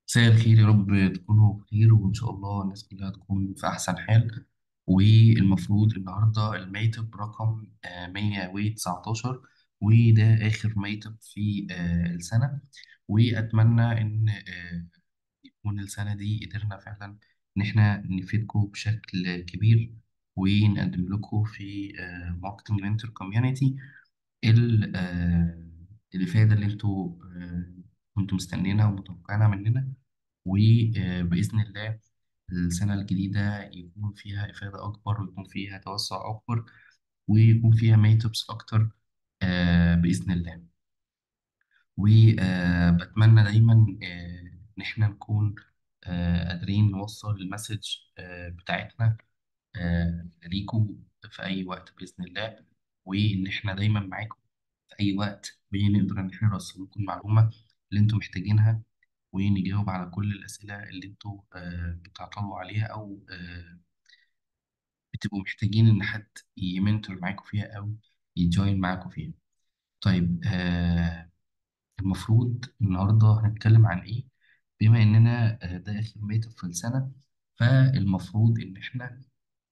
مساء الخير يا رب تكونوا بخير وإن شاء الله الناس كلها تكون في أحسن حال والمفروض النهاردة الميتب رقم آه، مية وتسعتاشر وده آخر ميتب في آه، السنة وأتمنى إن آه، يكون السنة دي قدرنا فعلا إن إحنا نفيدكم بشكل كبير ونقدم لكم في ماركتنج انتر كوميونيتي الإفادة اللي انتوا آه، كنتوا مستنيينها ومتوقعينها مننا وبإذن الله السنة الجديدة يكون فيها إفادة أكبر ويكون فيها توسع أكبر ويكون فيها ميتوبس أكتر آه، بإذن الله وبتمنى دايما آه، إن إحنا نكون آه، قادرين نوصل المسج آه، بتاعتنا آه، ليكم في أي وقت بإذن الله وإن إحنا دايما معاكم في أي وقت بنقدر إن إحنا نوصل لكم المعلومة اللي أنتم محتاجينها ونجاوب على كل الأسئلة اللي أنتوا آه، بتعطلوا عليها أو آه، بتبقوا محتاجين إن حد يمنتور معاكم فيها أو يجوين معاكم فيها. طيب آه، المفروض النهاردة هنتكلم عن إيه؟ بما إننا آه، ده آخر ميتب في السنة فالمفروض إن إحنا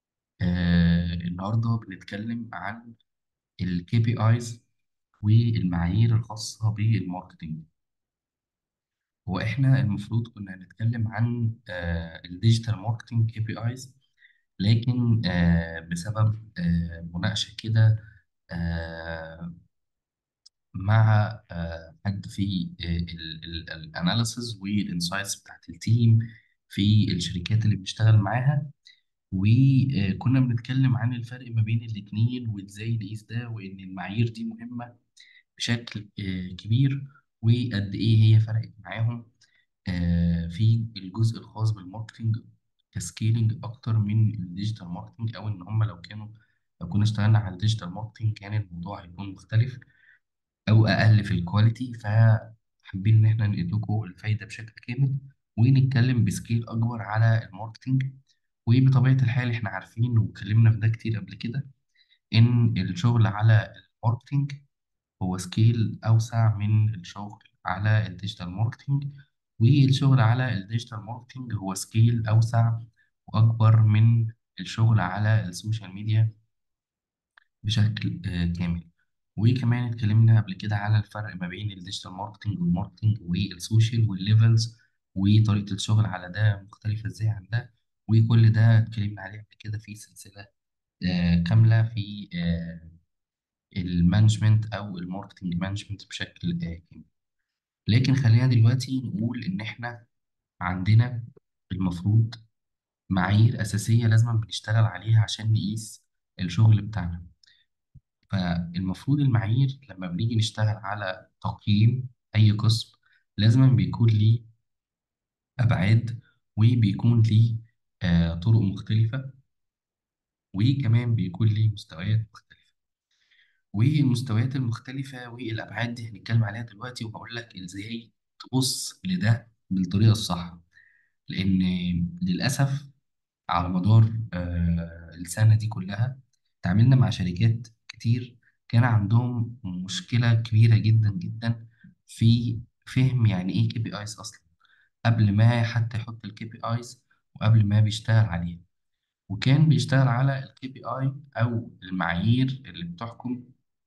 آه، النهاردة بنتكلم عن ال KPIs والمعايير الخاصة بالماركتينج هو احنا المفروض كنا هنتكلم عن الديجيتال ماركتينج كي بي ايز لكن آه، بسبب آه، مناقشة كده آه، مع آه، حد في الاناليسز والانسايتس بتاعت التيم في الشركات اللي بنشتغل معاها وكنا بنتكلم عن الفرق ما بين الاتنين وازاي نقيس ده وان المعايير دي مهمة بشكل آه، كبير وقد ايه هي فرقت معاهم آه، في الجزء الخاص بالماركتينج كسكيلينج اكتر من الديجيتال ماركتينج او ان هم لو كانوا لو كنا اشتغلنا على الديجيتال ماركتينج كان الموضوع هيكون مختلف او اقل في الكواليتي فحابين ان احنا ننقل لكم الفايده بشكل كامل ونتكلم بسكيل اكبر على الماركتينج وبطبيعه الحال احنا عارفين واتكلمنا في ده كتير قبل كده ان الشغل على الماركتينج هو سكيل أوسع من الشغل على الديجيتال ماركتينج والشغل على الديجيتال ماركتينج هو سكيل أوسع وأكبر من الشغل على السوشيال ميديا بشكل آه، كامل وكمان اتكلمنا قبل كده على الفرق ما بين الديجيتال ماركتينج والماركتينج والسوشيال والليفلز وطريقة الشغل على ده مختلفة ازاي عن ده وكل ده اتكلمنا عليه قبل كده في سلسلة آه، كاملة في آه، المانجمنت او الماركتنج مانجمنت بشكل آه، كامل لكن خلينا دلوقتي نقول ان احنا عندنا المفروض معايير اساسيه لازم بنشتغل عليها عشان نقيس الشغل بتاعنا فالمفروض المعايير لما بنيجي نشتغل على تقييم اي قسم لازم بيكون ليه ابعاد وبيكون ليه آه، طرق مختلفه وكمان بيكون ليه مستويات مختلفه والمستويات المختلفة والأبعاد دي هنتكلم عليها دلوقتي وهقول لك إزاي تبص لده بالطريقة الصح لأن للأسف على مدار آه، السنة دي كلها تعاملنا مع شركات كتير كان عندهم مشكلة كبيرة جدا جدا في فهم يعني إيه كي بي آيز أصلا قبل ما حتى يحط الكي بي آيز وقبل ما بيشتغل عليها وكان بيشتغل على الكي بي آي أو المعايير اللي بتحكم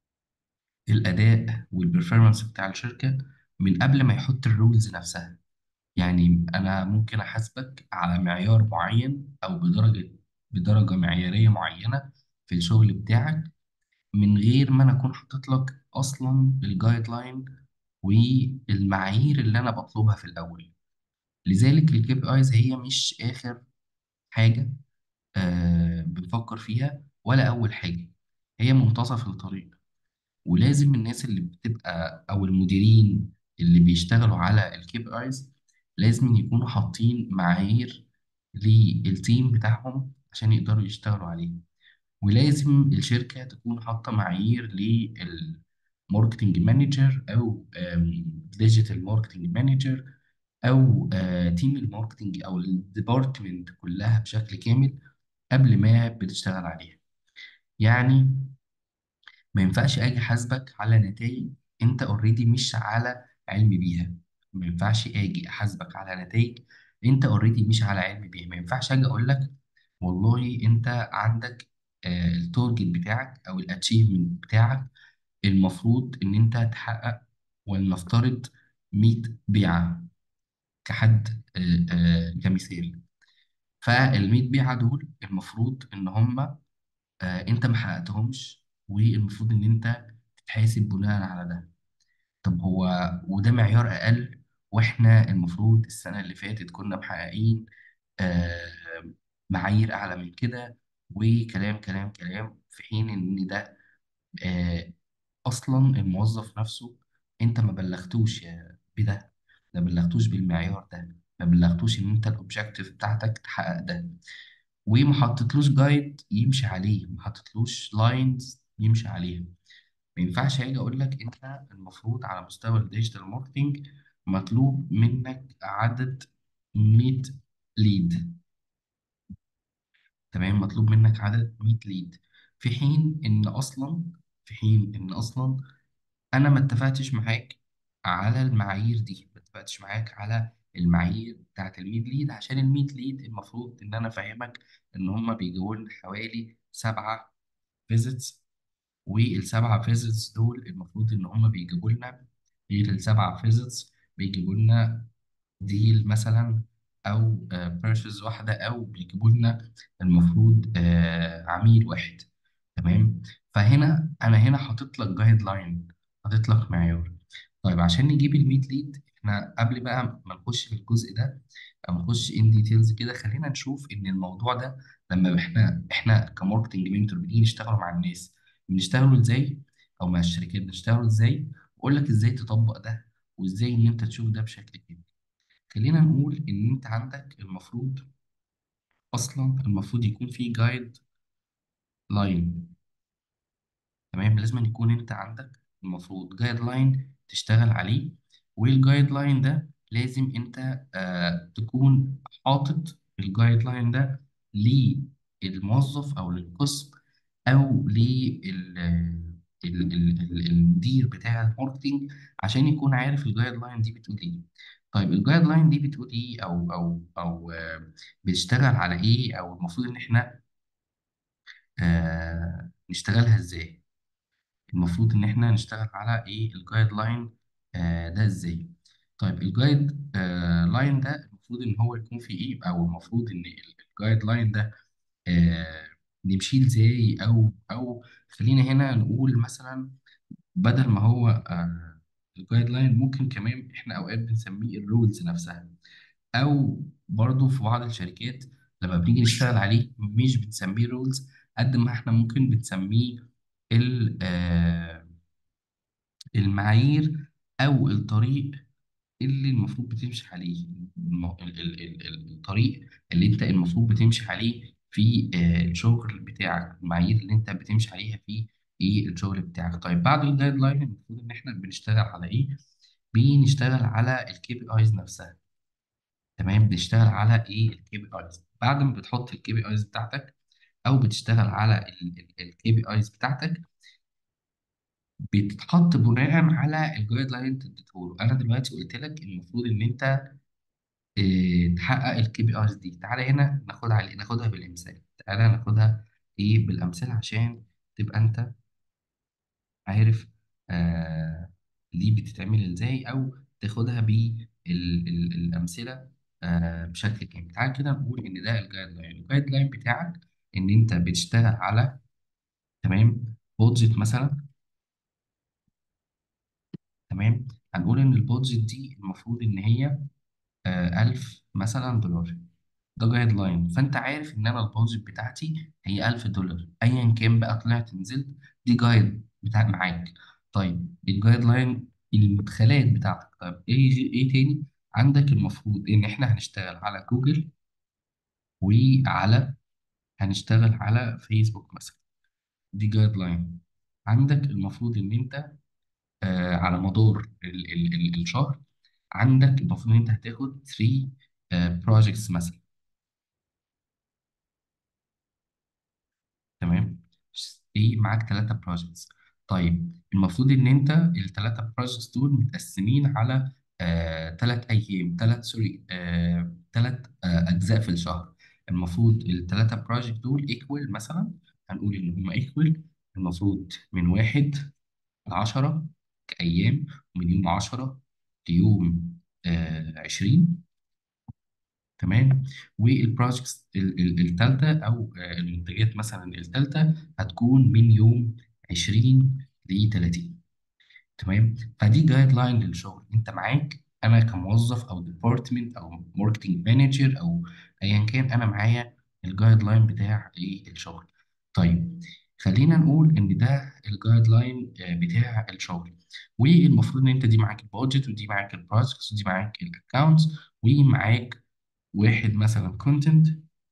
الأداء والبرفورمانس بتاع الشركة من قبل ما يحط الرولز نفسها يعني أنا ممكن أحاسبك على معيار معين أو بدرجة بدرجة معيارية معينة في الشغل بتاعك من غير ما أنا أكون حاطط لك أصلا الجايد لاين والمعايير اللي أنا بطلبها في الأول لذلك الكي بي ايز هي مش آخر حاجة آه بنفكر فيها ولا أول حاجة هي منتصف الطريق ولازم الناس اللي بتبقى او المديرين اللي بيشتغلوا على الكي بي ايز لازم يكونوا حاطين معايير للتيم بتاعهم عشان يقدروا يشتغلوا عليه ولازم الشركة تكون حاطة معايير للماركتنج مانجر او ديجيتال ماركتنج مانجر او تيم الماركتنج او الديبارتمنت كلها بشكل كامل قبل ما بتشتغل عليها يعني ما ينفعش اجي احاسبك على نتائج انت اوريدي مش على علم بيها ما ينفعش اجي احاسبك على نتائج انت اوريدي مش على علم بيها ما ينفعش اجي اقول لك والله انت عندك آه التارجت بتاعك او الاتشيفمنت بتاعك المفروض ان انت تحقق ولنفترض 100 بيعة كحد آه آه كمثال فال 100 بيعة دول المفروض ان هم آه انت ما حققتهمش والمفروض ان انت تتحاسب بناء على ده طب هو وده معيار أقل وإحنا المفروض السنة اللي فاتت كنا محققين آه، معايير أعلى من كده وكلام كلام كلام في حين إن ده آه، أصلا الموظف نفسه أنت ما بلغتوش يا- بده ما بلغتوش بالمعيار ده ما بلغتوش إن أنت الأوبجيكتيف بتاعتك تحقق ده وما حطيتلوش جايد يمشي عليه ما حطيتلوش لاينز يمشي عليها ما ينفعش اجي اقول لك انت المفروض على مستوى الديجيتال ماركتنج مطلوب منك عدد 100 ليد تمام مطلوب منك عدد 100 ليد في حين ان اصلا في حين ان اصلا انا ما اتفقتش معاك على المعايير دي ما اتفقتش معاك على المعايير بتاعت ال 100 ليد عشان ال 100 ليد المفروض ان انا افهمك ان هم بيجيبوا لنا حوالي سبعة فيزيتس والسبعة فيزيتس دول المفروض إن هما بيجيبوا لنا غير السبعة فيزيتس بيجيبوا لنا ديل مثلا أو بيرشيز واحدة أو بيجيبوا لنا المفروض آه، عميل واحد تمام فهنا أنا هنا حاطط لك جايد لاين حاطط لك معيار طيب عشان نجيب ال 100 ليد احنا قبل بقى ما نخش في الجزء ده او نخش ان ديتيلز كده خلينا نشوف ان الموضوع ده لما احنا احنا كماركتنج منتور بنيجي نشتغل مع الناس بنشتغلوا ازاي او مع الشركات بنشتغلوا ازاي واقول لك ازاي تطبق ده وازاي ان انت تشوف ده بشكل كامل خلينا نقول ان انت عندك المفروض اصلا المفروض يكون في جايد لاين تمام لازم أن يكون انت عندك المفروض جايد لاين تشتغل عليه والجايد لاين ده لازم انت آه تكون حاطط الجايد لاين ده للموظف او للقسم او للمدير بتاع الماركتينج عشان يكون عارف الجايد لاين دي بتقول ايه طيب الجايد لاين دي بتقول ايه او او او آه بتشتغل على ايه او المفروض ان احنا آه نشتغلها ازاي المفروض ان احنا نشتغل على ايه الجايد لاين آه ده ازاي طيب الجايد آه لاين ده المفروض ان هو يكون فيه ايه او المفروض ان الجايد لاين ده آه نمشي ازاي او او خلينا هنا نقول مثلا بدل ما هو آه الجايد لاين ممكن كمان احنا اوقات بنسميه الرولز نفسها او برضو في بعض الشركات لما بنيجي نشتغل عليه مش بنسميه رولز قد ما احنا ممكن بنسميه ال آه المعايير او الطريق اللي المفروض بتمشي عليه الم- ال- ال- ال- ال- الطريق اللي انت المفروض بتمشي عليه في آه، الشغل بتاعك المعايير اللي انت بتمشي عليها في ايه الشغل بتاعك طيب بعد الجايد لاين المفروض ان احنا بنشتغل على ايه بنشتغل على الكي بي ايز نفسها تمام بنشتغل على ايه الكي بي ايز بعد ما بتحط الكي بي ايز بتاعتك او بتشتغل على الكي بي ايز بتاعتك بتتحط بناء على الجايد لاين اللي انت اديته له انا دلوقتي قلت لك المفروض ان انت إيه تحقق الكي بي ايز دي تعالى هنا ناخدها على ناخدها بالامثال تعالى ناخدها ايه بالامثله عشان تبقى انت عارف آه دي بتتعمل ازاي او تاخدها بالامثله آه بشكل كامل تعالى كده نقول ان ده الجايد لاين الجايد لاين بتاعك ان انت بتشتغل على تمام بودجت مثلا تمام هنقول ان البودجت دي المفروض ان هي آه 1000 مثلا دولار ده جايد لاين فانت عارف ان انا البادجت بتاعتي هي 1000 دولار ايا كان بقى طلعت نزلت دي جايد بتاع معاك طيب الجايد لاين المدخلات بتاعتك طيب ايه ايه تاني عندك المفروض ان احنا هنشتغل على جوجل وعلى هنشتغل على فيسبوك مثلا دي جايد لاين عندك المفروض ان انت آه على مدار ال ال ال الشهر عندك المفروض ان انت هتاخد 3 بروجكتس مثلا تمام ايه معاك ثلاثة بروجكتس طيب المفروض ان انت الثلاثة بروجكتس دول متقسمين على ثلاث ايام ثلاث سوري ثلاث اجزاء في الشهر المفروض الثلاثه بروجكت دول ايكوال مثلا هنقول ان هم ايكوال المفروض من واحد لعشرة كأيام ومن يوم عشرة ليوم آه عشرين تمام والبروجكتس الثالثة أو آه المنتجات مثلا الثالثة هتكون من يوم 20 ل 30 تمام فدي جايد لاين للشغل انت معاك انا كموظف او ديبارتمنت او ماركتنج مانجر او ايا كان انا معايا الجايد لاين بتاع ايه الشغل طيب خلينا نقول ان ده الجايد لاين بتاع الشغل والمفروض ان انت دي معاك البادجت ودي معاك البروجكتس ودي معاك الاكونتس ومعاك واحد مثلا كونتنت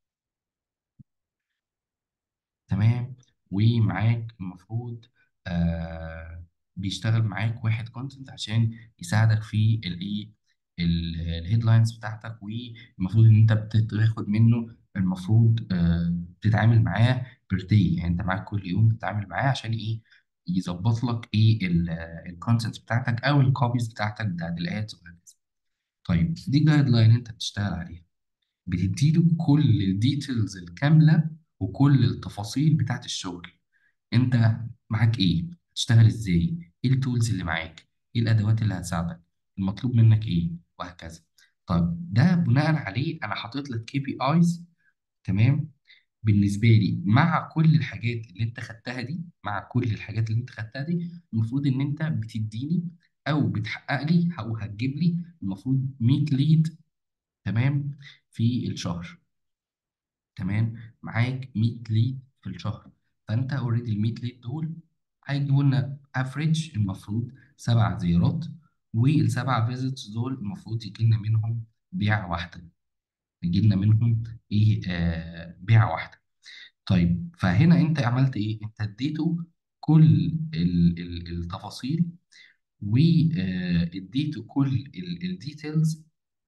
تمام ومعاك المفروض آه بيشتغل معاك واحد كونتنت عشان يساعدك في الايه الهيدلاينز بتاعتك والمفروض ان انت بتاخد منه المفروض آه تتعامل معاه بير داي يعني انت معاك كل يوم بتتعامل معاه عشان ايه يظبط لك ايه الكونتنت بتاعتك او الكوبيز بتاعتك بتاعت الادز وهكذا طيب دي جايد لاين انت بتشتغل عليها بتديله كل الديتيلز الكاملة وكل التفاصيل بتاعت الشغل انت معاك ايه هتشتغل ازاي ايه التولز اللي معاك ايه الادوات اللي هتساعدك المطلوب منك ايه وهكذا طيب ده بناء عليه انا حاطط لك كي بي ايز تمام بالنسبه لي مع كل الحاجات اللي انت خدتها دي مع كل الحاجات اللي انت خدتها دي المفروض ان انت بتديني او بتحقق لي او هتجيب لي المفروض 100 ليد تمام في الشهر تمام معاك 100 ليد في الشهر فانت اوريدي ال 100 ليد دول هيجيبوا لنا افريج المفروض سبع زيارات والسبع فيزيتس دول المفروض يجي لنا منهم بيعه واحده يجي لنا منهم ايه آه بيعه واحده طيب فهنا انت عملت ايه انت اديته كل ال ال التفاصيل واديته كل الديتيلز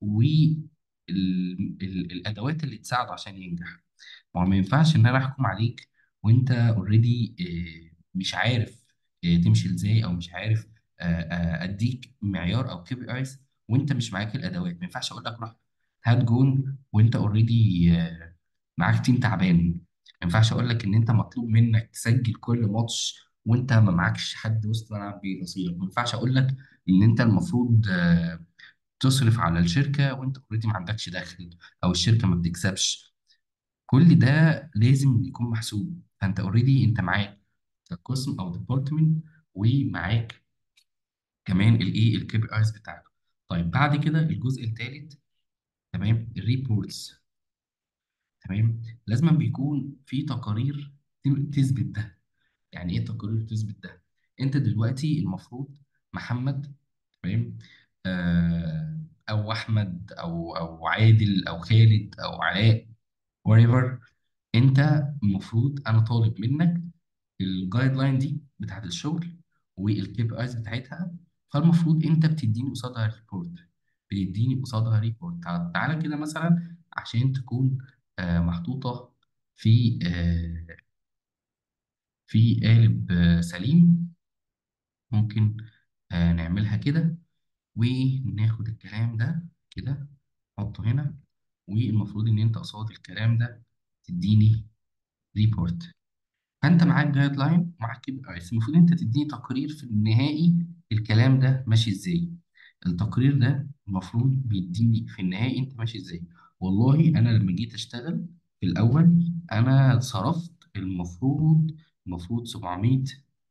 والادوات اللي تساعده عشان ينجح ما هو ما ينفعش ان انا احكم عليك وانت اوريدي مش عارف آه، تمشي ازاي او مش عارف آه، آه، اديك معيار او كي بي ايز وانت مش معاك الادوات ما ينفعش اقول لك روح هات جون وانت اوريدي معاك تيم تعبان ما ينفعش اقول لك ان انت مطلوب منك تسجل كل ماتش وانت ما معكش حد وسط ملعب بيصيرك ما ينفعش اقول لك ان انت المفروض آه، تصرف على الشركه وانت اوريدي ما عندكش دخل او الشركه ما بتكسبش كل ده لازم يكون محسوب فانت اوريدي انت معاك قسم او ديبارتمنت ومعاك كمان الايه الكي بي ايز بتاعته طيب بعد كده الجزء الثالث تمام الريبورتس تمام لازم بيكون في تقارير تثبت ده يعني ايه تقارير تثبت ده انت دلوقتي المفروض محمد تمام آه او احمد او او عادل او خالد او علاء whatever انت المفروض انا طالب منك الجايد لاين دي بتاعت الشغل والكي بي ايز بتاعتها فالمفروض انت بتديني قصادها ريبورت بتديني قصادها ريبورت تعالى كده مثلا عشان تكون آه محطوطة في آه في قالب آه سليم ممكن آه نعملها كده وناخد الكلام ده كده نحطه هنا والمفروض ان انت قصاد الكلام ده تديني ريبورت فانت معاك جايد لاين ومعاك كي بي ايز المفروض انت تديني تقرير في النهائي الكلام ده ماشي ازاي التقرير ده المفروض بيديني في النهائي انت ماشي ازاي والله انا لما جيت اشتغل في الاول انا صرفت المفروض المفروض 700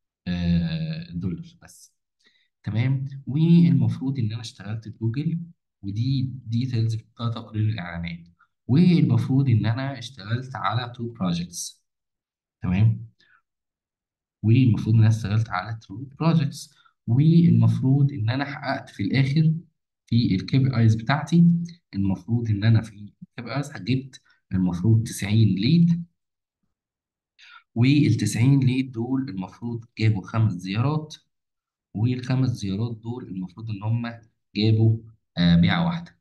آه، دولار بس تمام والمفروض ان انا اشتغلت في جوجل ودي ديتيلز بتاع تقرير الاعلانات والمفروض ان انا اشتغلت على تو بروجكتس تمام والمفروض ان انا اشتغلت على تو بروجكتس والمفروض ان انا حققت في الاخر في الكي بي ايز بتاعتي المفروض ان انا في الكي بي ايز جبت المفروض 90 ليد وال 90 ليد دول المفروض جابوا خمس زيارات والخمس زيارات دول المفروض ان هم جابوا آه، بيعة واحدة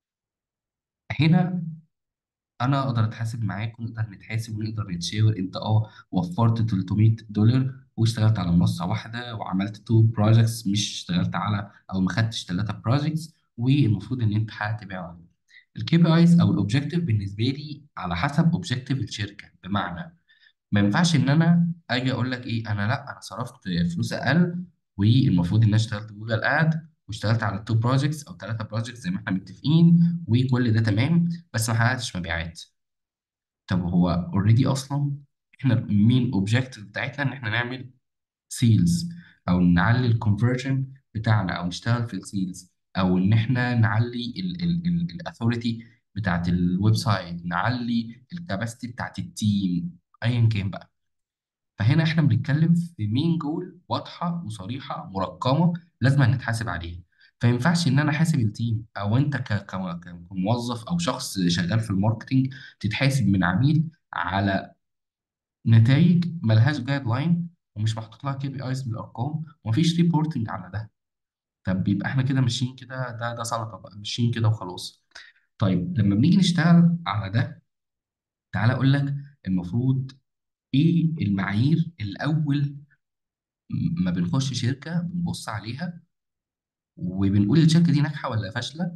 هنا انا اقدر اتحاسب معاك ونقدر نتحاسب ونقدر نتشاور انت اه وفرت 300 دولار واشتغلت على منصه واحده وعملت تو بروجكتس مش اشتغلت على او ما خدتش ثلاثه بروجكتس والمفروض ان انت تحقق تبعه الكي بي ايز او الاوبجيكتيف بالنسبه لي على حسب اوبجيكتيف الشركه بمعنى ما ينفعش ان انا اجي اقول لك ايه انا لا انا صرفت فلوس اقل والمفروض ان انا اشتغلت جوجل اد واشتغلت على التو بروجكتس او ثلاثه بروجكتس زي ما احنا متفقين وكل ده تمام بس ما حققتش مبيعات طب هو اوريدي اصلا احنا المين اوبجيكتيف بتاعتنا ان احنا نعمل سيلز او نعلي الكونفرجن بتاعنا او نشتغل في السيلز او ان احنا نعلي الاثوريتي بتاعت الويب سايت نعلي الكاباسيتي بتاعت التيم ايا كان بقى فهنا احنا بنتكلم في مين جول واضحه وصريحه مرقمه لازم نتحاسب عليها فما ينفعش ان انا احاسب التيم او انت ك- ك- كموظف او شخص شغال في الماركتينج تتحاسب من عميل على نتائج ملهاش جايد لاين ومش محطوط لها كي بي ايز بالارقام ومفيش ريبورتنج على ده طب يبقى احنا كده ماشيين كده ده ده سلطه بقى ماشيين كده وخلاص طيب لما بنيجي نشتغل على ده تعالى اقول لك المفروض ايه المعايير الاول ما بنخش شركه بنبص عليها وبنقول الشركه دي ناجحه ولا فاشله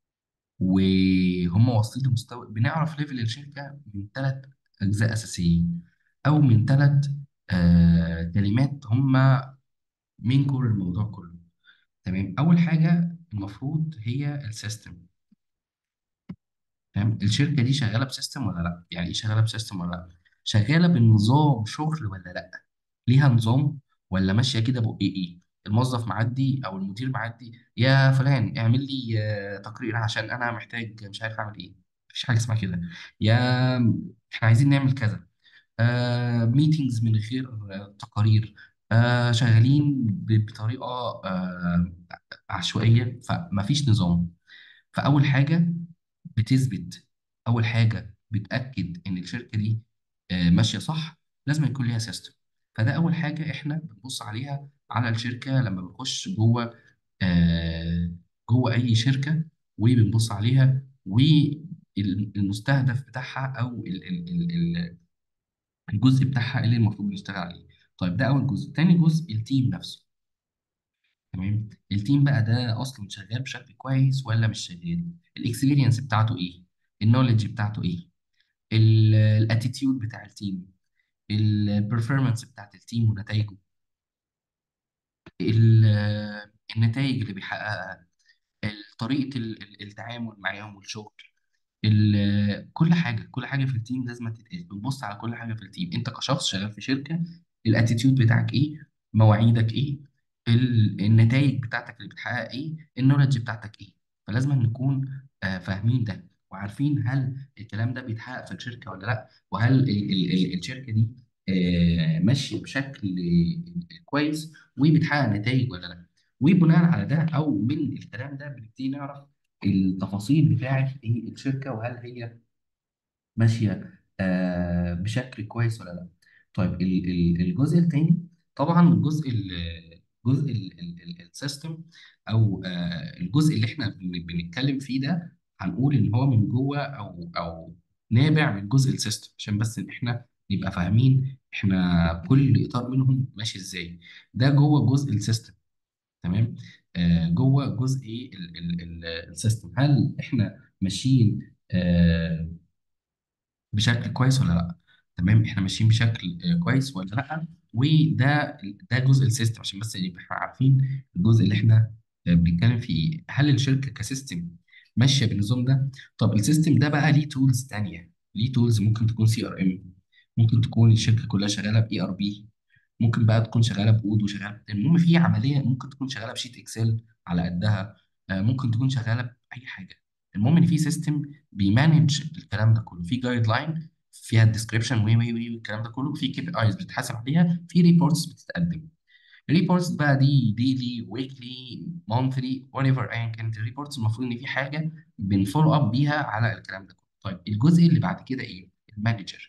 وهم واصلين لمستوى بنعرف ليفل الشركه من ثلاث اجزاء اساسيين او من ثلاث آه كلمات هم مين كور الموضوع كله تمام اول حاجه المفروض هي السيستم تمام الشركه دي شغاله بسيستم ولا لا يعني ايه شغاله بسيستم ولا لا شغاله بنظام شغل ولا لا ليها نظام ولا ماشيه كده بق ايه الموظف معدي او المدير معدي يا فلان اعمل لي آه، تقرير عشان انا محتاج مش عارف اعمل ايه مفيش حاجه اسمها كده يا احنا عايزين نعمل كذا آه ميتينجز من غير آه تقارير آه شغالين ب- بطريقه آه عشوائيه فمفيش نظام فاول حاجه بتثبت اول حاجه بتاكد ان الشركه دي آه ماشيه صح لازم يكون ليها سيستم فده اول حاجه احنا بنبص عليها على الشركه لما بنخش جوه آه جوه اي شركه وبنبص عليها والمستهدف بتاعها او ال ال ال الجزء بتاعها اللي المفروض نشتغل عليه طيب ده اول جزء تاني جزء التيم نفسه تمام التيم بقى ده اصلا شغال بشكل كويس ولا مش شغال الاكسبيرينس بتاعته ايه النولج بتاعته ايه الاتيتيود بتاع التيم البرفورمانس بتاعت التيم ونتائجه النتائج اللي بيحققها طريقة ال- ال- التعامل معاهم والشغل ال- كل حاجه كل حاجه في التيم لازم تتقاس بتبص على كل حاجه في التيم انت كشخص شغال في شركه الاتيتيود بتاعك ايه مواعيدك ايه ال- النتائج بتاعتك اللي بتحقق ايه النولج بتاعتك ايه فلازم نكون آه، فاهمين ده وعارفين هل الكلام ده بيتحقق في الشركه ولا لا وهل ال ال ال الشركه دي آه، ماشيه بشكل آه، كويس وبتحقق نتائج ولا لا وبناء على ده او من الكلام ده بنبتدي نعرف التفاصيل بتاعت ايه الشركه وهل هي ماشيه آه بشكل كويس ولا لا طيب ال- ال- الجزء الثاني طبعا الجزء ال- الجزء السيستم او آه الجزء اللي احنا بن- بنتكلم فيه ده هنقول ان هو من جوه او او نابع من جزء السيستم عشان بس ان احنا نبقى فاهمين احنا كل اطار منهم ماشي ازاي ده جوه جزء السيستم تمام آه جوه جزء ايه ال- ال- ال- السيستم هل احنا ماشيين آه بشكل كويس ولا لا تمام احنا ماشيين بشكل آه كويس ولا لا وده ده جزء السيستم عشان بس يبقى احنا عارفين الجزء اللي احنا آه بنتكلم فيه ايه هل الشركه كسيستم ماشيه بالنظام ده طب السيستم ده بقى ليه تولز تانية ليه تولز ممكن تكون سي ار ام ممكن تكون الشركه كلها شغاله باي ار بي ممكن بقى تكون شغاله بود وشغاله المهم في عمليه ممكن تكون شغاله بشيت اكسل على قدها آه، ممكن تكون شغاله باي حاجه المهم ان في سيستم بيمانج الكلام ده كله في جايد لاين فيها الديسكربشن وي وي وي الكلام ده كله في كي بي ايز بتتحاسب عليها في ريبورتس بتتقدم الريبورتس بقى دي ديلي ويكلي مونثلي وات ايفر ايا كانت الريبورتس المفروض ان في حاجه بنفولو اب بيها على الكلام ده كله طيب الجزء اللي بعد كده ايه المانجر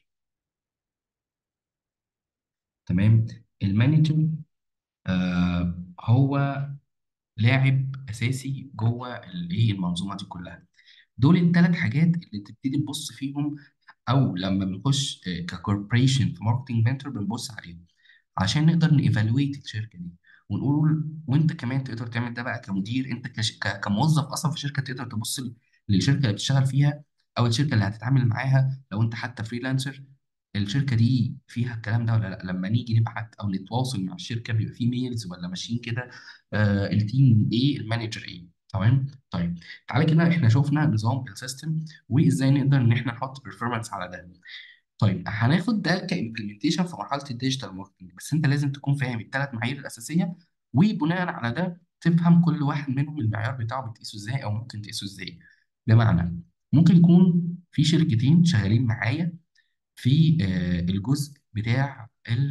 تمام المانجر آه هو لاعب اساسي جوه الايه المنظومه دي كلها دول الثلاث حاجات اللي تبتدي تبص فيهم او لما بنخش ككوربريشن في ماركتنج منتور بنبص عليهم عشان نقدر نيفالويت الشركه دي ونقول وانت كمان تقدر تعمل ده بقى كمدير انت كش... ك... كموظف اصلا في شركه تقدر تبص ل- للشركه اللي بتشتغل فيها او الشركه اللي هتتعامل معاها لو انت حتى فريلانسر الشركه دي فيها الكلام ده ولا لا لما نيجي نبعت او نتواصل مع الشركه بيبقى في ميلز ولا ماشيين كده آه التيم ايه المانجر ايه تمام طيب تعالى كده احنا شفنا نظام السيستم وازاي نقدر ان احنا نحط بيرفورمانس على ده طيب هناخد ده كإمبلمنتيشن في مرحلة الديجيتال ماركتنج بس انت لازم تكون فاهم الثلاث معايير الأساسية وبناء على ده تفهم كل واحد منهم المعيار بتاعه بتقيسه ازاي او ممكن تقيسه ازاي بمعنى ممكن يكون في شركتين شغالين معايا في آه، الجزء بتاع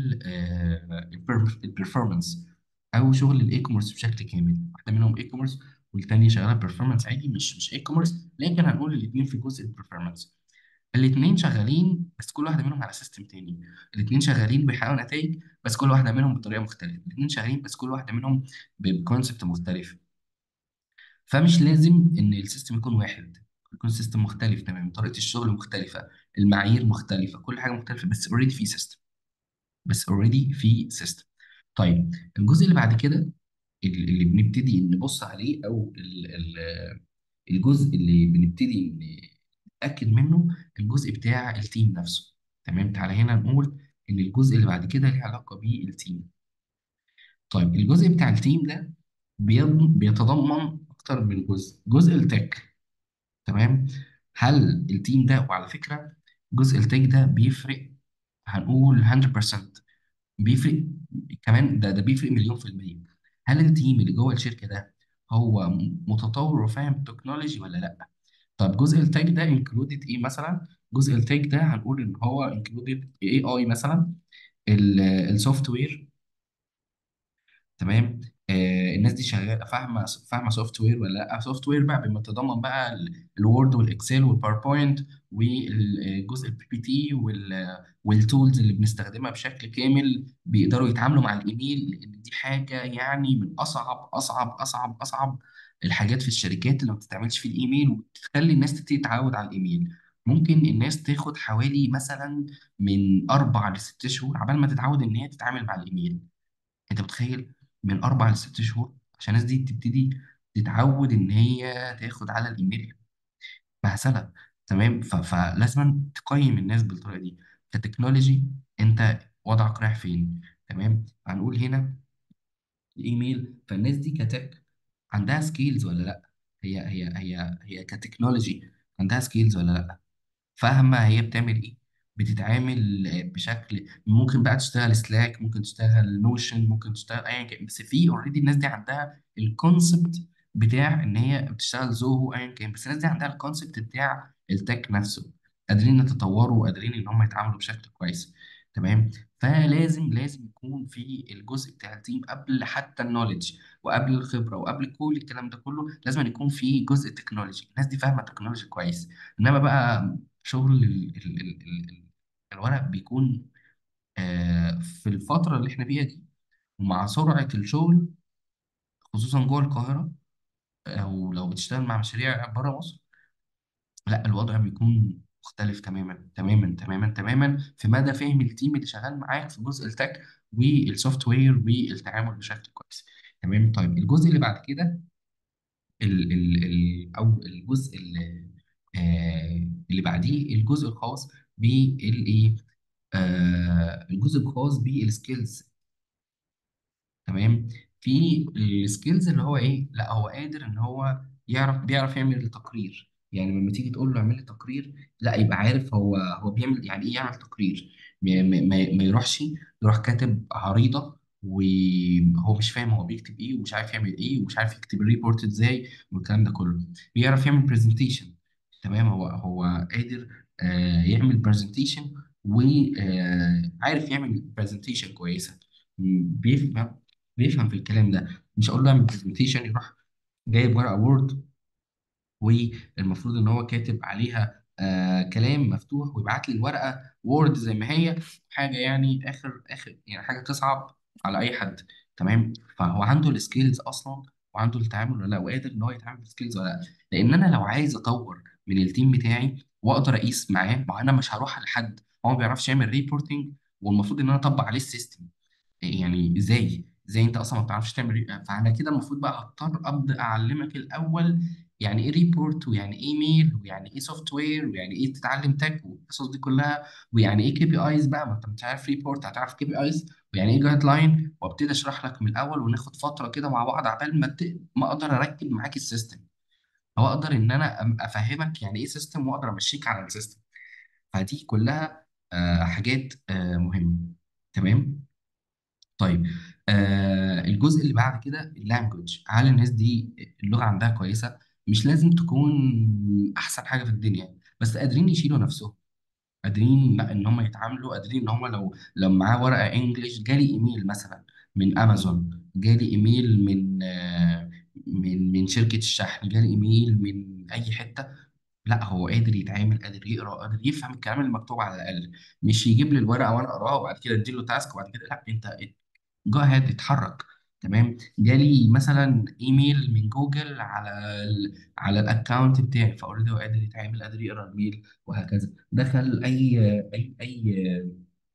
البرفورمانس او شغل الاي كوميرس بشكل كامل واحده منهم اي كوميرس والتانيه شغاله بيرفورمانس عادي مش مش اي كوميرس لكن هنقول الاثنين في جزء البرفورمانس الاثنين شغالين بس كل واحده منهم على سيستم تاني الاثنين شغالين بيحققوا نتائج بس كل واحده منهم بطريقه مختلفه الاثنين شغالين بس كل واحده منهم بكونسبت مختلف فمش لازم ان السيستم يكون واحد يكون سيستم مختلف تماما طريقه الشغل مختلفه المعايير مختلفه كل حاجه مختلفه بس اوريدي في سيستم بس اوريدي في سيستم طيب الجزء اللي بعد كده ال- اللي بنبتدي نبص عليه او ال- ال- الجزء اللي بنبتدي نتاكد منه الجزء بتاع التيم نفسه تمام تعالى هنا نقول ان الجزء اللي بعد كده ليه علاقه بالتيم طيب الجزء بتاع التيم ده بيض- بيتضمن اكتر من جزء جزء التك تمام هل التيم ده وعلى فكره جزء التك ده بيفرق هنقول 100% بيفرق كمان ده ده بيفرق مليون في المية هل التيم اللي جوه الشركة ده هو م- متطور وفاهم التكنولوجي ولا لا طب جزء التاج ده انكلودد ايه مثلا جزء التاج ده هنقول ان هو انكلودد اي اي مثلا السوفت وير تمام آه الناس دي شغاله فاهمه فاهمه سوفت وير ولا لا سوفت وير بقى بما يتضمن بقى ال- الوورد والاكسل والباوربوينت والجزء البي بي تي والتولز اللي بنستخدمها بشكل كامل بيقدروا يتعاملوا مع الايميل لان دي حاجه يعني من اصعب اصعب اصعب اصعب الحاجات في الشركات اللي ما بتستعملش في الايميل وتخلي الناس تبتدي تتعود على الايميل ممكن الناس تاخد حوالي مثلا من اربع لست شهور عبال ما تتعود ان هي تتعامل مع الايميل انت متخيل من اربع لست شهور عشان الناس دي تبتدي تتعود ان هي تاخد على الايميل مهزله تمام ف- فلازم تقيم الناس بالطريقه دي كتكنولوجي انت وضعك رايح فين تمام هنقول هنا الايميل فالناس دي كتك عندها سكيلز ولا لا هي هي هي هي كتكنولوجي عندها سكيلز ولا لا فاهمة هي بتعمل إيه بتتعامل آه، بشكل ممكن بقى تشتغل سلاك ممكن تشتغل نوشن ممكن تشتغل أيا كان بس في أوريدي الناس دي عندها الكونسبت بتاع إن هي بتشتغل زوهو أيا كان بس الناس دي عندها الكونسبت بتاع التك نفسه قادرين يتطوروا وقادرين إن هم يتعاملوا بشكل كويس تمام فلازم لازم يكون في الجزء بتاع التيم قبل حتى النولج وقبل الخبرة وقبل كل الكلام ده كله لازم أن يكون في جزء تكنولوجي الناس دي فاهمة تكنولوجي كويس انما بقى شغل ال ال ال ال ال الورق بيكون آه، في الفترة اللي احنا فيها دي ومع سرعة الشغل خصوصا جوه القاهرة أو لو بتشتغل مع مشاريع بره مصر لا الوضع بيكون مختلف تماما تماما تماما تماما في مدى فهم التيم اللي شغال معاك في جزء التك والسوفت وير والتعامل بشكل كويس تمام طيب الجزء اللي بعد كده ال ال ال او الجزء اللي, آه اللي بعديه الجزء الخاص بالايه آه الجزء الخاص بالسكيلز تمام في السكيلز اللي هو ايه لا هو قادر ان هو يعرف بيعرف يعمل التقرير يعني لما تيجي تقول له اعمل لي تقرير لا يبقى عارف هو هو بيعمل يعني ايه يعمل تقرير ما, ما, ما ما يروحش يروح كاتب عريضة وهو مش فاهم هو بيكتب ايه ومش عارف يعمل ايه ومش عارف يكتب الريبورت ازاي والكلام ده كله بيعرف يعمل برزنتيشن تمام هو هو قادر آه يعمل برزنتيشن وعارف يعمل برزنتيشن كويسة بيفهم بيفهم في الكلام ده مش هقول له اعمل برزنتيشن يروح جايب ورقه وورد والمفروض ان هو كاتب عليها آه كلام مفتوح ويبعت لي الورقه وورد زي ما هي حاجه يعني اخر اخر يعني حاجه تصعب على اي حد تمام فهو عنده السكيلز اصلا وعنده التعامل ولا لا وقادر ان هو يتعامل بالسكيلز ولا لا لان انا لو عايز اطور من التيم بتاعي واقدر اقيس معاه ما انا مش هروح لحد هو ما بيعرفش يعمل ريبورتنج والمفروض ان انا اطبق عليه السيستم يعني ازاي زي انت اصلا ما بتعرفش تعمل ري- فانا كده المفروض بقى هضطر ابدا اعلمك الاول يعني ايه ريبورت ويعني ايه ميل ويعني ايه سوفت وير ويعني ايه تتعلم تك والقصص دي كلها ويعني ايه كي بي ايز بقى ما انت مش عارف ريبورت هتعرف كي بي ايز ويعني ايه جايد لاين وابتدي اشرح لك من الاول وناخد فتره كده مع بعض عبال ما ت- ما اقدر اركب معاك السيستم او اقدر ان انا أم- افهمك يعني ايه سيستم واقدر امشيك على السيستم فدي كلها آه، حاجات آه، مهمه تمام طيب آه الجزء اللي بعد كده اللانجوج هل الناس دي اللغة عندها كويسة مش لازم تكون أحسن حاجة في الدنيا بس قادرين يشيلوا نفسهم قادرين لا ان هم يتعاملوا قادرين ان هم لو لو معاه ورقة انجليش جالي ايميل مثلا من امازون جالي ايميل من آه من من شركة الشحن جالي ايميل من اي حتة لا هو قادر يتعامل قادر يقرا قادر يفهم الكلام اللي مكتوب على الاقل مش يجيب لي الورقه وانا اقراها وبعد كده اديله تاسك وبعد كده لا انت جو اهيد اتحرك تمام جالي مثلا ايميل من جوجل على ال على الاكونت بتاعي فاوريدي هو قادر يتعامل قادر يقرا الميل وهكذا دخل اي اي اي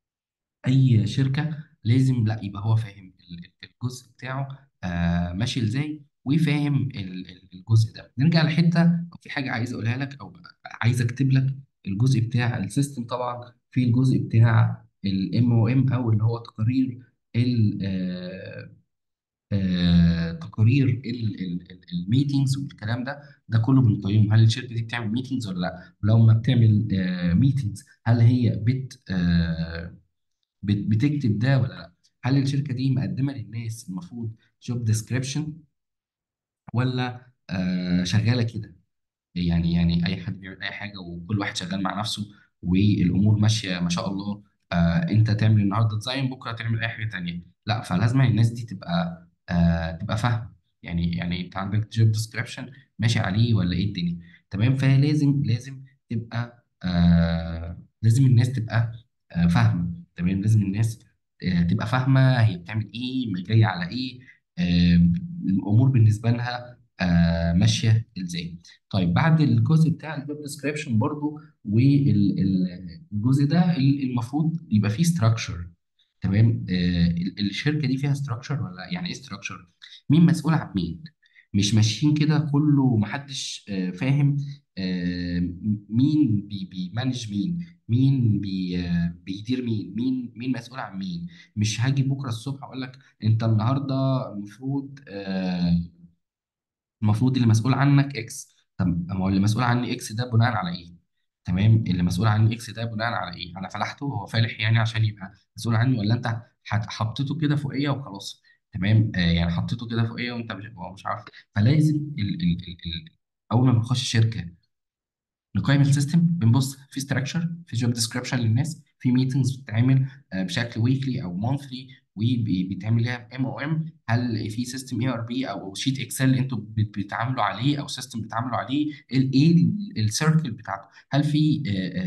اي شركه لازم لا يبقى هو فاهم ال- الجزء بتاعه آه ماشي ازاي وفاهم ال- ال- الجزء ده نرجع لحته أو في حاجه عايز اقولها لك او عايز اكتب لك الجزء بتاع السيستم طبعا في الجزء بتاع الام او ام او اللي هو تقارير ال آه، آه، تقارير الميتينجز والكلام ده ده كله بنقيمه هل الشركه دي بتعمل ميتينجز ولا لا لو ما بتعمل ميتينجز هل هي بت آه، بت- بتكتب ده ولا لا هل الشركه دي مقدمه للناس المفروض جوب ديسكريبشن ولا آه، شغاله كده يعني يعني اي حد بيعمل اي حاجه وكل واحد شغال مع نفسه والامور ماشيه ما شاء الله آه انت تعمل النهارده ديزاين بكره تعمل اي حاجه تانيه لا فلازم الناس دي تبقى آه تبقى فاهمه يعني يعني انت عندك جوب ديسكريبشن ماشي عليه ولا ايه الدنيا تمام فلازم لازم تبقى آه لازم الناس تبقى آه فاهمه تمام لازم الناس آه تبقى فاهمه هي بتعمل ايه جايه على ايه آه الامور بالنسبه لها آه ماشيه ازاي طيب بعد الجزء بتاع الويب ديسكريبشن برضو والجزء ده ال- المفروض يبقى فيه ستراكشر تمام آه ال- الشركه دي فيها ستراكشر ولا يعني ايه ستراكشر مين مسؤول عن مين مش ماشيين كده كله محدش آه فاهم آه مين بي بيمانج مين مين بي آه بيدير مين مين مين مسؤول عن مين مش هاجي بكره الصبح اقول لك انت النهارده المفروض آه المفروض اللي مسؤول عنك اكس طب ما هو اللي مسؤول عني اكس ده بناء على ايه تمام اللي مسؤول عني اكس ده بناء على ايه انا فلحته هو فالح يعني عشان يبقى مسؤول عني ولا انت حط- حطيته كده فوقيه وخلاص تمام آه يعني حطيته كده فوقيه وانت مش هو مش عارف فلازم ال ال ال ال اول ما بنخش شركه نقيم السيستم بنبص في ستراكشر في جوب ديسكريبشن للناس في ميتنجز بتتعمل آه، بشكل ويكلي او مونثلي وبيتعمل لها ام او ام هل في سيستم اي ار بي او شيت اكسل انتوا بت- بتتعاملوا عليه او سيستم بتتعاملوا عليه ال- ايه السيركل بتاعته هل في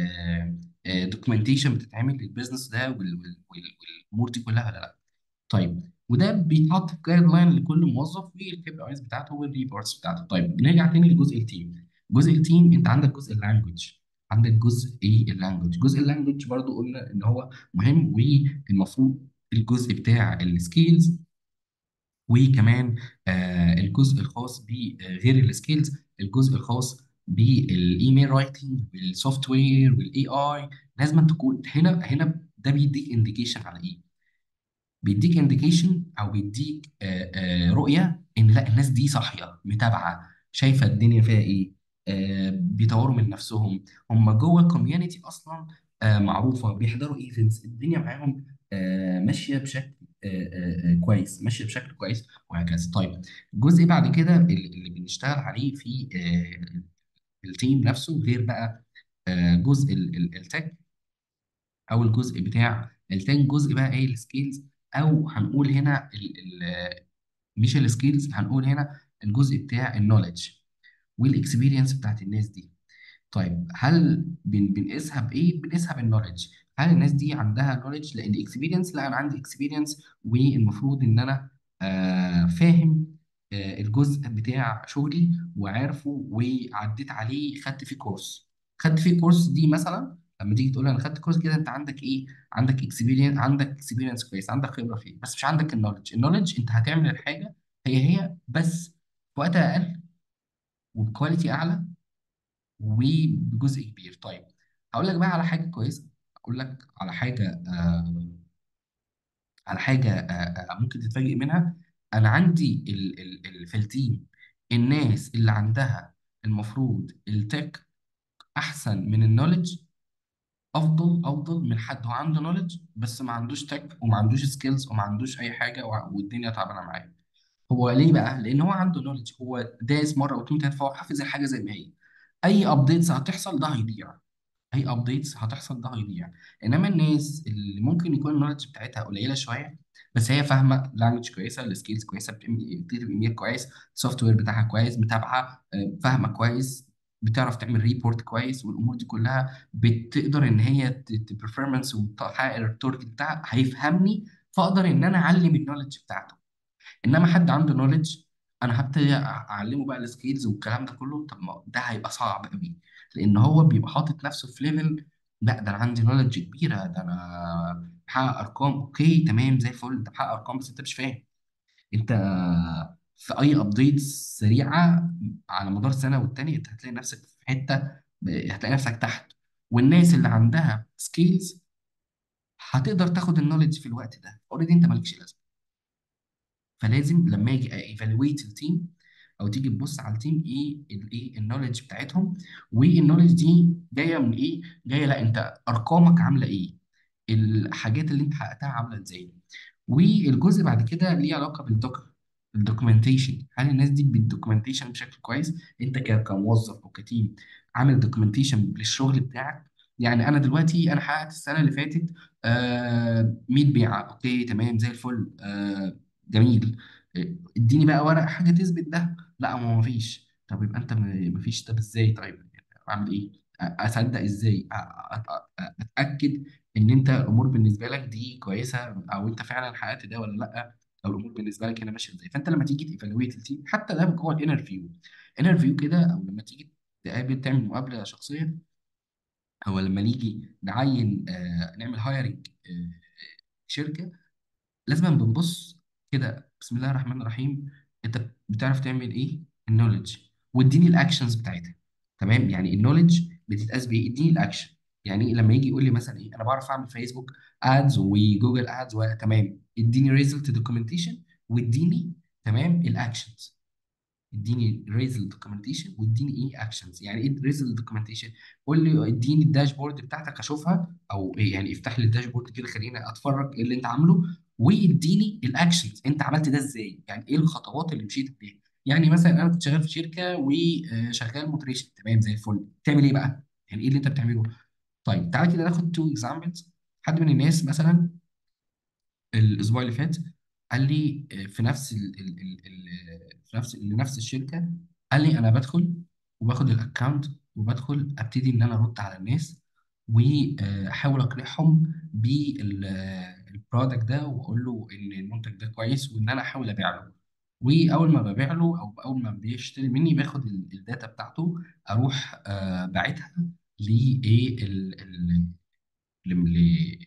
دوكيومنتيشن بتتعمل للبيزنس ده وال- وال- وال- والامور دي كلها ولا لا طيب وده بيتحط في جايد لاين لكل موظف والكي بي ايز بتاعته والريبورتس بتاعته طيب نرجع تاني لجزء التيم جزء التيم انت عندك جزء اللانجوج عندك جزء ايه اللانجوج جزء اللانجوج برضو قلنا ان هو مهم والمفروض الجزء بتاع السكيلز وكمان آه الجزء الخاص بغير السكيلز الجزء الخاص بالايميل رايتنج والسوفت وير والاي اي لازم تكون هنا هنا ده بيديك انديكيشن على ايه بيديك انديكيشن او بيديك آه، آه، رؤيه ان لا الناس دي صاحيه متابعه شايفه الدنيا فيها ايه آه، بيطوروا من نفسهم هم جوه الكوميونتي اصلا آه، معروفه بيحضروا ايفنتس الدنيا معاهم آه، ماشيه بشكل آه، آه، آه، كويس ماشيه بشكل كويس وهكذا طيب الجزء بعد كده اللي اللي بنشتغل عليه في آه، التيم نفسه غير بقى آه، جزء التك او الجزء بتاع التاني جزء بقى ايه السكيلز او هنقول هنا ال ال مش السكيلز هنقول هنا الجزء بتاع النولج والاكسبيرينس بتاعت الناس دي طيب هل بن بنقيسها بايه بنقيسها بالنولج هل الناس دي عندها نولج لان اكسبيرينس لا انا عندي اكسبيرينس والمفروض ان انا آه فاهم آه الجزء بتاع شغلي وعارفه وعديت عليه خدت فيه كورس خدت فيه كورس دي مثلا لما تيجي تقول له انا خدت كورس كده انت عندك ايه عندك اكسبيرينس عندك اكسبيرينس كويس عندك خبره فيه بس مش عندك النولج النولج انت هتعمل الحاجه هي هي بس في وقت اقل وبكواليتي اعلى وبجزء كبير طيب هقول لك بقى على حاجه كويسه اقول لك على حاجه آه على حاجه آه آه ممكن تتفاجئ منها انا عندي ال ال ال في التيم الناس اللي عندها المفروض التك احسن من النولج افضل افضل من حد هو عنده نولج بس ما عندوش تك وما عندوش سكيلز وما عندوش اي حاجه وع- والدنيا تعبانه معاه هو ليه بقى؟ لان هو عنده نولج هو دايس مره واتنين تلاته فهو حافظ الحاجه زي ما هي اي ابديتس هتحصل ده هيضيع اي ابديتس هتحصل ده هيضيع انما الناس اللي ممكن يكون النولج بتاعتها قليله شويه بس هي فاهمه لانجوج كويسه السكيلز كويسه بتعمل- بتكتب ايميل كويس السوفت وير بتاعها كويس متابعه آه، فاهمه كويس بتعرف تعمل ريبورت كويس والامور دي كلها بتقدر ان هي تبرفورمانس وتحقق التارجت بتاعها هيفهمني فاقدر ان انا اعلم النولج بتاعته انما حد عنده نوليدج انا هبتدي اعلمه بقى السكيلز والكلام ده كله طب ما ده هيبقى صعب قوي لان هو بيبقى حاطط نفسه في ليفل لا ده انا عندي نوليدج كبيره ده انا بحقق ارقام اوكي تمام زي الفل انت بحقق ارقام بس انت مش فاهم انت في اي ابديت سريعه على مدار سنه والتاني انت هتلاقي نفسك في حته هتلاقي نفسك تحت والناس اللي عندها سكيلز هتقدر تاخد النوليدج في الوقت ده اوريدي انت مالكش لازمه فلازم لما اجي ايفالويت التيم او تيجي تبص على التيم ايه الايه النولج بتاعتهم والنولج دي جايه من ايه جايه لا انت ارقامك عامله ايه الحاجات اللي انت حققتها عامله ازاي والجزء بعد كده ليه علاقه بالدوك الدوكيومنتيشن هل الناس دي بالدوكيومنتيشن بشكل كويس انت ك- كموظف او كتيم عامل دوكيومنتيشن للشغل بتاعك يعني انا دلوقتي انا حققت السنه اللي فاتت آه 100 بيعه اوكي تمام زي الفل آه جميل آه، اديني بقى ورق حاجه تثبت ده لا ما هو مفيش طب يبقى انت م- مفيش طب ازاي طيب اعمل ايه أ- اصدق ازاي أ- أ- أ- اتاكد ان انت الامور بالنسبه لك دي كويسه او انت فعلا حققت ده ولا لا او الامور بالنسبه لك هنا ماشيه ازاي فانت لما تيجي تيفالويت التيم حتى ده جوه الانترفيو انترفيو كده او لما تيجي تقابل تعمل مقابله شخصيه او لما نيجي نعين آه نعمل هايرنج آه شركه لازم بنبص كده بسم الله الرحمن الرحيم انت بتعرف تعمل ايه النولج واديني الاكشنز بتاعتها تمام يعني النولج بتتقاس بايه اديني الاكشن يعني إيه؟ لما يجي يقول لي مثلا ايه انا بعرف اعمل فيسبوك ادز وجوجل ادز تمام اديني ريزلت دوكيومنتيشن واديني تمام الاكشنز اديني ريزل دوكيومنتيشن واديني ايه اكشنز يعني ايه ريزل دوكيومنتيشن قول لي اديني الداشبورد بتاعتك اشوفها او إيه يعني افتح لي الداشبورد كده خليني اتفرج ايه اللي انت عامله واديني الاكشنز انت عملت ده ازاي يعني ايه الخطوات اللي مشيت بيها يعني مثلا انا كنت شغال في شركه وشغال مودريشن تمام زي الفل تعمل ايه بقى يعني ايه اللي انت بتعمله طيب تعالى كده ناخد تو اكزامبلز حد من الناس مثلا الاسبوع اللي فات قال لي آه، في نفس ال ال ال ال في نفس لنفس الشركه قال لي انا بدخل وباخد الاكونت وبدخل ابتدي ان انا ارد على الناس واحاول اقنعهم بالبرودكت ده واقول له ان المنتج ده كويس وان انا احاول ابيع له واول ما ببيع له او اول ما بيشتري مني باخد ال- الداتا بتاعته اروح آه، باعتها لايه ال- ال- ل-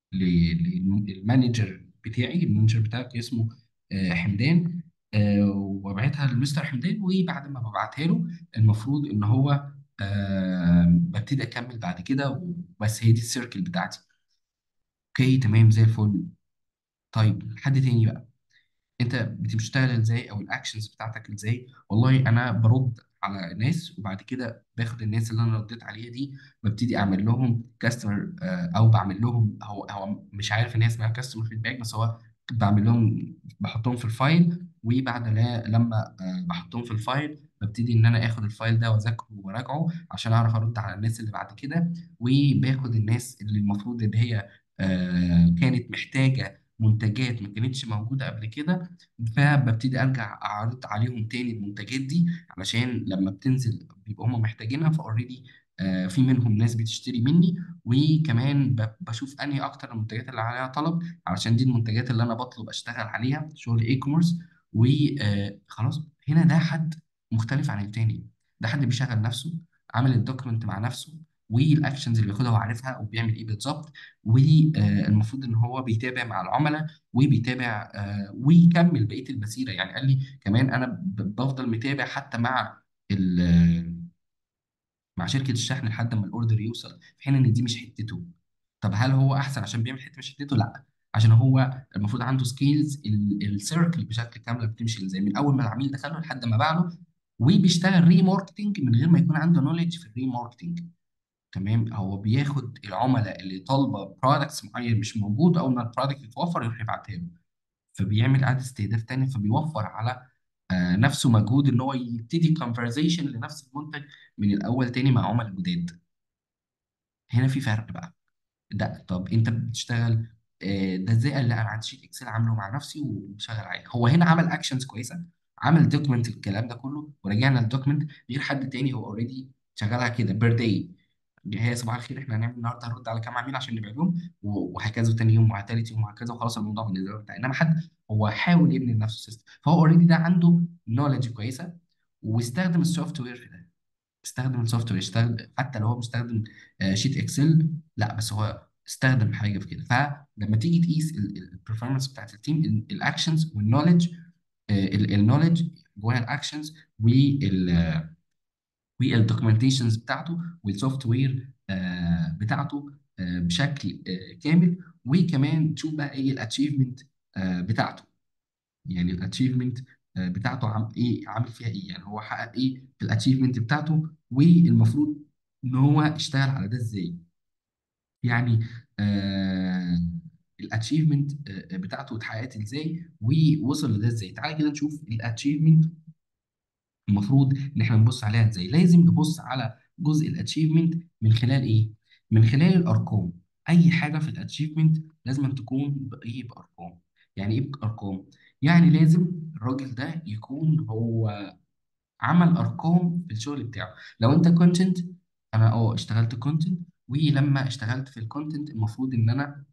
ل- للمانجر بتاعي المانجر بتاعك اسمه آه، حمدان آه، وببعتها لمستر حمدان وبعد ما ببعتها له المفروض ان هو آه، ببتدي اكمل بعد كده وبس هي دي السيركل بتاعتي اوكي تمام زي الفل طيب حد تاني بقى انت بتشتغل ازاي او الاكشنز بتاعتك ازاي والله انا برد على ناس وبعد كده باخد الناس اللي انا رديت عليها دي ببتدي اعمل لهم كاستمر او بعمل لهم هو هو مش عارف ان هي اسمها كاستمر فيدباك بس هو بعمل لهم بحطهم في الفايل وبعد لا- لما آه، بحطهم في الفايل ببتدي ان انا اخد الفايل ده واذاكره وراجعه عشان اعرف ارد على الناس اللي بعد كده وباخد الناس اللي المفروض ان هي آه، كانت محتاجة منتجات ما كانتش موجودة قبل كده فببتدي ارجع اعرض عليهم تاني المنتجات دي علشان لما بتنزل بيبقوا هم محتاجينها فاوريدي في منهم ناس بتشتري مني وكمان ب- بشوف انهي اكتر المنتجات اللي عليها طلب علشان دي المنتجات اللي انا بطلب اشتغل عليها شغل اي كوميرس وخلاص هنا ده حد مختلف عن التاني ده حد بيشغل نفسه عامل الدوكيمنت مع نفسه والاكشنز اللي بياخدها هو عارفها وبيعمل ايه بالظبط والمفروض ان هو بيتابع مع العملاء وبيتابع آه، ويكمل بقيه المسيره يعني قال لي كمان انا ب- بفضل متابع حتى مع ال- مع شركه الشحن لحد ما الاوردر يوصل في حين ان دي مش حتته طب هل هو احسن عشان بيعمل حته مش حتته لا عشان هو المفروض عنده سكيلز السيركل بشكل كامل بتمشي ازاي من اول ما العميل دخله لحد ما باع له وبيشتغل ري ماركتنج من غير ما يكون عنده نوليدج في الري ماركتنج تمام هو بياخد العملاء اللي طالبه برودكتس معين مش موجود اول ما البرودكت يتوفر يروح يبعتها له فبيعمل اعاده استهداف تاني فبيوفر على آه، نفسه مجهود ان هو يبتدي كونفرزيشن لنفس المنتج من الاول تاني مع عملاء جداد هنا في فرق بقى ده طب انت بتشتغل آه، ده ازاي قال لا انا عندي شيت اكسل عامله مع نفسي وشغال عليه هو هنا عمل اكشنز كويسه عمل دوكيمنت الكلام ده كله ورجعنا للدوكيمنت غير حد تاني هو اوريدي شغالها كده بير داي هي صباح الخير احنا هنعمل النهارده هنرد على كام عميل عشان نبيع لهم و- وهكذا وتاني يوم وتالت يوم وهكذا وخلاص الموضوع بالنسبه له انتهى انما حد هو حاول يبني لنفسه سيستم فهو اوريدي ده عنده نولج كويسه واستخدم السوفت وير في ده استخدم السوفت وير استخدم حتى لو هو مستخدم آه، شيت اكسل لا بس هو استخدم حاجه في كده فلما تيجي تقيس البرفورمانس بتاعت التيم الاكشنز والنولج النولج جواها الاكشنز والدوكيومنتيشنز بتاعته والسوفت وير بتاعته آه، بشكل آه، كامل وكمان تشوف بقى ايه الاتشيفمنت بتاعته يعني الاتشيفمنت بتاعته عم ايه عامل فيها ايه يعني هو حقق ايه في الاتشيفمنت بتاعته والمفروض ان هو اشتغل على ده ازاي يعني آه الاتشيفمنت بتاعته اتحققت ازاي ووصل لده ازاي تعالى كده نشوف الاتشيفمنت المفروض ان احنا نبص عليها ازاي لازم نبص على جزء الاتشيفمنت من خلال ايه من خلال الارقام اي حاجه في الاتشيفمنت لازم أن تكون بايه بارقام يعني ايه بارقام يعني لازم الراجل ده يكون هو عمل ارقام في الشغل بتاعه لو انت كونتنت انا اه اشتغلت كونتنت ولما اشتغلت في الكونتنت المفروض ان انا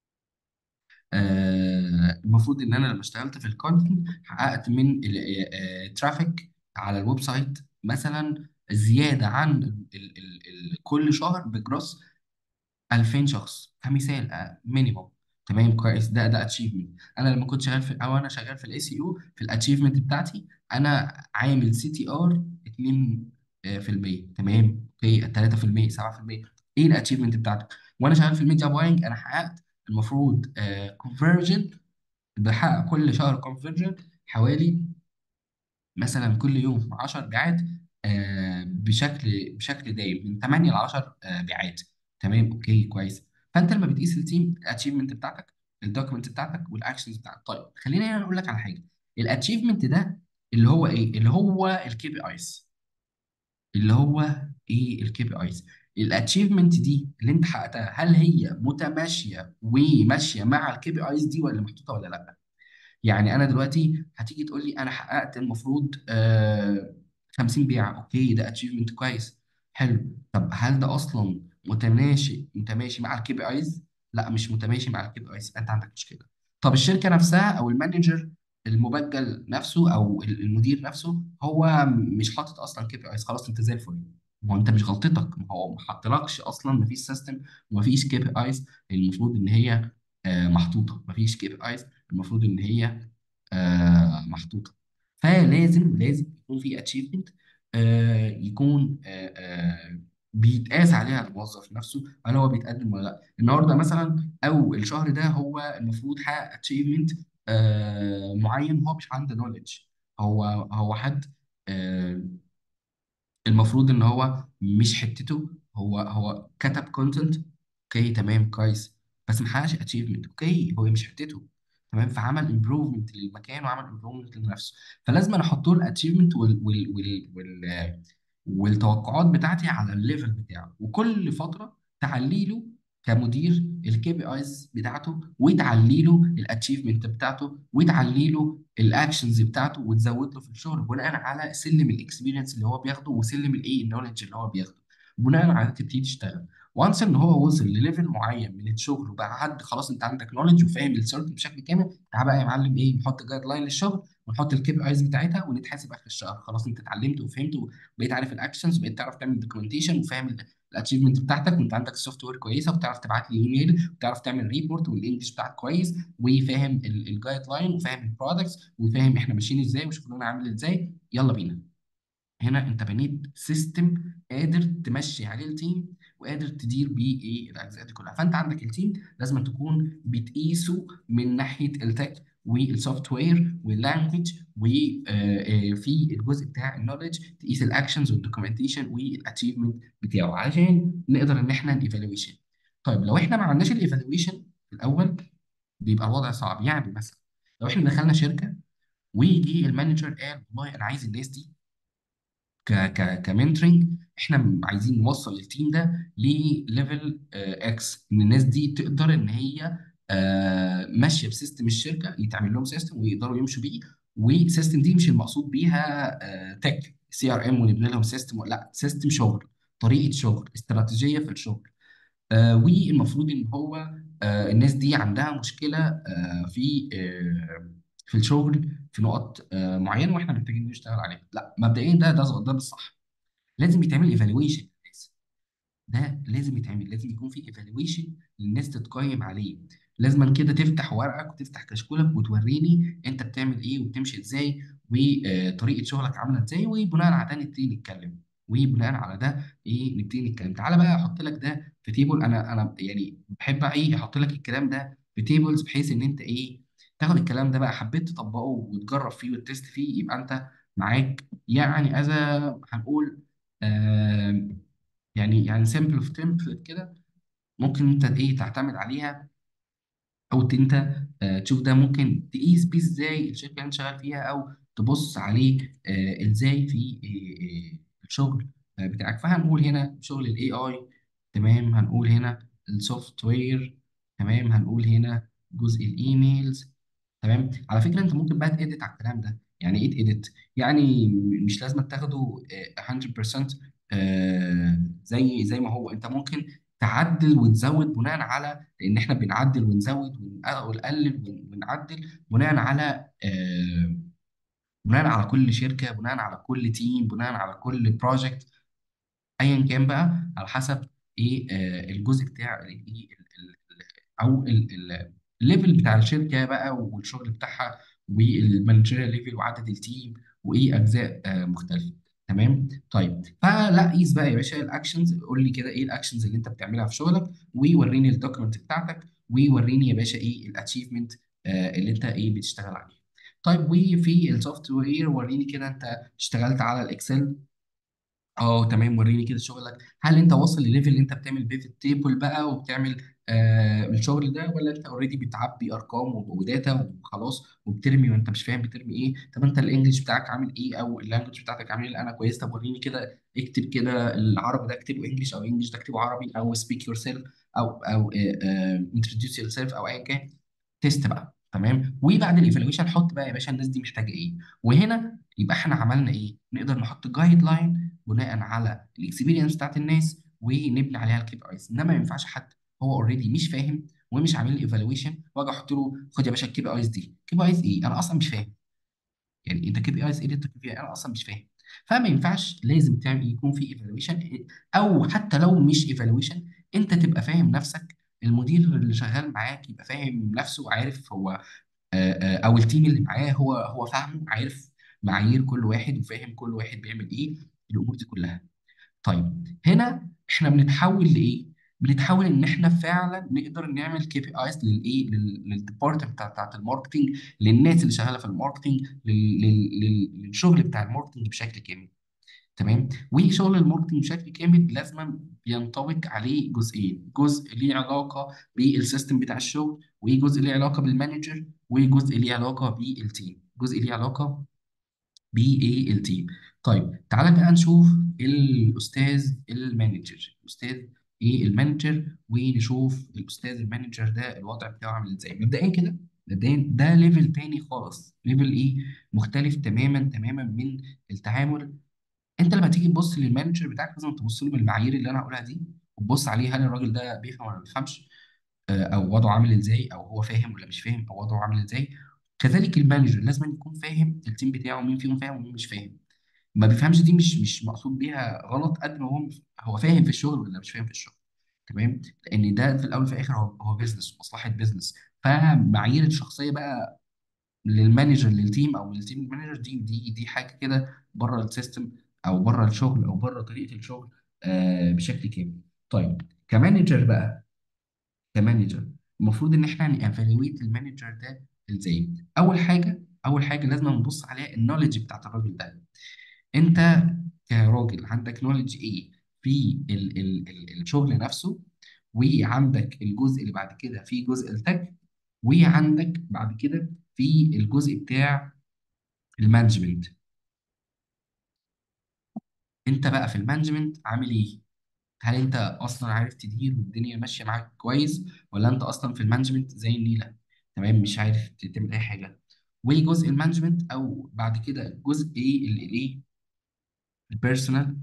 آه، المفروض ان انا لما اشتغلت في الكونتنت حققت من الترافيك على الويب سايت مثلا زياده عن ال ال ال ال كل شهر بجروس 2000 شخص كمثال مينيموم تمام كويس ده ده اتشيفمنت انا لما كنت شغال في او انا شغال في الاي سي يو في الاتشيفمنت بتاعتي انا عامل سي تي ار 2% تمام اوكي 3% 7% ايه الاتشيفمنت بتاعتك وانا شغال في الميديا باينج انا حققت المفروض كونفرجن بحقق كل شهر كونفرجن حوالي مثلا كل يوم 10 بيعات آه، بشكل بشكل دايم من 8 ل 10 آه، بيعات تمام اوكي كويس فانت لما بتقيس التيم الاتشيفمنت بتاعتك الدوكيمنت بتاعتك والاكشنز بتاعتك طيب خليني انا اقول لك على حاجه الاتشيفمنت ده اللي هو ايه اللي هو الكي بي ايز اللي هو ايه الكي بي ايز الاتشيفمنت دي اللي انت حققتها هل هي متماشيه وماشيه مع الكي بي ايز دي ولا محطوطه ولا لا يعني انا دلوقتي هتيجي تقول لي انا حققت المفروض آه 50 بيعه اوكي ده اتشيفمنت كويس حلو طب هل ده اصلا متماشي متماشي مع الكي بي ايز لا مش متماشي مع الكي بي ايز انت عندك مشكله طب الشركه نفسها او المانجر المبجل نفسه او المدير نفسه هو مش حاطط اصلا كي بي ايز خلاص انت زي الفل ما هو انت مش غلطتك ما هو ما حطلكش اصلا ما فيش سيستم وما فيش كي بي ايز المفروض ان هي آه، محطوطه ما فيش كي بي ايز المفروض ان هي آه، محطوطه فلازم لازم يكون في اتشيفمنت يكون آه، آه، بيتقاس عليها الموظف نفسه هل هو بيتقدم ولا لا النهارده مثلا او الشهر ده هو المفروض حقق اتشيفمنت معين هو مش عنده نوليدج هو هو حد آه، المفروض ان هو مش حتته هو هو كتب كونتنت اوكي تمام كويس بس ما حققش اتشيفمنت اوكي هو مش حتته تمام فعمل امبروفمنت للمكان وعمل امبروفمنت لنفسه فلازم انا احط له الاتشيفمنت وال وال وال وال والتوقعات بتاعتي على الليفل بتاعه وكل فتره تعلي له كمدير الكي بي ايز بتاعته وتعلي له الاتشيفمنت بتاعته وتعلي له الاكشنز بتاعته وتزود له في الشغل بناء على سلم الاكسبيرينس اللي هو بياخده وسلم الايه النولج اللي هو بياخده بناء على ده تبتدي تشتغل وانس ان هو وصل لليفل معين من الشغل وبقى حد خلاص انت عندك نولج وفاهم السيركل بشكل كامل تعال بقى يا معلم ايه نحط جايد لاين للشغل ونحط الكي بي ايز بتاعتها ونتحاسب اخر الشهر خلاص انت اتعلمت وفهمت وبقيت عارف الاكشنز وبقيت تعرف تعمل دوكيومنتيشن وفاهم الاتشيفمنت بتاعتك وانت عندك السوفت وير كويسه وبتعرف تبعت لي ايميل وبتعرف تعمل ريبورت والانجلش بتاعك كويس وفاهم الجايد لاين وفاهم البرودكتس وفاهم احنا ماشيين ازاي وشغلنا عامل ازاي يلا بينا هنا انت بنيت سيستم قادر تمشي عليه التيم وقادر تدير بيه ايه الاجزاء دي كلها فانت عندك التيم لازم تكون بتقيسه من ناحيه التك والسوفت وير واللانجوج وفي الجزء بتاع النولج تقيس الاكشنز والدوكيومنتيشن والاتشيفمنت بتاعه علشان نقدر ان احنا الايفالويشن طيب لو احنا ما عملناش الايفالويشن في الاول بيبقى الوضع صعب يعني مثلا لو احنا دخلنا شركه ويجي المانجر قال والله انا عايز الناس دي ك ك كمنتورنج احنا م- عايزين نوصل التيم ده لليفل اكس ان الناس دي تقدر ان هي آه، ماشيه بسيستم الشركه يتعمل لهم سيستم ويقدروا يمشوا بيه والسيستم دي مش المقصود بيها تك سي ار ام ونبني لهم سيستم لا سيستم شغل طريقه شغل استراتيجيه في الشغل آه، والمفروض ان هو آه، الناس دي عندها مشكله آه، في آه، في الشغل في نقط آه، معينه واحنا محتاجين نشتغل عليها لا مبدئيا ده ده ده الصح لازم يتعمل ايفالويشن ده لازم يتعمل لازم يكون في ايفالويشن للناس تتقيم عليه لازم كده تفتح ورقك وتفتح كشكولك وتوريني انت بتعمل ايه وبتمشي ازاي وطريقه شغلك عامله ازاي وبناء على ده نبتدي نتكلم وبناء على ده ايه نبتدي نتكلم تعالى بقى احط لك ده في تيبل انا انا يعني بحب ايه احط لك الكلام ده في تيبلز بحيث ان انت ايه تاخد الكلام ده بقى حبيت تطبقه وتجرب فيه وتست فيه يبقى انت معاك يعني از هنقول آه يعني يعني سيمبل اوف تمبلت كده ممكن انت ايه تعتمد عليها او ت- انت آه، تشوف ده ممكن تقيس بيه ازاي الشركه اللي انت شغال فيها او تبص عليه آه، ازاي في آه، آه، الشغل آه، بتاعك فهنقول هنا شغل الاي اي تمام هنقول هنا السوفت وير تمام هنقول هنا جزء الايميلز تمام على فكره انت ممكن بقى تedit على الكلام ده يعني ايه تedit يعني م- مش لازم تاخده آه، 100% آه، زي زي ما هو انت ممكن تعدل وتزود بناء على لان احنا بنعدل ونزود ون- ونقلل ون- ونعدل بناء على آه، بناء على كل شركه بناء على كل تيم بناء على كل بروجكت ايا كان بقى على حسب ايه آه، الجزء بتاع ال- ايه ال- ال- ال- او ال- ال- الليفل بتاع الشركه بقى والشغل بتاعها والمانجيريال ليفل وعدد التيم وايه اجزاء آه، مختلفه تمام طيب فلا قيس بقى يا باشا الاكشنز قول لي كده ايه الاكشنز اللي انت بتعملها في شغلك ووريني الدوكيمنت بتاعتك ووريني يا باشا ايه الاتشيفمنت اللي انت ايه بتشتغل عليه طيب وفي السوفت وير وريني كده انت اشتغلت على الاكسل اه تمام وريني كده شغلك هل انت واصل لليفل اللي انت بتعمل بيفت تيبل بقى وبتعمل آه الشغل ده ولا انت اوريدي بتعبي ارقام و- وداتا وخلاص وبترمي وانت مش فاهم بترمي ايه طب انت الانجليش بتاعك عامل ايه او اللانجوج بتاعتك عامل ايه لا انا كويس طب وريني كده اكتب كده العربي ده اكتبه انجليش او انجليش ده اكتبه عربي او سبيك يور سيلف او او انتروديوس يور سيلف او ايا كان تيست بقى تمام وبعد الايفالويشن حط بقى يا باشا الناس دي محتاجه ايه وهنا يبقى احنا عملنا ايه نقدر نحط جايد لاين بناء على الاكسبيرينس بتاعت الناس ونبني عليها الكي بي ايز انما ما ينفعش حد هو اوريدي مش فاهم ومش عامل لي ايفالويشن واجي احط له خد يا باشا الكي بي ايز دي كي بي ايز ايه انا اصلا مش فاهم يعني انت كي بي ايز ايه اللي انت كي بي انا اصلا مش فاهم فما ينفعش لازم تعمل يكون في ايفالويشن او حتى لو مش ايفالويشن انت تبقى فاهم نفسك المدير اللي شغال معاك يبقى فاهم نفسه وعارف هو آه، آه، او التيم اللي معاه هو هو فاهمه عارف معايير كل واحد وفاهم كل واحد بيعمل ايه الامور دي كلها طيب هنا احنا بنتحول لايه بنتحول ان احنا فعلا نقدر نعمل كي بي ايز للايه للديبارتمنت بتاع بتاعت الماركتنج للناس اللي شغاله في الماركتنج لل- لل- لل- للشغل بتاع الماركتنج بشكل كامل تمام وشغل الماركتنج بشكل كامل لازم بينطبق عليه جزئين جزء ليه علاقه بالسيستم بتاع الشغل وجزء ليه علاقه بالمانجر وجزء ليه علاقه بالتيم جزء ليه علاقه بايه التيم طيب تعالى بقى نشوف الاستاذ المانجر الاستاذ ايه المانجر ونشوف الاستاذ المانجر ده الوضع بتاعه عامل ازاي مبدئيا كده مبدئيا ده ليفل تاني خالص ليفل ايه مختلف تماما تماما من التعامل انت لما تيجي تبص للمانجر بتاعك لازم تبص له بالمعايير اللي انا هقولها دي وتبص عليه هل الراجل ده بيفهم ولا ما بيفهمش آه، او وضعه عامل ازاي او هو فاهم ولا مش فاهم او وضعه عامل ازاي كذلك المانجر لازم يكون فاهم التيم بتاعه مين فيهم فاهم ومين مش فاهم ما بيفهمش دي مش مش مقصود بيها غلط قد ما هو هو فاهم في الشغل ولا مش فاهم في الشغل تمام لان ده في الاول وفي الاخر هو هو بيزنس مصلحه بيزنس فمعايير الشخصيه بقى للمانجر للتيم او للتيم المانجر دي دي دي حاجه كده بره السيستم او بره الشغل او بره طريقه الشغل آه بشكل كامل طيب كمانجر بقى كمانجر المفروض ان احنا نيفالويت المانجر ده ازاي اول حاجه اول حاجه لازم نبص عليها النولج بتاعت الراجل ده انت كراجل عندك نولج ايه في ال ال ال الشغل نفسه وعندك الجزء اللي بعد كده في جزء التك وعندك بعد كده في الجزء بتاع المانجمنت انت بقى في المانجمنت عامل ايه هل انت اصلا عارف تدير والدنيا ماشيه معاك كويس ولا انت اصلا في المانجمنت زي النيله تمام مش عارف تعمل اي حاجه وجزء المانجمنت او بعد كده جزء ايه الايه البيرسونال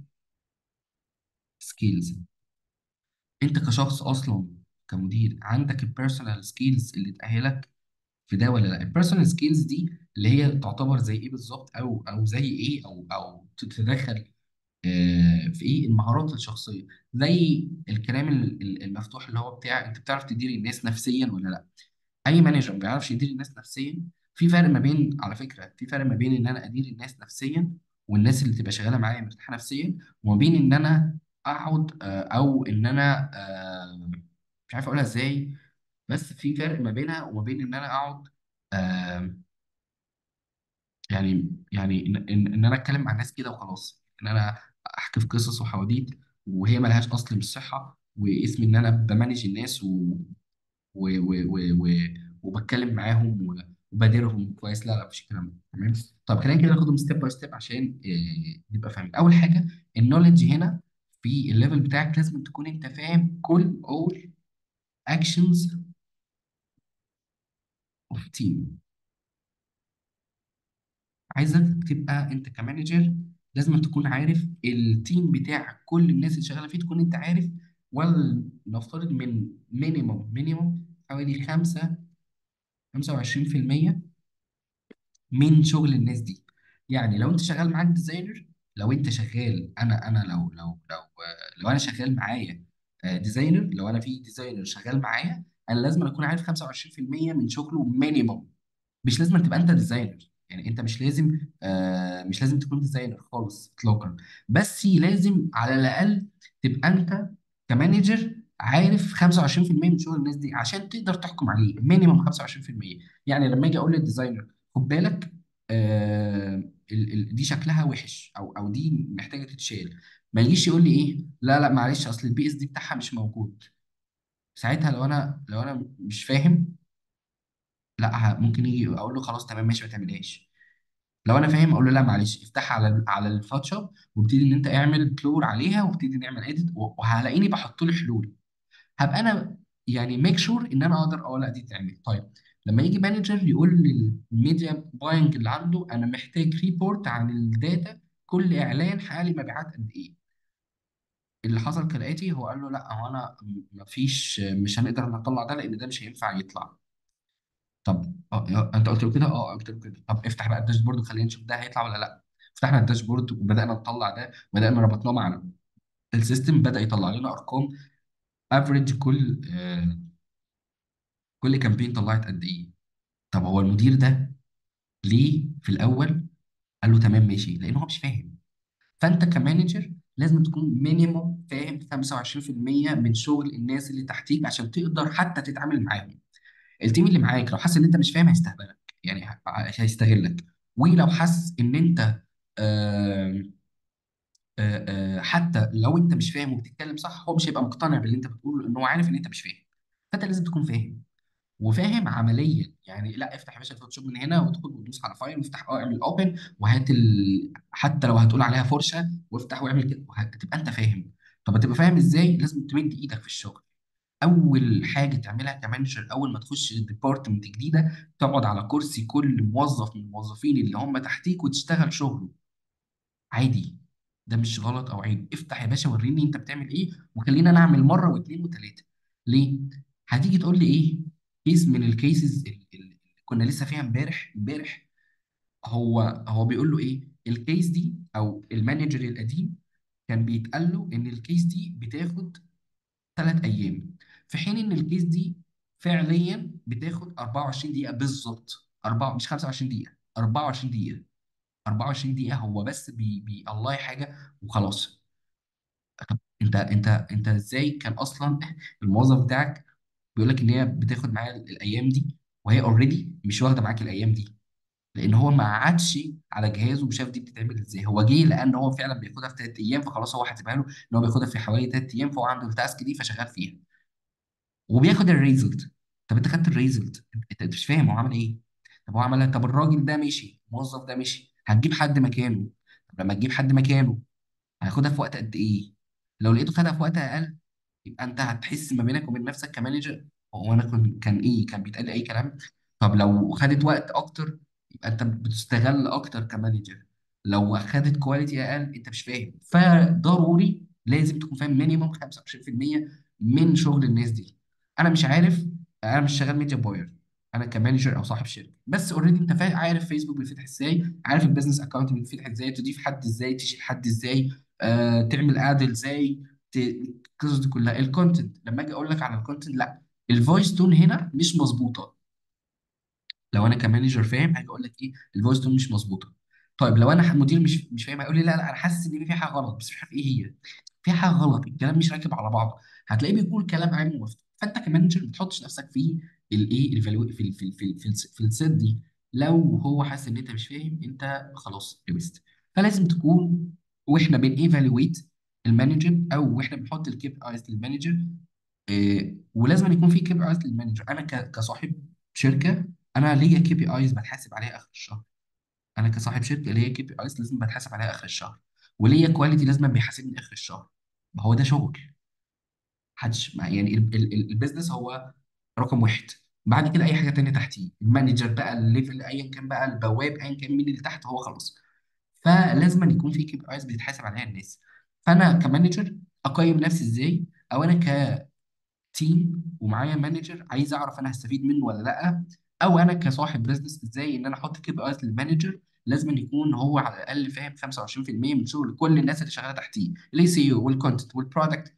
سكيلز انت كشخص اصلا كمدير عندك البيرسونال سكيلز اللي تأهلك في ده ولا لا البيرسونال سكيلز دي اللي هي تعتبر زي ايه بالظبط او او زي ايه او او تتدخل آه، في ايه المهارات الشخصيه زي الكلام ال- ال- المفتوح اللي هو بتاع انت بتعرف تدير الناس نفسيا ولا لا اي مانجر ما بيعرفش يدير الناس نفسيا في فرق ما بين على فكره في فرق ما بين ان انا ادير الناس نفسيا والناس اللي تبقى شغاله معايا مرتاحه نفسيا وما بين ان انا اقعد آه، او ان انا آه، مش عارف اقولها ازاي بس في فرق ما بينها وما بين ان انا اقعد آه، يعني يعني ان ان إن انا اتكلم مع الناس كده وخلاص ان انا احكي في قصص وحواديت وهي ملهاش اصل من الصحه واسمي ان انا بمانج الناس و و و و و وبتكلم معاهم و- وبديرهم كويس لا لا مفيش الكلام ده تمام طب خلينا كده ناخدهم ستيب باي ستيب عشان آه، نبقى فاهمين اول حاجه النولج هنا في الليفل بتاعك لازم تكون انت فاهم كل all actions of team عايزك تبقى انت كمانجر لازم تكون عارف التيم بتاعك كل الناس اللي شغاله فيه تكون انت عارف ولنفترض من مينيموم مينيموم حوالي 5 25% من شغل الناس دي يعني لو انت شغال معاك ديزاينر لو انت شغال انا انا لو لو لو لو انا شغال معايا ديزاينر لو انا في ديزاينر شغال معايا انا لازم اكون عارف 25% من شغله مينيموم مش لازم تبقى انت ديزاينر يعني انت مش لازم آه مش لازم تكون ديزاينر خالص اطلاقا بس لازم على الاقل تبقى انت كمانجر عارف 25% من شغل الناس دي عشان تقدر تحكم عليه مينيمم 25% يعني لما اجي اقول للديزاينر خد بالك آه ال ال دي شكلها وحش او او دي محتاجه تتشال ما يجيش يقول لي ايه لا لا معلش اصل البي اس دي بتاعها مش موجود ساعتها لو انا لو انا مش فاهم لا ه- ممكن يجي اقول له خلاص تمام ماشي ما تعملهاش لو انا فاهم اقول له لا معلش افتحها على ال- على الفوتوشوب وابتدي ان انت اعمل بلور عليها وابتدي نعمل اديت وهلاقيني بحط له حلول هبقى انا يعني ميك شور ان انا اقدر اه لا دي تعمل طيب لما يجي مانجر يقول للميديا باينج اللي عنده انا محتاج ريبورت عن الداتا كل اعلان حقق مبيعات قد ايه اللي حصل كالاتي هو قال له لا هو انا م- مفيش مش هنقدر نطلع ده لان ده مش هينفع يطلع طب اه آه، انت قلت له كده اه قلت له كده طب افتح بقى الداشبورد وخلينا نشوف ده هيطلع ولا لا فتحنا الداشبورد وبدانا نطلع ده وبدانا ربطناه مع السيستم بدا يطلع لنا ارقام افريج كل آه كل كامبين طلعت قد ايه طب هو المدير ده ليه في الاول قال له تمام ماشي لان هو مش فاهم فانت كمانجر لازم تكون مينيموم فاهم 25% من شغل الناس اللي تحتيك عشان تقدر حتى تتعامل معاهم التيم اللي معاك لو حس ان انت مش فاهم هيستهبلك يعني ه- هيستغلك ولو حس ان انت آه، آه، آه، حتى لو انت مش فاهم وبتتكلم صح هو مش هيبقى مقتنع باللي انت بتقوله لان هو عارف ان انت مش فاهم فانت لازم تكون فاهم وفاهم عمليا يعني لا افتح يا باشا الفوتوشوب من هنا وادخل وتدوس على فايل وافتح اه اعمل اوبن وهات ال... حتى لو هتقول عليها فرشه وافتح واعمل كده وهتبقى انت فاهم طب هتبقى فاهم ازاي لازم تمد ايدك في الشغل اول حاجه تعملها كمانجر اول ما تخش ديبارتمنت جديده تقعد على كرسي كل موظف من الموظفين اللي هم تحتيك وتشتغل شغله عادي ده مش غلط او عيب افتح يا باشا وريني انت بتعمل ايه وخلينا نعمل مره واثنين وثلاثه ليه هتيجي تقول لي ايه كيس من الكيسز اللي كنا لسه فيها امبارح امبارح هو هو بيقول له ايه الكيس دي او المانجر القديم كان بيتقال له ان الكيس دي بتاخد ثلاث ايام في حين ان الكيس دي فعليا بتاخد 24 دقيقه بالظبط أربعة مش 25 دقيقه 24 دقيقه 24 دقيقه هو بس بي, بي الله حاجه وخلاص طب انت انت انت ازاي كان اصلا الموظف بتاعك بيقول لك ان هي بتاخد معاه الايام دي وهي اوريدي مش واخده معاك الايام دي لان هو ما قعدش على جهازه وشاف دي بتتعمل ازاي هو جه لان هو فعلا بياخدها في ثلاث ايام فخلاص هو حاسبها له ان هو بياخدها في حوالي ثلاث ايام فهو عنده التاسك دي فشغال فيها وبياخد الريزلت طب انت خدت الريزلت انت أنت مش فاهم هو عمل ايه طب هو عمل طب الراجل ده مشي الموظف ده مشي هتجيب حد مكانه طب لما تجيب حد مكانه هياخدها في وقت قد ايه لو لقيته خدها في وقت اقل يبقى انت هتحس ما بينك وبين نفسك كمانجر هو انا كنت كان ايه كان بيتقال لي اي كلام طب لو خدت وقت اكتر يبقى انت بتستغل اكتر كمانجر لو خدت كواليتي اقل انت مش فاهم فضروري لازم تكون فاهم مينيمم 25% من شغل الناس دي انا مش عارف انا مش شغال ميديا باير انا كمانجر او صاحب شركه بس اوريدي انت فا- عارف فيسبوك بيتفتح ازاي عارف البيزنس اكونت بيتفتح ازاي تضيف حد ازاي تشيل حد ازاي آه، تعمل اد ازاي ت- القصص دي كلها الكونتنت لما اجي اقول لك على الكونتنت لا الفويس تون هنا مش مظبوطه لو انا كمانجر فاهم هاجي اقول لك ايه الفويس تون مش مظبوطه طيب لو انا مدير مش مش فاهم هيقول لي لا لا انا حاسس ان في حاجه غلط بس مش عارف ايه هي في حاجه غلط الكلام مش راكب على بعضه هتلاقيه بيقول كلام عام ومفتوح فانت كمانجر ما تحطش نفسك في الايه الفالو في ال- في ال- في ال- في الس- في السيت دي لو هو حاسس ان انت مش فاهم انت خلاص لبست فلازم تكون واحنا بنيفالويت المانجر او واحنا بنحط الكي بي ايز للمانجر إيه ولازم يكون في كي بي ايز للمانجر انا ك- كصاحب شركه انا ليا كي بي ايز بتحاسب عليها اخر الشهر انا كصاحب شركه ليا كي بي ايز لازم بتحاسب عليها اخر الشهر وليا كواليتي لازم بيحاسبني اخر الشهر ما هو ده شغل محدش ما- يعني ال- ال- ال- البيزنس هو رقم واحد بعد كده اي حاجه تانية تحتيه المانجر بقى الليفل ايا كان بقى البواب ايا كان مين اللي تحت هو خلاص فلازم أن يكون في كي بي ايز بيتحاسب عليها الناس فانا كمانجر اقيم نفسي ازاي او انا تيم ومعايا مانجر عايز اعرف انا هستفيد منه ولا لا او انا كصاحب بزنس ازاي ان انا احط كي بي ايز للمانجر لازم أن يكون هو على الاقل فاهم 25% من شغل كل الناس اللي شغاله تحتيه الاي سي او والكونتنت والبرودكت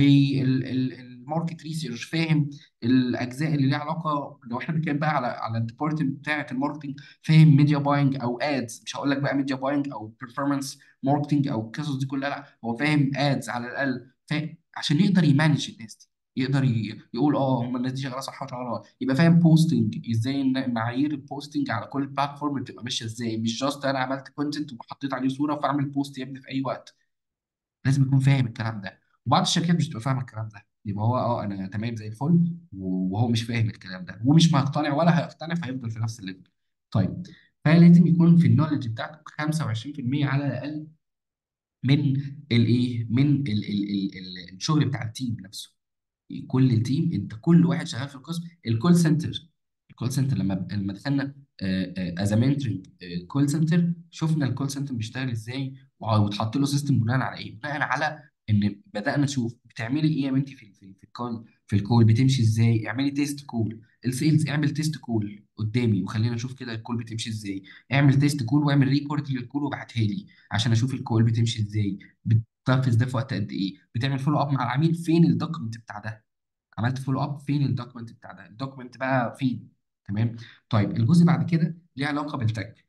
والماركت ريسيرش فاهم الاجزاء اللي ليها علاقه لو احنا بنتكلم بقى على على الديبارتمنت بتاعه الماركتنج فاهم ميديا باينج او ادز مش هقول لك بقى ميديا باينج او بيرفورمانس ماركتنج او القصص دي كلها لا هو فاهم ادز على الاقل فاهم عشان يقدر يمانج الناس دي يقدر ي- يقول اه هم الناس دي شغاله صح وشغاله غلط يبقى فاهم بوستنج ازاي إن معايير البوستنج على كل بلاتفورم بتبقى ماشيه ازاي مش جاست انا عملت كونتنت وحطيت عليه صوره فاعمل بوست يا ابني في اي وقت لازم يكون فاهم الكلام ده وبعض الشركات مش بتبقى فاهمه الكلام ده يبقى هو اه انا تمام زي الفل وهو مش فاهم الكلام ده ومش هيقتنع ولا هيقتنع فهيفضل في نفس الليفل طيب فلازم يكون في النولج بتاعتك 25% على الاقل من الايه من ال ال ال ال الشغل بتاع التيم نفسه كل التيم انت كل واحد شغال في القسم الكول سنتر الكول سنتر لما لما دخلنا از منتورنج كول سنتر شفنا الكول سنتر بيشتغل ازاي وع- واتحط له سيستم بناء على ايه؟ بناء على ان بدانا نشوف بتعملي ايه يا بنتي في في في الكول في الكول بتمشي ازاي؟ اعملي تيست كول السيلز اعمل تيست كول قدامي وخلينا نشوف كده الكول بتمشي ازاي اعمل تيست كول واعمل ريكورد للكول وابعتها لي عشان اشوف الكول بتمشي ازاي بتنفذ ده في وقت قد ايه بتعمل فولو اب مع العميل فين الدوكيمنت بتاع ده عملت فولو اب فين الدوكيمنت بتاع ده الدوكيمنت بقى فين تمام طيب الجزء بعد كده ليه علاقه بالتك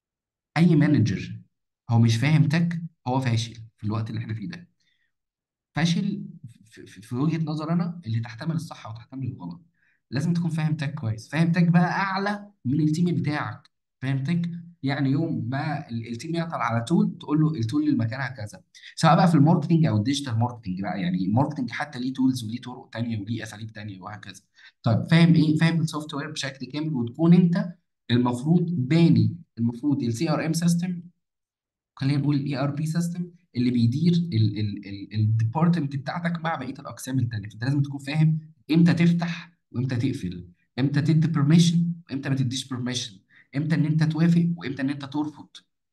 اي مانجر هو مش فاهم تك هو فاشل في الوقت اللي احنا فيه ده فاشل في, في, في وجهة نظر انا اللي تحتمل الصح وتحتمل الغلط لازم تكون فاهم تك كويس فاهم تك بقى اعلى من التيم بتاعك فاهم تك يعني يوم ما ال- التيم يعطل على تول تقول له التول اللي مكانها كذا سواء بقى في الماركتنج او الديجيتال ماركتنج بقى يعني الماركتنج حتى ليه تولز وليه طرق تانية وليه اساليب تانية وهكذا طيب فاهم ايه فاهم السوفت وير بشكل كامل وتكون انت المفروض باني المفروض السي ار ام سيستم خلينا نقول الاي ار بي سيستم اللي بيدير الديبارتمنت بتاعتك مع بقيه الاقسام التانيه فانت لازم تكون فاهم امتى تفتح وامتى تقفل امتى تدي بيرميشن وامتى ما تديش بيرميشن امتى ان انت توافق وامتى ان انت ترفض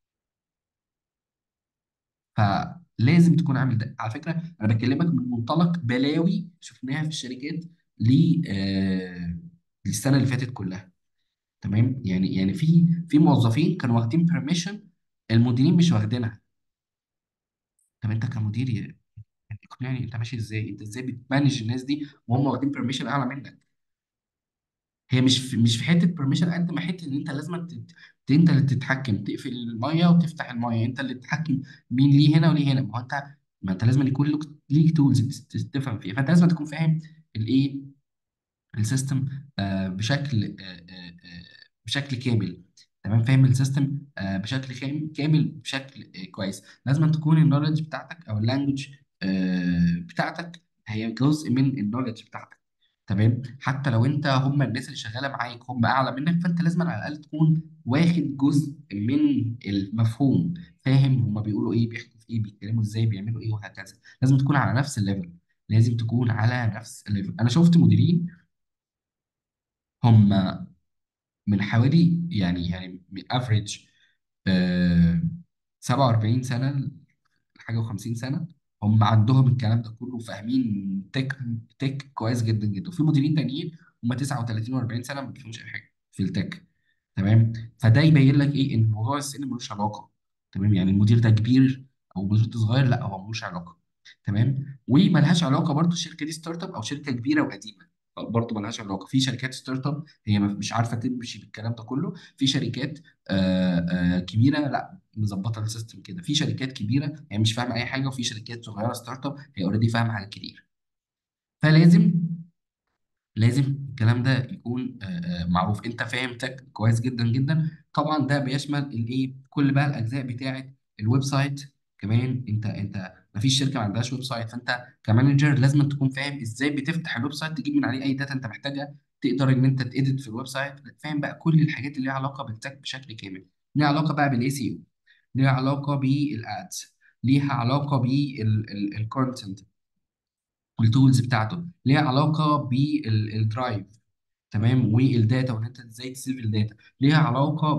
فلازم تكون عامل ده على فكره انا بكلمك من منطلق بلاوي شفناها في الشركات ل آه، للسنه اللي فاتت كلها تمام يعني يعني في في موظفين كانوا واخدين بيرميشن المديرين مش واخدينها طب انت كمدير ي- اقنعني انت ماشي ازاي انت ازاي بتمانج الناس دي وهم واخدين بيرميشن اعلى منك هي مش في مش في حته بيرميشن قد ما حته ان انت لازم تت... انت اللي تتحكم تقفل الميه وتفتح الميه انت اللي تتحكم مين ليه هنا وليه هنا ما هو انت ما انت لازم يكون لك ليك تولز تفهم فيها فانت لازم تكون فاهم الايه السيستم آه، بشكل آه، آه، آه، بشكل كامل تمام فاهم السيستم آه، بشكل خام- كامل بشكل آه، كويس لازم تكون النولج بتاعتك او اللانجوج بتاعتك هي جزء من النولج بتاعتك تمام حتى لو انت هم الناس اللي شغاله معاك هم اعلى منك فانت لازم على الاقل تكون واخد جزء من المفهوم فاهم هم بيقولوا ايه بيحكوا في ايه بيتكلموا ازاي بيعملوا ايه وهكذا لازم تكون على نفس الليفل لازم تكون على نفس الليفل انا شفت مديرين هم من حوالي يعني يعني من افريج 47 سنه حاجه و50 سنه هم عندهم الكلام ده كله فاهمين تك تك كويس جدا جدا وفي مديرين تانيين هم 39 و40 سنه ما بيفهموش اي حاجه في التك تمام فده يبين لك ايه ان موضوع السن ملوش علاقه تمام يعني المدير ده كبير او المدير ده صغير لا هو ملوش علاقه تمام وملهاش علاقه برضو الشركه دي ستارت اب او شركه كبيره وقديمه برضه ملهاش علاقه في شركات ستارت اب هي مش عارفه تمشي بالكلام ده كله في شركات آه آه كبيره لا مظبطه السيستم كده في شركات كبيره هي مش فاهمه اي حاجه وفي شركات صغيره ستارت اب هي اوريدي فاهمه حاجات كتير فلازم لازم الكلام ده يكون آه، آه، معروف انت فاهم تك كويس جدا جدا طبعا ده بيشمل الايه كل بقى الاجزاء بتاعه الويب سايت كمان انت انت ما فيش شركه ما عندهاش ويب سايت فانت كمانجر لازم تكون فاهم ازاي بتفتح الويب سايت تجيب من عليه اي داتا انت محتاجها تقدر ان انت تedit في الويب سايت فاهم بقى كل الحاجات اللي ليها علاقه بالتك بشكل كامل ليها علاقه بقى بالاي سي او ليها علاقه بالادز ليها علاقه بالكونتنت والتولز بتاعته ليها علاقه بالدرايف تمام والداتا وان انت ازاي تسيف الداتا ليها علاقه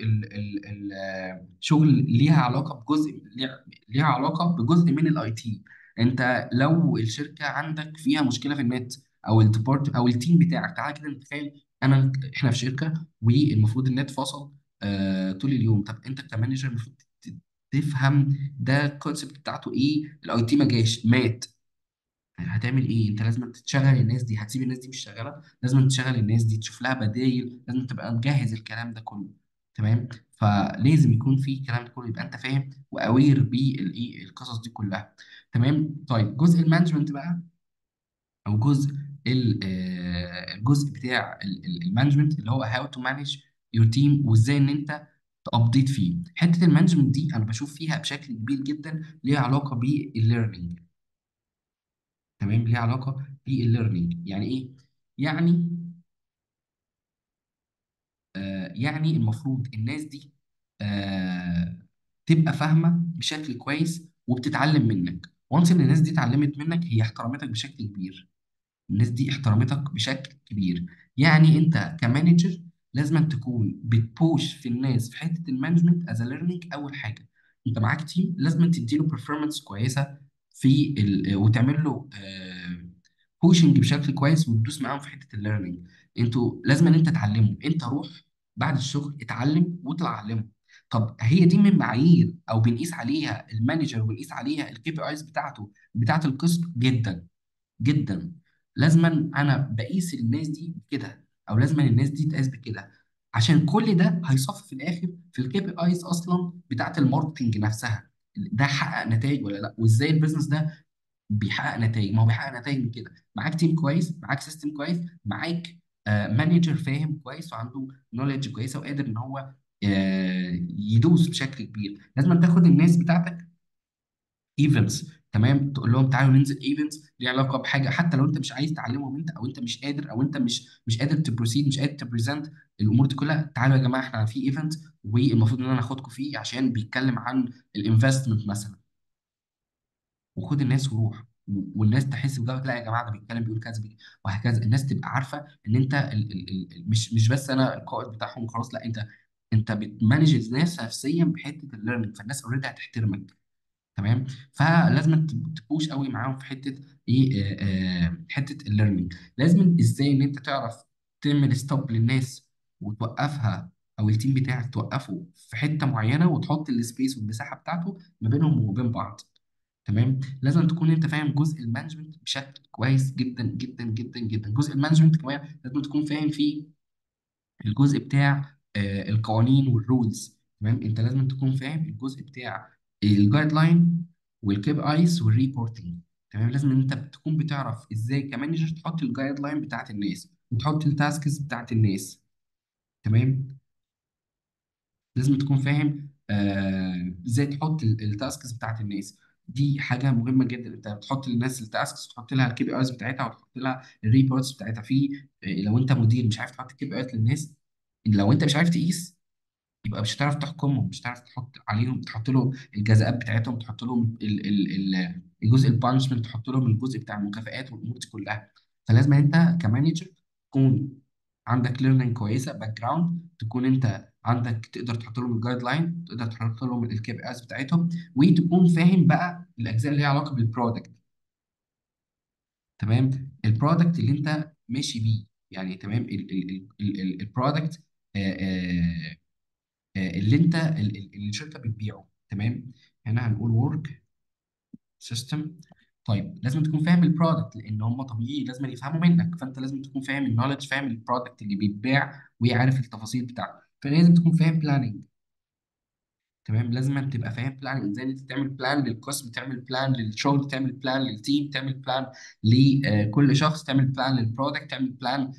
بالشغل ليها علاقه بجزء ليها ليها علاقه بجزء من الاي تي انت لو الشركه عندك فيها مشكله في النت او الديبارت او التيم بتاعك تعالى كده نتخيل انا احنا في شركه والمفروض النت فصل آه طول اليوم طب انت كمانجر المفروض ت- تفهم ده الكونسيبت بتاعته ايه الاي تي ما جاش مات هتعمل ايه انت لازم تشغل الناس دي هتسيب الناس دي مش شغاله لازم تشغل الناس دي تشوف لها بدايل لازم تبقى مجهز الكلام ده كله تمام فلازم يكون في الكلام ده كله يبقى انت فاهم واوير بالايه القصص دي كلها تمام طيب جزء المانجمنت بقى او جزء ال- آه، الجزء بتاع المانجمنت اللي هو هاو تو مانج يور تيم وازاي ان انت تابديت فيه حته المانجمنت دي انا بشوف فيها بشكل كبير جدا ليها علاقه بالليرنينج تمام ليها علاقه بالليرنينج يعني ايه يعني آه يعني المفروض الناس دي آه تبقى فاهمه بشكل كويس وبتتعلم منك وانس ان الناس دي اتعلمت منك هي احترمتك بشكل كبير الناس دي احترمتك بشكل كبير يعني انت كمانجر لازم تكون بتبوش في الناس في حته المانجمنت از ليرنينج اول حاجه انت معاك تيم لازم تديله performance كويسه في ال... وتعمل له بوشنج بشكل كويس وتدوس معاهم في حته الليرنينج انتوا لازم ان انت تعلمه انت روح بعد الشغل اتعلم واطلع علمه طب هي دي من معايير او بنقيس عليها المانجر وبنقيس عليها الكي بي ايز بتاعته بتاعه القسم جدا جدا لازما انا بقيس الناس دي كده او لازما الناس دي تقاس بكده عشان كل ده هيصفي في الاخر في الكي بي ايز اصلا بتاعت الماركتنج نفسها ده حقق نتائج ولا لا وازاي البيزنس ده بيحقق نتائج ما هو بيحقق نتائج من كده معاك تيم كويس معاك سيستم كويس معاك مانجر فاهم كويس وعنده نوليدج كويسه وقادر ان هو آه، يدوس بشكل كبير لازم تاخد الناس بتاعتك ايفنتس تمام تقول لهم تعالوا ننزل ايفنتس ليها علاقه بحاجه حتى لو انت مش عايز تعلمهم انت او انت مش قادر او انت مش مش قادر تبروسيد مش قادر تبريزنت الامور دي كلها تعالوا يا جماعه احنا في ايفنت والمفروض ان انا اخدكم فيه عشان بيتكلم عن الانفستمنت مثلا وخد الناس وروح و- والناس تحس بده لا يا جماعه ده بيتكلم بيقول كذا بي- وهكذا الناس تبقى عارفه ان انت ال ال ال ال- مش مش بس انا القائد بتاعهم خلاص لا انت انت بتمانج الناس نفسيا بحته الليرنينج فالناس اوريدي هتحترمك تمام فلازم تبوش قوي معاهم في حته ايه آه آه حته الليرنينج لازم ازاي ان انت تعرف تعمل ستوب للناس وتوقفها او التيم بتاعك توقفه في حته معينه وتحط السبيس والمساحه بتاعته ما بينهم وبين بعض تمام لازم تكون انت فاهم جزء المانجمنت بشكل كويس جدا جدا جدا جدا جزء المانجمنت كمان لازم تكون فاهم فيه الجزء بتاع آه، القوانين والرولز تمام انت لازم تكون فاهم الجزء بتاع الجايد لاين والكي بي ايز والريبورتنج تمام لازم انت تكون بتعرف ازاي كمانجر تحط الجايد لاين بتاعت الناس وتحط التاسكس بتاعت الناس تمام لازم تكون فاهم آه، ازاي تحط التاسكس بتاعت الناس دي حاجه مهمه جدا انت بتحط للناس التاسكس وتحط لها الكي بي ايز بتاعتها وتحط لها الريبورتس بتاعتها في آه، لو انت مدير مش عارف تحط الكي بي ايز للناس لو انت مش عارف تقيس يبقى مش هتعرف تحكمهم مش هتعرف تحط عليهم تحط لهم الجزاءات بتاعتهم تحط لهم ال ال ال الجزء البانشمنت تحط لهم الجزء بتاع المكافآت والامور دي كلها فلازم انت كمانجر تكون عندك ليرنينج كويسه باك جراوند تكون انت عندك تقدر تحط لهم الجايد لاين تقدر تحط لهم الكي بي اس بتاعتهم وتكون فاهم بقى الاجزاء اللي ليها علاقه بالبرودكت تمام البرودكت اللي انت ماشي بيه يعني تمام البرودكت اللي انت ال- ال- اللي الشركه بتبيعه تمام هنا هنقول ورك سيستم طيب لازم تكون فاهم البرودكت لان هم طبيعي لازم يفهموا منك فانت لازم تكون فاهم النولج فاهم البرودكت اللي بيتباع وعارف التفاصيل بتاعته فلازم تكون فاهم بلاننج تمام لازم أن تبقى فاهم بلان ازاي انت تعمل بلان للقسم تعمل بلان للشغل تعمل بلان للتيم تعمل بلان لكل شخص تعمل بلان للبرودكت تعمل بلان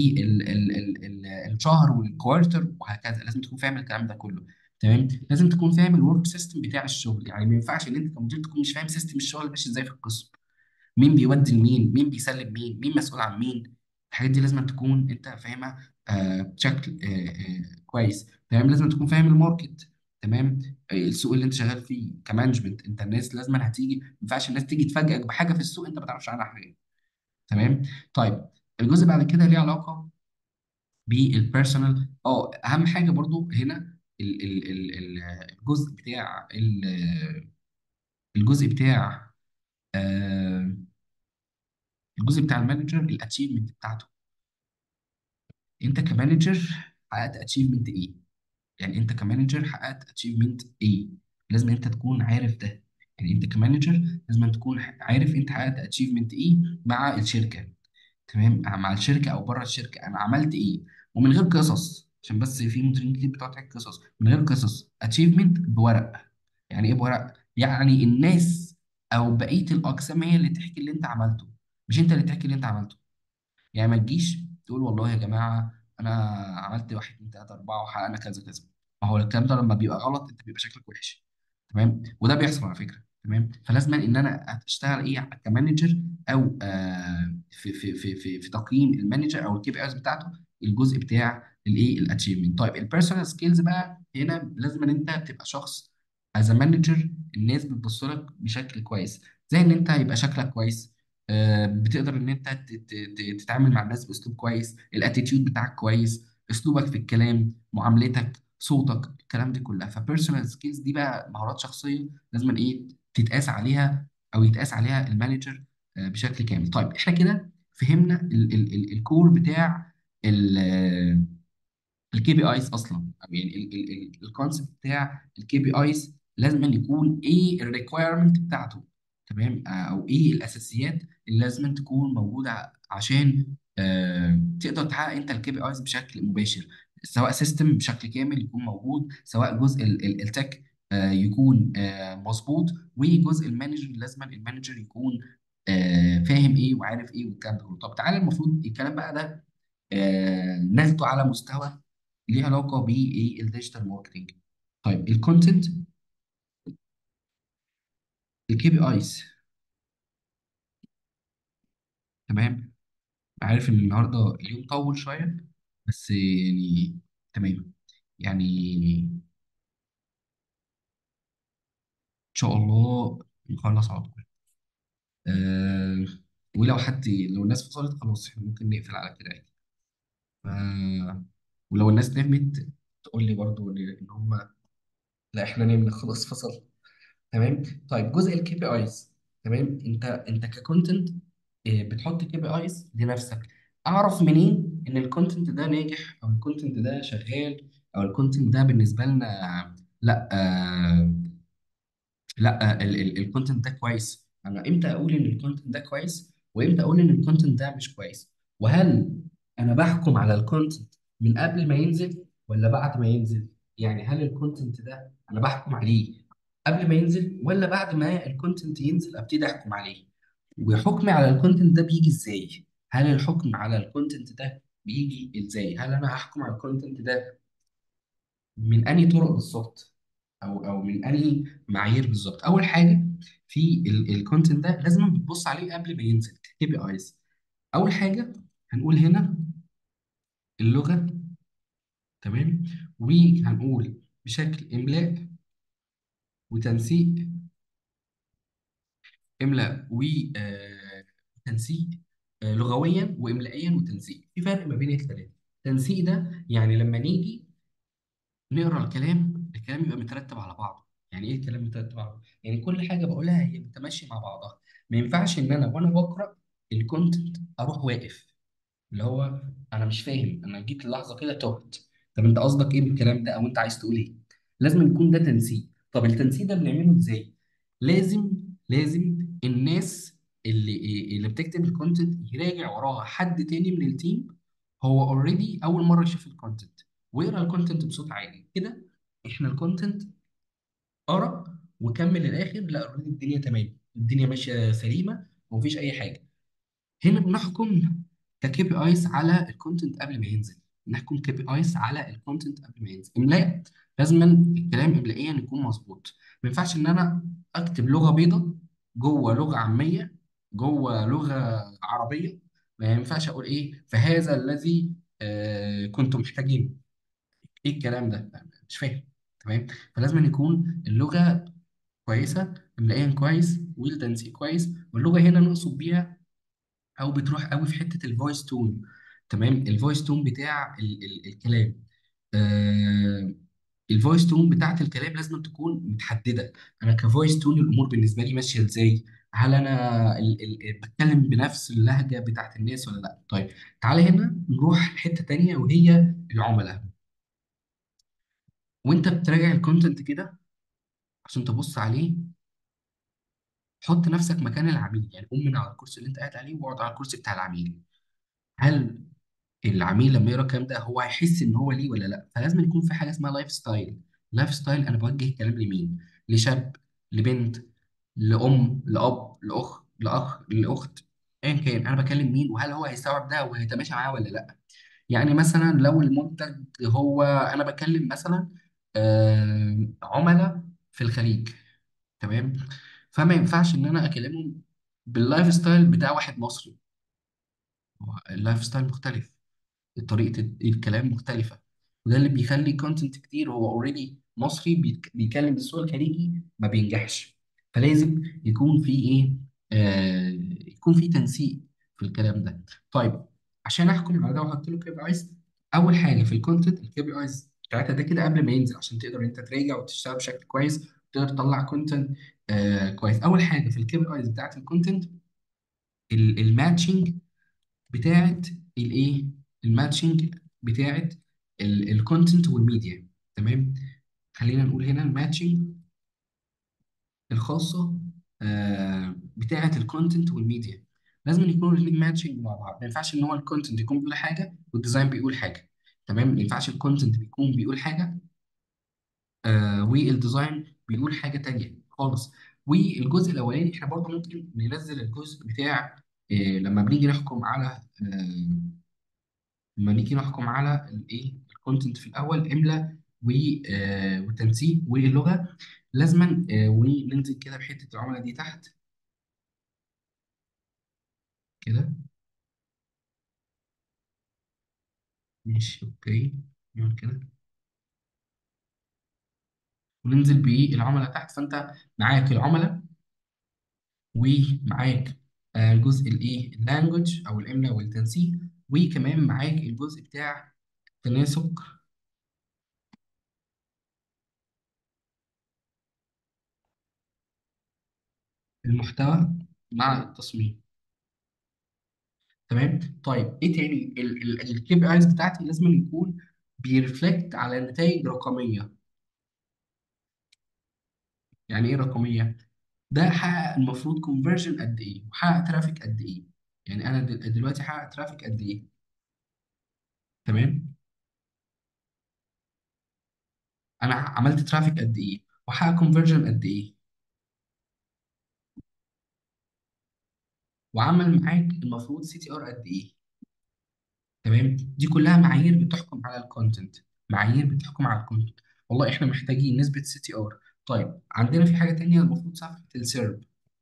للشهر والكوارتر وهكذا لازم تكون فاهم الكلام ده كله تمام لازم تكون فاهم الورك سيستم بتاع الشغل يعني ما ينفعش ان انت كمدير تكون مش فاهم سيستم الشغل ماشي ازاي في القسم مين بيودي لمين مين بيسلم مين مين مسؤول عن مين الحاجات دي لازم تكون انت فاهمها آه، بشكل آه، آه، كويس تمام لازم تكون فاهم الماركت تمام آه، السوق اللي انت شغال فيه كمانجمنت انت الناس لازم هتيجي ما ينفعش الناس تيجي تفاجئك بحاجه في السوق انت ما تعرفش عنها حاجه تمام طيب الجزء بعد كده ليه علاقه بالبيرسونال اه اهم حاجه برضو هنا ال- ال- ال- ال- الجزء بتاع ال- الجزء بتاع آه، الجزء بتاع المانجر الاتشيفمنت بتاعته انت كمانجر حققت اتشيفمنت ايه يعني انت كمانجر حققت اتشيفمنت ايه لازم انت تكون عارف ده يعني انت كمانجر لازم تكون عارف انت حققت اتشيفمنت ايه مع الشركه تمام مع الشركه او بره الشركه انا عملت ايه ومن غير قصص عشان بس في مديرين كتير بتقعد تحكي قصص من غير قصص اتشيفمنت بورق يعني ايه بورق يعني الناس او بقيه الاقسام هي اللي تحكي اللي انت عملته مش انت اللي تحكي اللي انت عملته يعني ما تجيش تقول والله يا جماعه انا عملت واحد اتنين تلاته اربعه وحققنا كذا كذا ما هو الكلام ده لما بيبقى غلط انت بيبقى شكلك وحش تمام وده بيحصل على فكره تمام فلازم ان انا اشتغل ايه كمانجر او آه في في في في, في تقييم المانجر او الكي بي ايز بتاعته الجزء بتاع الايه الاتشيفمنت طيب البيرسونال سكيلز بقى هنا لازم ان انت تبقى شخص از مانجر الناس بتبص لك بشكل كويس زي ان انت يبقى شكلك كويس آه، بتقدر ان انت ت- ت- ت- تتعامل مع الناس باسلوب كويس الاتيتيود بتاعك كويس اسلوبك في الكلام معاملتك صوتك الكلام دي كلها فبيرسونال سكيلز دي بقى مهارات شخصيه لازم ايه تتقاس عليها او يتقاس عليها المانجر آه، بشكل كامل طيب احنا كده فهمنا ال- ال- ال- الكور بتاع الكي بي ايز اصلا أو يعني الكونسيبت بتاع الكي بي ايز لازم أن يكون ايه الريكويرمنت بتاعته تمام آه، او ايه الاساسيات اللي لازم تكون موجوده عشان آه، تقدر تحقق انت الكي بي ايز بشكل مباشر سواء سيستم بشكل كامل يكون موجود سواء جزء التك يكون آه، مظبوط وجزء المانجر لازم المانجر يكون آه، فاهم ايه وعارف ايه والكلام ده كله طب تعالى المفروض الكلام بقى ده آه، ناخده على مستوى ليه علاقه بايه الديجيتال ماركتنج طيب الكونتنت الكي بي ايز تمام عارف ان النهارده اليوم طول شويه بس يعني تمام يعني ان شاء الله نخلص على طول أه ولو حد لو الناس فصلت خلاص احنا ممكن نقفل على كده عادي ف... ولو الناس نامت تقول لي برضو ان إن هم لا احنا نمنا خلاص فصل تمام طيب جزء الكي بي ايز تمام انت انت ككونتنت بتحط كي بي ايز لنفسك اعرف منين ان الكونتنت ده ناجح او الكونتنت ده شغال او الكونتنت ده بالنسبه لنا لا آه لا الكونتنت ده كويس انا امتى اقول ان الكونتنت ده كويس وامتى اقول ان الكونتنت ده مش كويس وهل انا بحكم على الكونتنت من قبل ما ينزل ولا بعد ما ينزل يعني هل الكونتنت ده انا بحكم عليه قبل ما ينزل ولا بعد ما الكونتنت ينزل ابتدي احكم عليه وحكمي على الكونتنت ده بيجي ازاي هل الحكم على الكونتنت ده بيجي ازاي هل انا هحكم على الكونتنت ده من انهي طرق بالظبط او او من انهي معايير بالظبط اول حاجه في الكونتنت ده لازم بتبص عليه قبل ما ينزل كي بي ايز اول حاجه هنقول هنا اللغه تمام وهنقول بشكل املاء وتنسيق املاء وتنسيق لغويا واملائيا وتنسيق في فرق ما بين الثلاثه التنسيق ده يعني لما نيجي نقرا الكلام الكلام يبقى مترتب على بعضه يعني ايه الكلام مترتب على بعضه يعني كل حاجه بقولها هي متماشيه مع بعضها ما ينفعش ان انا وانا بقرا الكونتنت اروح واقف اللي هو انا مش فاهم انا جيت لحظه كده تهت طب انت قصدك ايه بالكلام ده او انت عايز تقول ايه لازم يكون ده تنسيق طب التنسيق ده بنعمله ازاي لازم لازم الناس اللي اللي بتكتب الكونتنت يراجع وراها حد تاني من التيم هو اوريدي اول مره يشوف الكونتنت ويقرا الكونتنت بصوت عالي كده احنا الكونتنت قرا وكمل للاخر لا اوريدي الدنيا تمام الدنيا ماشيه سليمه ومفيش اي حاجه هنا بنحكم ككي بي ايز على الكونتنت قبل ما ينزل نحكم كي بي ايز على الكونتنت قبل ما ينزل املاء لازم الكلام املائيا يكون مظبوط ما ينفعش ان انا اكتب لغه بيضاء جوه لغه عاميه جوه لغه عربيه ما ينفعش اقول ايه فهذا الذي آه كنتم محتاجينه ايه الكلام ده مش فاهم تمام فلازم أن يكون اللغه كويسه املائيا كويس والتنسيق كويس واللغه هنا نقصد بيها او بتروح قوي في حته الفويس تون تمام الفويس تون بتاع ال ال الكلام آه الفويس تون بتاعت الكلام لازم تكون متحدده انا كفويس تون الامور بالنسبه لي ماشيه ازاي هل انا ال ال بتكلم بنفس اللهجه بتاعت الناس ولا لا طيب تعالى هنا نروح لحته تانيه وهي العملاء وانت بتراجع الكونتنت كده عشان تبص عليه حط نفسك مكان العميل يعني قوم من على الكرسي اللي انت قاعد عليه واقعد على الكرسي بتاع العميل هل العميل لما يقرا الكلام ده هو هيحس ان هو ليه ولا لا فلازم يكون في حاجه اسمها لايف ستايل لايف ستايل انا بوجه الكلام لمين لشاب لبنت لام لاب لاخ لاخ لاخت ايا كان انا بكلم مين وهل هو هيستوعب ده وهيتماشى معاه ولا لا يعني مثلا لو المنتج هو انا بكلم مثلا آه، عملاء في الخليج تمام فما ينفعش ان انا اكلمهم باللايف ستايل بتاع واحد مصري هو اللايف ستايل مختلف طريقة الكلام مختلفة وده اللي بيخلي كونتنت كتير هو اوريدي مصري بيتك- بيتكلم بالسوق الخليجي ما بينجحش فلازم يكون في ايه آه يكون في تنسيق في الكلام ده طيب عشان احكم على ده واحط له كي بي ايز اول حاجه في الكونتنت الكي بي ايز بتاعتها ده كده قبل ما ينزل عشان تقدر انت تراجع وتشتغل بشكل كويس تقدر تطلع كونتنت آه كويس اول حاجه في الكي بي ايز بتاعت الكونتنت الماتشنج بتاعت الايه الماتشنج بتاعت الكونتنت والميديا تمام خلينا نقول هنا الماتشنج الخاصه آه بتاعت الكونتنت والميديا لازم يكونوا الاثنين ماتشنج مع بعض ما ينفعش ان هو الكونتنت يكون بيقول حاجه والديزاين بيقول حاجه تمام ما ينفعش الكونتنت بيكون بيقول حاجه آه والديزاين بيقول حاجه تانيه خالص والجزء الاولاني احنا برضه ممكن ننزل الجزء بتاع آه لما بنيجي نحكم على آه لما نيجي نحكم على الايه الكونتنت في الاول املا و آه، وتنسيق واللغه لازما آه، وننزل كده بحته العمله دي تحت كده ماشي اوكي نعمل كده وننزل بالعملاء تحت فانت معاك العملاء ومعاك آه، الجزء الايه اللانجوج او الاملا والتنسيق وكمان معاك الجزء بتاع تناسق المحتوى مع التصميم تمام طيب ايه تاني الكي بي ايز بتاعتي لازم يكون بيرفلكت على نتائج رقميه يعني ايه رقميه ده حقق المفروض كونفرجن قد ايه وحقق ترافيك قد ايه يعني انا دل- دلوقتي حقق ترافيك قد ايه تمام انا عملت ترافيك قد ايه وحقق كونفرجن قد ايه وعمل معاك المفروض سي تي ار قد ايه تمام دي كلها معايير بتحكم على الكونتنت معايير بتحكم على الكونتنت والله احنا محتاجين نسبة سي تي ار طيب عندنا في حاجة تانية المفروض صفحة السيرب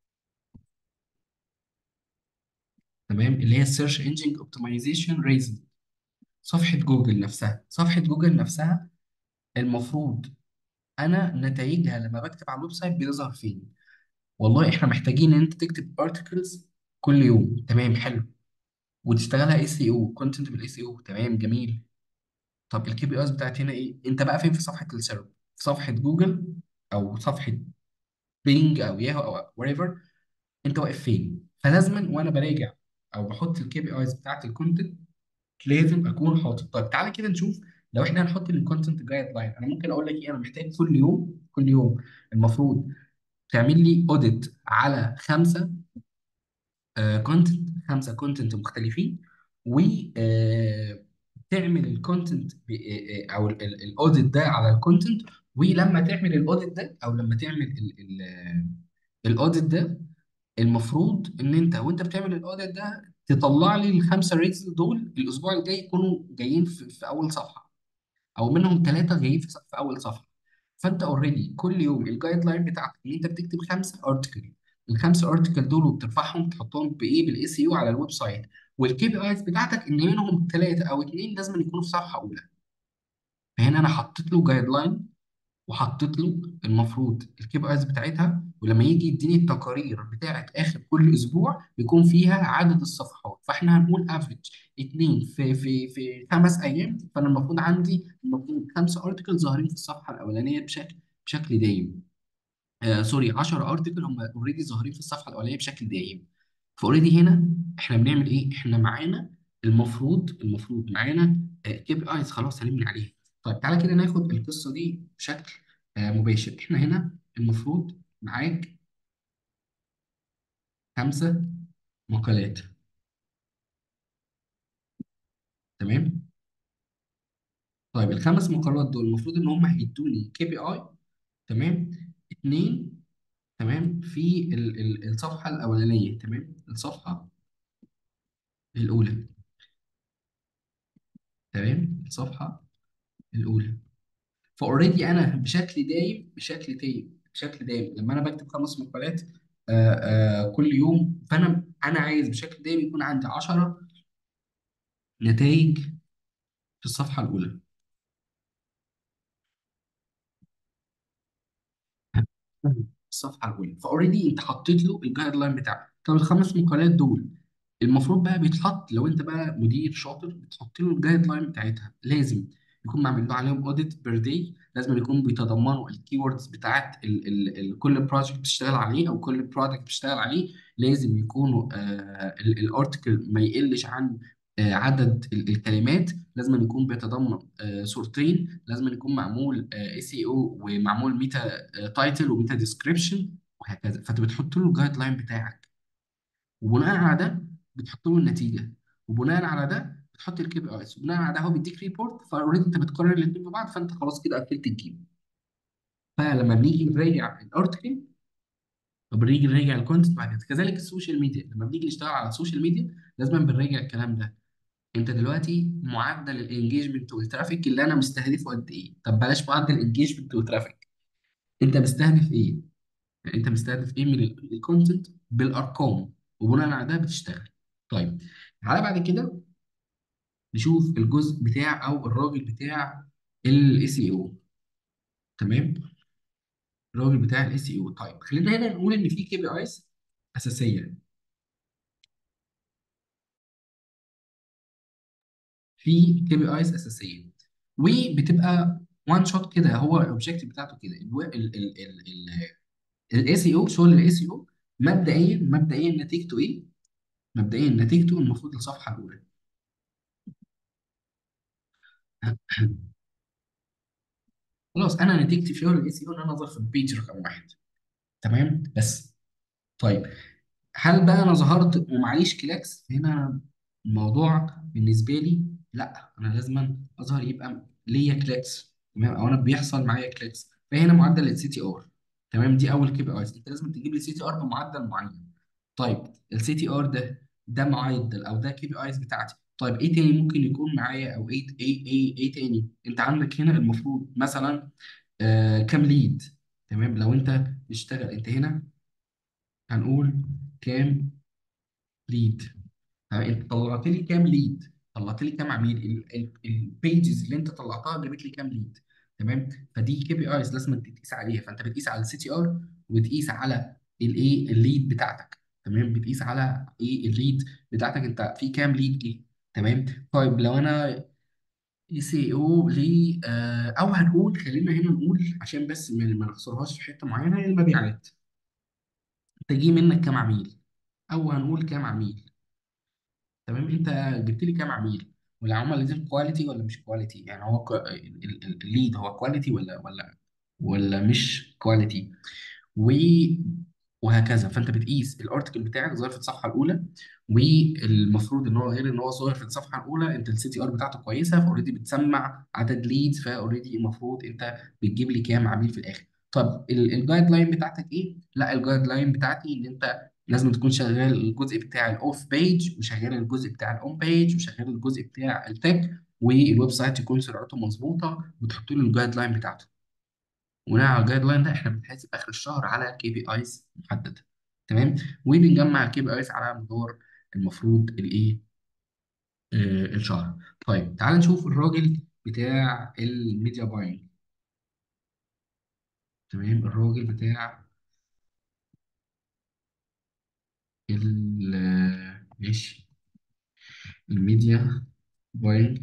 تمام اللي هي السيرش انجن اوبتمايزيشن ريزن صفحة جوجل نفسها صفحة جوجل نفسها المفروض انا نتائجها لما بكتب على الويب سايت بيظهر فين والله احنا محتاجين ان انت تكتب ارتكلز كل يوم تمام حلو وتشتغلها اي سي او كونتنت بالاي سي او تمام جميل طب الكي بي ايز بتاعت هنا ايه انت بقى فين في صفحه السيرش في صفحه جوجل او صفحه بينج او ياهو او وريفر انت واقف فين فلازما وانا براجع او بحط الكي بي ايز بتاعت الكونتنت لازم اكون حاطط طيب تعالى كده نشوف لو احنا هنحط الكونتنت جايد لاين انا ممكن اقول لك ايه انا محتاج كل يوم كل يوم المفروض تعمل لي اوديت على خمسه كونتنت خمسه كونتنت مختلفين و آه، تعمل الكونتنت او الاوديت ده على الكونتنت ولما تعمل الاوديت ده او لما تعمل الاوديت ده المفروض ان انت وانت بتعمل الاوديت ده تطلع لي الخمسه ريتس دول الاسبوع الجاي يكونوا جايين في, في اول صفحه او منهم ثلاثه جايين في, في اول صفحه فانت اوريدي كل يوم الجايد لاين بتاعك ان انت بتكتب خمسه ارتكل الخمسه ارتكل دول وبترفعهم تحطهم بايه بالاي سي يو على الويب سايت والكي بي ايز بتاعتك ان منهم ثلاثه او اثنين لازم يكونوا في صفحه اولى فهنا انا حطيت له جايد لاين وحطيت له المفروض الكي بي ايز بتاعتها ولما يجي يديني التقارير بتاعت اخر كل اسبوع بيكون فيها عدد الصفحات فاحنا هنقول افريج اتنين في في في خمس ايام فانا المفروض عندي المفروض خمسه ارتكل ظاهرين في الصفحه الاولانيه بشكل بشكل دايم آه سوري 10 ارتكل هم اوريدي ظاهرين في الصفحه الاولانيه بشكل دايم فاوريدي هنا احنا بنعمل ايه؟ احنا معانا المفروض المفروض معانا كي بي ايز خلاص هنبني عليها طيب تعالى كده ناخد القصه دي بشكل آه مباشر احنا هنا المفروض معاك خمسه مقالات تمام؟ طيب الخمس مقالات دول المفروض ان هم هيدوني كي بي اي تمام؟ اتنين تمام في ال ال الصفحه الاولانيه تمام؟ الصفحه الاولى تمام؟ الصفحه الاولى فاوريدي انا بشكل دايم بشكل دايم بشكل دايم لما انا بكتب خمس مقالات آه آه كل يوم فانا انا عايز بشكل دايم يكون عندي 10 نتائج في الصفحه الاولى الصفحه الاولى فاوريدي انت حطيت له الجايد لاين بتاعك طب الخمس مقالات دول المفروض بقى بيتحط لو انت بقى مدير شاطر بتحط له الجايد لاين بتاعتها لازم يكون معمول له عليهم اوديت بير داي لازم يكون بيتضمنوا الكي ووردز بتاعت ال ال ال كل بروجكت بتشتغل عليه او كل برودكت بتشتغل عليه لازم يكونوا الارتكل ما يقلش عن آه، عدد ال- الكلمات لازم يكون بيتضمن آه، صورتين لازم يكون معمول اي سي او ومعمول ميتا تايتل وميتا ديسكريبشن وهكذا فانت بتحط له الجايد لاين بتاعك وبناء على ده بتحط له النتيجه وبناء على ده بتحط الكي بي ايز وبناء على ده هو بيديك ريبورت فاوريدي انت بتقارن الاثنين ببعض فانت خلاص كده قفلت الجيم فلما بنيجي نراجع الارتكل وبنيجي نراجع الكونتنت بعد كده كذلك السوشيال ميديا لما بنيجي نشتغل على السوشيال ميديا لازم بنراجع الكلام ده انت دلوقتي معدل الانجيجمنت والترافيك اللي انا مستهدفه قد ايه طب بلاش معدل الانجيجمنت والترافيك انت مستهدف ايه يعني انت مستهدف ايه من الكونتنت بالارقام وبناء على ده بتشتغل طيب تعالى بعد كده نشوف الجزء بتاع او الراجل بتاع الاي سي او تمام الراجل بتاع الاي سي او طيب خلينا هنا نقول ان في كي بي ايز اساسيه في كي بي ايز اساسيه وبتبقى وان شوت كده هو الاوبجيكتيف بتاعته كده الاي سي او شغل الاي سي او مبدئيا مبدئيا نتيجته ايه؟ مبدئيا نتيجته المفروض الصفحه الاولى خلاص انا نتيجتي في شغل الاي سي او ان انا اظهر في البيج رقم واحد تمام بس طيب هل بقى انا ظهرت ومعليش كلاكس هنا الموضوع بالنسبه لي لا انا لازم اظهر يبقى ليا كلاكس تمام او انا بيحصل معايا كلاكس فهنا معدل السي تي ار تمام دي اول كي بي ايز انت لازم تجيب لي سي تي ار بمعدل معين طيب السي تي ار ده ده معدل او ده كي بي ايز بتاعتي طيب ايه تاني ممكن يكون معايا او ايه ايه ايه ايه تاني انت عندك هنا المفروض مثلا آه كام ليد تمام لو انت بتشتغل انت هنا هنقول كام ليد انت طلعت لي كام ليد طلعت لي كام عميل البيجز اللي انت طلعتها جابت لي كام ليد تمام فدي كي بي ايز لازم تقيس عليها فانت بتقيس على السي تي ار وبتقيس على الايه الليد بتاعتك تمام بتقيس على ايه الليد بتاعتك انت في كام ليد ايه تمام طيب لو انا اي سي او ليه آه، او هنقول خلينا هنا نقول عشان بس ما ما نخسرهاش في حته معينه المبيعات تجي منك كام عميل او هنقول كام عميل تمام انت جبت لي كام عميل والعملاء دي كواليتي ولا مش كواليتي يعني هو الليد هو كواليتي ولا ولا ولا مش كواليتي و وهكذا فانت بتقيس الارتكل بتاعك ظاهر في الصفحه الاولى والمفروض ان هو غير ان هو ظاهر في الصفحه الاولى انت السي تي ار بتاعته كويسه فاوريدي بتسمع عدد ليدز فاوريدي المفروض انت بتجيب لي كام عميل في الاخر طب الجايد لاين بتاعتك ايه؟ لا الجايد لاين بتاعتي ان انت لازم تكون شغال الجزء بتاع الاوف بيج وشغال الجزء بتاع الاون بيج وشغال الجزء بتاع التك والويب سايت يكون سرعته مظبوطه وتحط له الجايد لاين بتاعته بناء على الجايد لاين ده احنا بنحاسب اخر الشهر على كي بي ايز محدده تمام وبنجمع الكي بي ايز على مدار المفروض الايه آه الشهر طيب تعال نشوف الراجل بتاع الميديا باينج تمام الراجل بتاع ال آه، ماشي الميديا باينج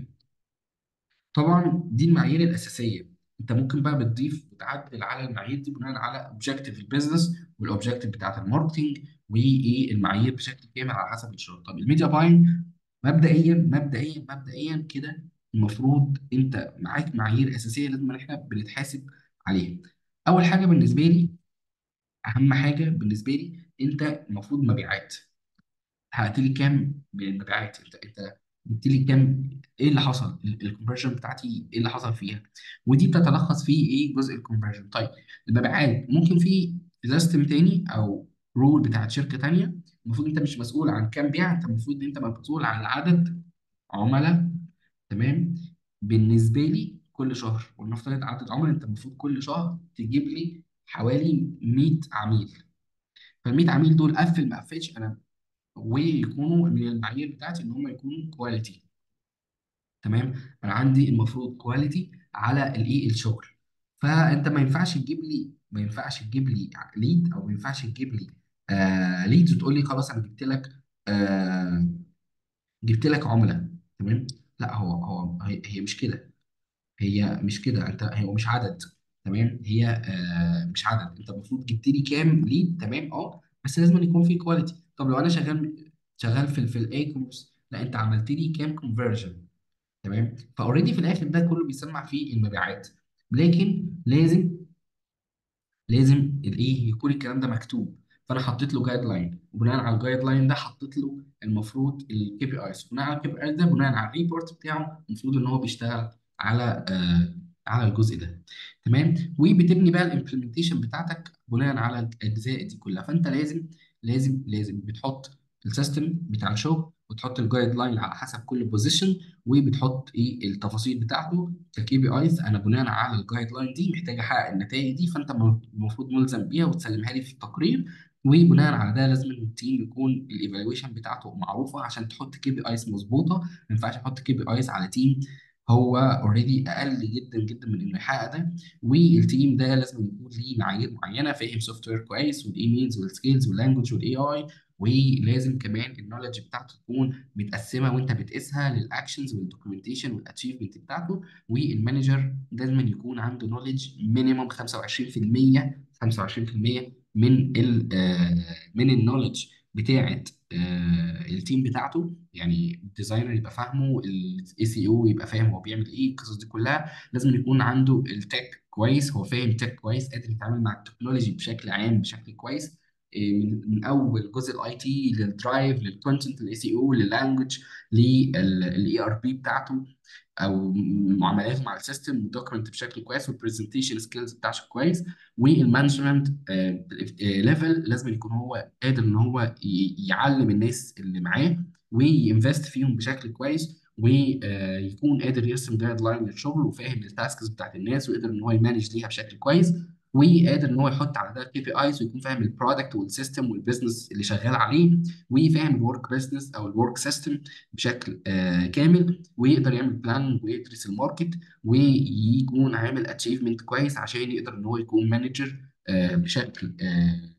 طبعا دي المعايير الاساسيه انت ممكن بقى بتضيف وتعدل على المعايير دي بناء على اوبجيكتيف البيزنس والاوبجيكتيف بتاعت الماركتنج وايه المعايير بشكل كامل على حسب الشغل طب الميديا باينج مبدئيا مبدئيا مبدئيا كده المفروض انت معاك معايير اساسيه لازم احنا بنتحاسب عليها اول حاجه بالنسبه لي اهم حاجه بالنسبه لي انت المفروض مبيعات حققت لي كام من المبيعات انت انت جبت لي كام ايه اللي حصل الكونفرجن بتاعتي ايه اللي حصل فيها ودي بتتلخص في ايه جزء الكونفرجن طيب المبيعات ممكن في سيستم تاني او رول بتاعت شركه تانيه المفروض انت مش مسؤول عن كام بيع انت المفروض ان انت مسؤول عن عدد عملاء تمام بالنسبه لي كل شهر ولنفترض عدد عملاء انت المفروض كل شهر تجيب لي حوالي 100 عميل فال 100 عميل دول قفل ما قفلش انا ويكونوا من المعايير بتاعتي ان هم يكونوا كواليتي تمام انا عندي المفروض كواليتي على الايه الشغل فانت ما ينفعش تجيب لي ما ينفعش تجيب لي ليد او ما ينفعش تجيب لي آه ليدز وتقول لي خلاص انا جبت لك آه جبت لك عملاء تمام لا هو هو هي, هي مش كده هي مش كده انت هو مش عدد تمام هي آه مش عدد انت المفروض جبت لي كام ليد تمام اه بس لازم يكون في كواليتي طب لو انا شغال شغال في ال في الاي كوميرس لا انت عملت لي كام كونفرجن تمام فاوريدي في الاخر ده كله بيسمع في المبيعات لكن لازم لازم الايه يكون الكلام ده مكتوب فانا حطيت له جايد لاين وبناء على الجايد لاين ده حطيت له المفروض الكي بي ايز بناء على الكي بي ايز ده بناء على الريبورت بتاعه المفروض ان هو بيشتغل على آه على الجزء ده تمام وبتبني بقى الامبلمنتيشن بتاعتك بناء على الاجزاء دي كلها فانت لازم لازم لازم بتحط السيستم بتاع الشغل وتحط الجايد لاين على حسب كل بوزيشن وبتحط ايه التفاصيل بتاعته ككي بي ايز انا بناء على الجايد لاين دي محتاج احقق النتائج دي فانت المفروض ملزم بيها وتسلمها لي في التقرير وبناء على ده لازم التيم يكون الايفالويشن بتاعته معروفه عشان تحط كي بي ايز مظبوطه ما ينفعش احط كي بي ايز على تيم هو اوريدي اقل جدا جدا من انه يحقق ده والتيم ده لازم يكون ليه معايير معينه فاهم سوفت وير كويس والايميلز والسكيلز واللانجوج والاي اي ولازم كمان النولج بتاعته تكون متقسمه وانت بتقيسها للاكشنز والدوكيومنتيشن والاتشيفمنت بتاعته والمانجر لازم يكون عنده نولج مينيمم 25% 25% من ال من النولج بتاعه آه، التيم بتاعته يعني الديزاينر يبقى فاهمه الاي سي او يبقى فاهم هو بيعمل ايه القصص دي كلها لازم يكون عنده التك كويس هو فاهم تك كويس قادر يتعامل مع التكنولوجي بشكل عام بشكل كويس إيه، من من اول جزء الاي تي للدرايف للكونتنت للاي سي او لللانجوج للاي ار بي بتاعته او معاملاته مع السيستم والدوكيمنت بشكل كويس والبرزنتيشن سكيلز بتاعته كويس والمانجمنت ليفل لازم يكون هو قادر ان هو ي- يعلم الناس اللي معاه وينفست فيهم بشكل كويس ويكون قادر يرسم جايد لاين للشغل وفاهم التاسكس بتاعت الناس ويقدر ان هو يمانج ليها بشكل كويس وقادر ان هو يحط على ده كي بي ايز ويكون فاهم البرودكت والسيستم والبيزنس اللي شغال عليه وفاهم الورك بزنس او الورك سيستم بشكل آه كامل ويقدر يعمل بلان ويدرس الماركت ويكون عامل اتشيفمنت كويس عشان يقدر ان هو يكون مانجر آه بشكل آه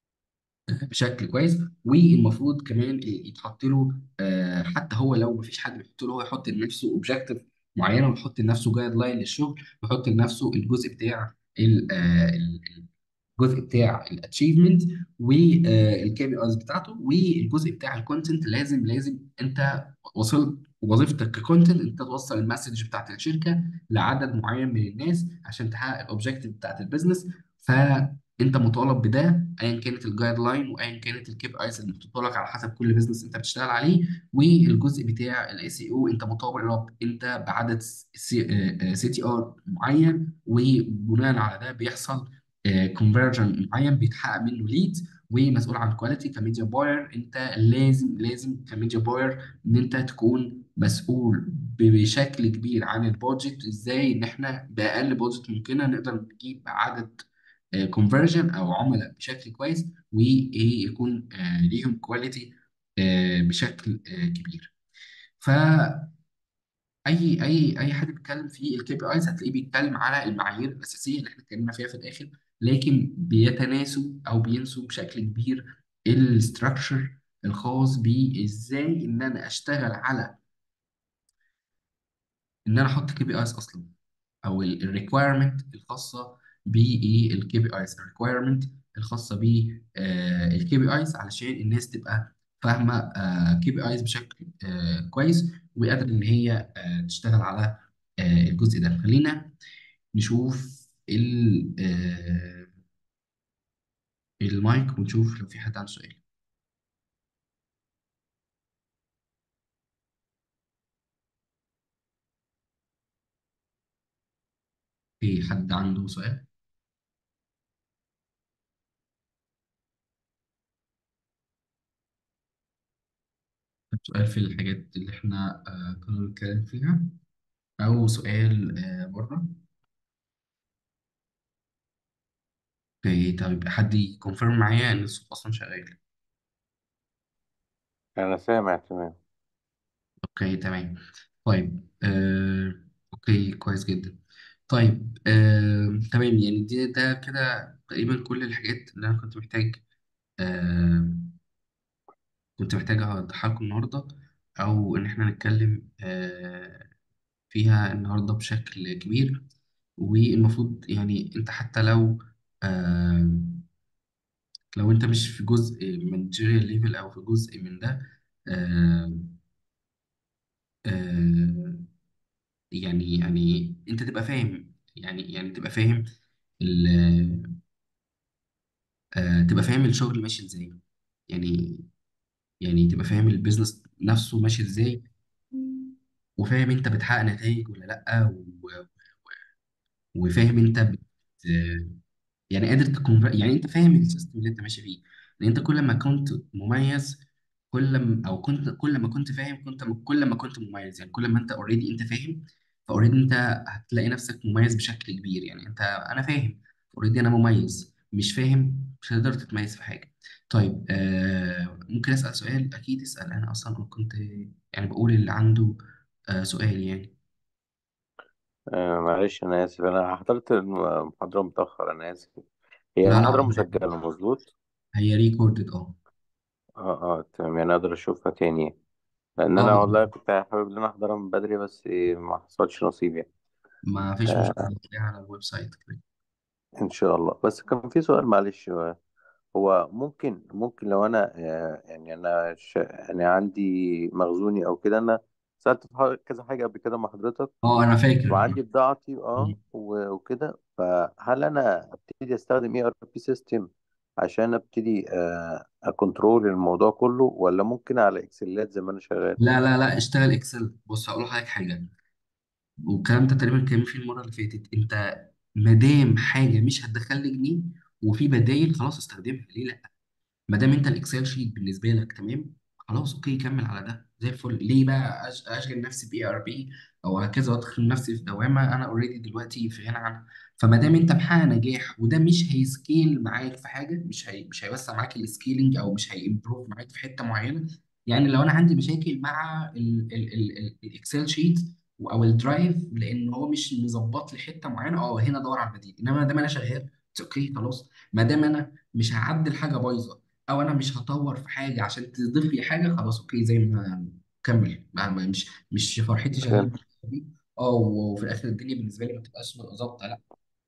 بشكل كويس والمفروض كمان يتحط له آه، حتى هو لو مفيش حد بيحط له هو يحط لنفسه اوبجيكتيف معينه ويحط لنفسه جايد لاين للشغل ويحط لنفسه الجزء بتاع ال- آه، ال- الجزء بتاع الاتشيفمنت والكي بي ايز بتاعته والجزء بتاع الكونتنت لازم لازم انت وصلت وظيفتك ككونتنت انت توصل المسج بتاعت الشركه لعدد معين من الناس عشان تحقق الاوبجيكتيف بتاعت البيزنس فانت مطالب بده ايا كانت الجايد لاين وايا كانت الكي بي ايز اللي محطوطه لك على حسب كل بيزنس انت بتشتغل عليه والجزء بتاع الاي سي او انت مطالب انت بعدد سي تي ار معين وبناء على ده بيحصل كونفرجن معين بيتحقق منه ليد ومسؤول عن كواليتي كميديا باير انت لازم لازم كميديا باير ان انت تكون مسؤول بشكل كبير عن البادجت ازاي ان احنا باقل بادجت ممكنه نقدر نجيب عدد كونفرجن او عملاء بشكل كويس ويكون آه، ليهم كواليتي بشكل آه، كبير ف اي اي اي حد بيتكلم في الكي بي ايز هتلاقيه بيتكلم على المعايير الاساسيه اللي احنا اتكلمنا فيها في الاخر لكن بيتناسوا او بينسوا بشكل كبير الاستراكشر الخاص بازاي ان انا اشتغل على ان انا احط كي بي ايز اصلا او الريكويرمنت الخاصه بالكي بي ايز الريكويرمنت الخاصه بالكي بي ايز علشان الناس تبقى فاهمه كي بي ايز بشكل آه، كويس وقادره ان هي آه، تشتغل على آه، الجزء ده خلينا نشوف ال- آه، المايك ونشوف لو في حد عنده سؤال في حد عنده سؤال سؤال في الحاجات اللي احنا آه، كنا بنتكلم فيها او سؤال آه، بره اوكي طيب حد يكونفيرم معايا ان الصوت اصلا شغال أنا سامع تمام اوكي تمام طيب آه، اوكي كويس جدا طيب آه، تمام يعني دي ده كده تقريبا كل الحاجات اللي انا كنت محتاج آه، كنت محتاج اوضحها لكم النهارده او ان احنا نتكلم آه، فيها النهارده بشكل كبير والمفروض يعني انت حتى لو آه، لو انت مش في جزء من managerial ليفل او في جزء من ده آه، آه، يعني يعني انت تبقى فاهم يعني يعني تبقى فاهم ال- آه، تبقى فاهم الشغل ماشي ازاي يعني يعني تبقى فاهم البيزنس نفسه ماشي ازاي وفاهم انت بتحقق نتائج ولا لا و- وفاهم انت بت يعني قادر تكون يعني انت فاهم السيستم اللي انت ماشي فيه لان انت كل ما كنت مميز كل ما او كنت كل ما كنت فاهم كنت كل ما كنت مميز يعني كل ما انت اوريدي انت فاهم فاوريدي انت هتلاقي نفسك مميز بشكل كبير يعني انت انا فاهم اوريدي انا مميز مش فاهم مش هتقدر تتميز في حاجه طيب آه ممكن اسال سؤال اكيد اسال انا اصلا كنت يعني بقول اللي عنده آه سؤال يعني آه معلش أنا آسف أنا حضرت المحاضرة متأخر أنا آسف هي لا المحاضرة لا مسجلة مظبوط؟ هي ريكوردد اه اه اه تمام يعني أقدر أشوفها تاني لأن اه أنا والله كنت حابب إن أنا أحضرها من بدري بس ما حصلش نصيب يعني ما فيش آه مشكله هتلاقيها على الويب سايت كده إن شاء الله بس كان في سؤال معلش هو ممكن ممكن لو انا آه، يعني انا ش... يعني عندي مخزوني او كده انا سألت في ح- كذا حاجة قبل كده مع حضرتك اه انا فاكر الحوار وعندي بضاعتي اه ده. و- وكده فهل انا ابتدي استخدم اي ار بي سيستم عشان ابتدي آه، اكنترول الموضوع كله ولا ممكن على اكسلات زي ما انا شغال لا لا لا اشتغل اكسل بص هقول لحضرتك حاجه والكلام ده تقريبا كان فيه المره اللي فاتت انت ما دام حاجه مش هتدخل لي جنيه وفي بدايل خلاص استخدمها ليه لا ما دام انت الاكسل شيت بالنسبه لك تمام خلاص اوكي كمل على ده زي الفل ليه بقى أش- اشغل نفسي باي ار بي او هكذا وادخل نفسي في دوامه انا اوريدي دلوقتي في غنى عنها فما دام انت محقق نجاح وده مش هيسكيل معاك في حاجه مش هي مش هيوسع معاك السكيلينج او مش هيمبروف معاك في حته معينه يعني لو انا عندي مشاكل مع ال- ال- ال- ال- الاكسل شيت او الدرايف لان هو مش مظبط لي حته معينه اه هنا ادور على البديل انما ما دام انا شغال اوكي خلاص ما دام انا مش هعدل حاجه بايظه او انا مش هطور في حاجه عشان تضيف لي حاجه خلاص اوكي زي ما كمل ما ما- مش مش فرحتي شغال فهمت بيه. اه وفي الاخر الدنيا بالنسبه لي ما تبقاش ظابطه لا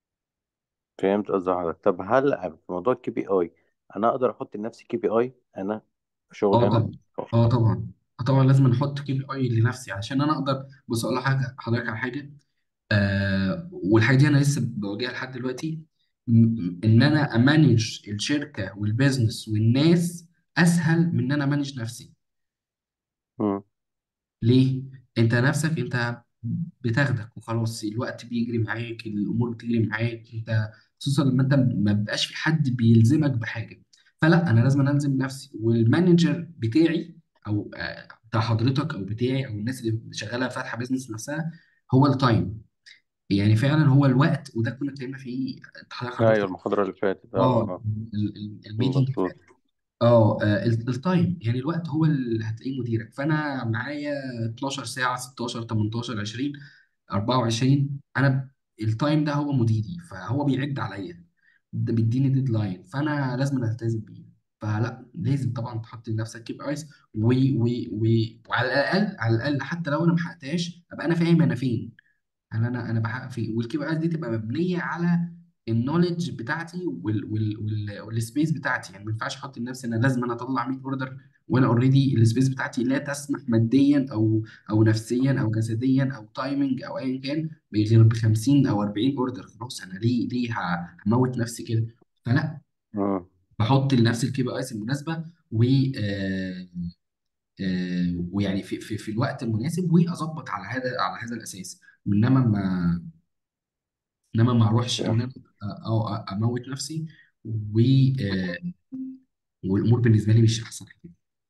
فهمت قصدي حضرتك طب هل في موضوع الكي بي اي انا اقدر احط لنفسي كي بي اي انا في شغلي اه انا طبعا اه طبعا اه طبعا لازم نحط كي بي اي لنفسي عشان انا اقدر بص اقول لك حاجه حضرتك على حاجه آه والحاجه دي انا لسه بواجهها لحد دلوقتي م- ان انا امانج الشركه والبيزنس والناس اسهل من ان انا امانج نفسي مم. ليه؟ انت نفسك انت بتاخدك وخلاص الوقت بيجري معاك الامور بتجري معاك انت خصوصا لما انت ما بيبقاش في حد بيلزمك بحاجه فلا انا لازم الزم نفسي والمانجر بتاعي او آه، بتاع حضرتك او بتاعي او الناس اللي شغاله فاتحه بيزنس نفسها هو التايم يعني فعلا هو الوقت وده كنا اتكلمنا فيه ايوه حضرتك المحاضرة اللي فاتت اه اه اه ال- ال- الميتنج مظبوط اه آه، ال- التايم يعني الوقت هو اللي هتلاقيه مديرك فانا معايا 12 ساعه 16 18 20 24 انا ب- التايم ده هو مديري فهو بيعد عليا ده بيديني ديدلاين فانا لازم التزم بيه فلا لازم طبعا تحط لنفسك كي بي ايز و و و وعلى الاقل على الاقل حتى لو انا ما حققتهاش ابقى انا فاهم انا فين انا انا انا بحقق فيه والكي بي ايز دي تبقى مبنيه على النولج بتاعتي وال وال وال والسبيس بتاعتي يعني ما ينفعش احط لنفسي انا لازم انا اطلع 100 اوردر وانا اوريدي السبيس بتاعتي لا تسمح ماديا او او نفسيا او جسديا او تايمنج او ايا كان غير ب 50 او 40 اوردر خلاص انا ليه ليه ه- هموت نفسي كده فلا مم. بحط لنفسي الكي بي ايز المناسبه و آه، آه، ويعني في في في الوقت المناسب واظبط على هذا على هذا الاساس انما ما انما ما اروحش ان انا أو اموت نفسي و آه، والامور بالنسبه لي مش احسن حاجه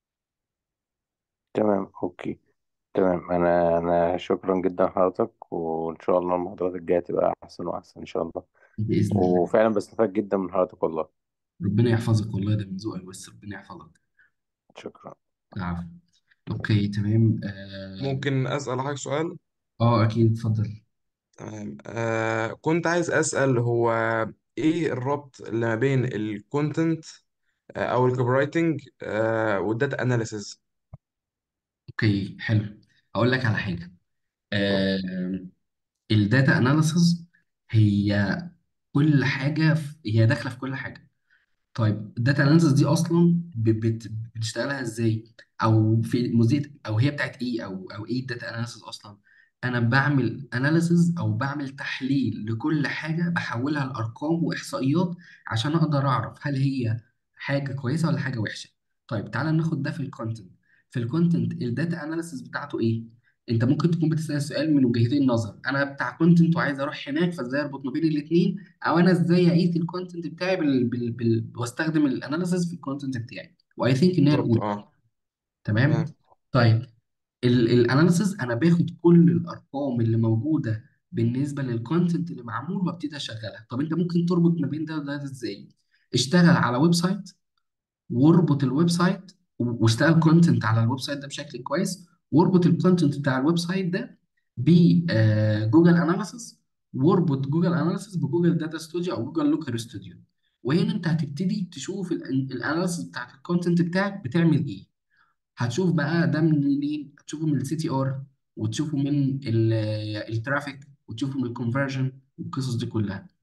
تمام اوكي تمام انا انا شكرا جدا لحضرتك وان شاء الله المحاضرات الجايه تبقى احسن واحسن ان شاء الله باذن الله وفعلا بستفاد جدا من حضرتك والله ربنا يحفظك والله ده من ذوقك بس ربنا يحفظك شكرا العفو اوكي تمام اه ممكن أسأل حضرتك سؤال آه، اكيد اتفضل تمام آه كنت عايز أسأل هو إيه الربط اللي ما بين الكونتنت أو الكوبي رايتنج آه والداتا أناليسيز اوكي حلو هقول لك على حاجه آه الداتا اناليسز هي كل حاجه في هي داخله في كل حاجه طيب الداتا اناليسيس دي اصلا ب- بت- بتشتغلها ازاي او في مزيد او هي بتاعت ايه او او ايه الداتا اناليسيس اصلا انا بعمل اناليسيس او بعمل تحليل لكل حاجه بحولها لارقام واحصائيات عشان اقدر اعرف هل هي حاجه كويسه ولا حاجه وحشه طيب تعالى ناخد ده في الكونتنت في الكونتنت الداتا اناليسيس بتاعته ايه انت ممكن تكون بتسال السؤال من وجهتين نظر انا بتاع كونتنت وعايز اروح هناك فازاي اربط ما بين الاثنين او انا ازاي اقيس الكونتنت بتاعي بال... بال... بال... واستخدم الاناليسيس في الكونتنت بتاعي واي ثينك ان هي بالظبط الاولى أه تمام تمام طيب الاناليسيس انا باخد كل الارقام اللي موجوده بالنسبه للكونتنت اللي معمول وابتدي اشغلها طب انت ممكن تربط ما بين ده وده ازاي اشتغل على ويب سايت واربط الويب سايت و- واشتغل كونتنت على الويب سايت ده بشكل كويس واربط الكونتنت بتاع الويب سايت ده بجوجل اناليسيس واربط جوجل اناليسيس بجوجل داتا ستوديو او جوجل لوكر ستوديو وهنا انت هتبتدي تشوف الاناليسيس بتاعت الكونتنت بتاعك بتعمل ايه هتشوف بقى ده من منين هتشوفه من السي تي ار وتشوفه من الترافيك وتشوفه من الكونفرجن والقصص دي كلها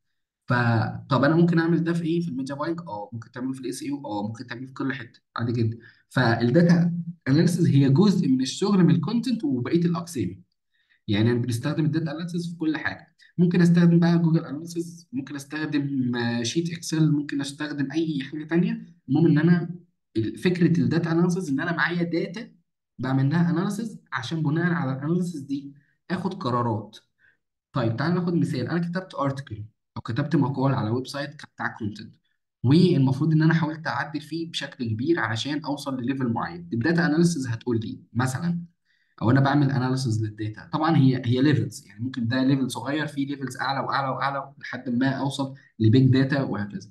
فطب انا ممكن اعمل ده في ايه في الميديا باينج اه ممكن تعمله في الاس اي او اه ممكن تعمله في كل حته عادي جدا فالداتا اناليسز هي جزء من الشغل من الكونتنت وبقيه الاقسام يعني انا بنستخدم الداتا اناليسز في كل حاجه ممكن استخدم بقى جوجل اناليسز ممكن استخدم آه، شيت اكسل ممكن استخدم اي حاجه تانية المهم ان انا ال- فكره الداتا اناليسز ان انا معايا داتا بعمل لها اناليسز عشان بناء على الاناليسز دي اخد قرارات طيب تعال ناخد مثال انا كتبت ارتكل او كتبت مقال على ويب سايت بتاع كونتنت والمفروض ان انا حاولت اعدل فيه بشكل كبير علشان اوصل لليفل معين الداتا اناليسز هتقول لي مثلا او انا بعمل اناليسز للداتا طبعا هي هي ليفلز يعني ممكن ده ليفل صغير في ليفلز اعلى واعلى واعلى لحد ما اوصل لبيج داتا وهكذا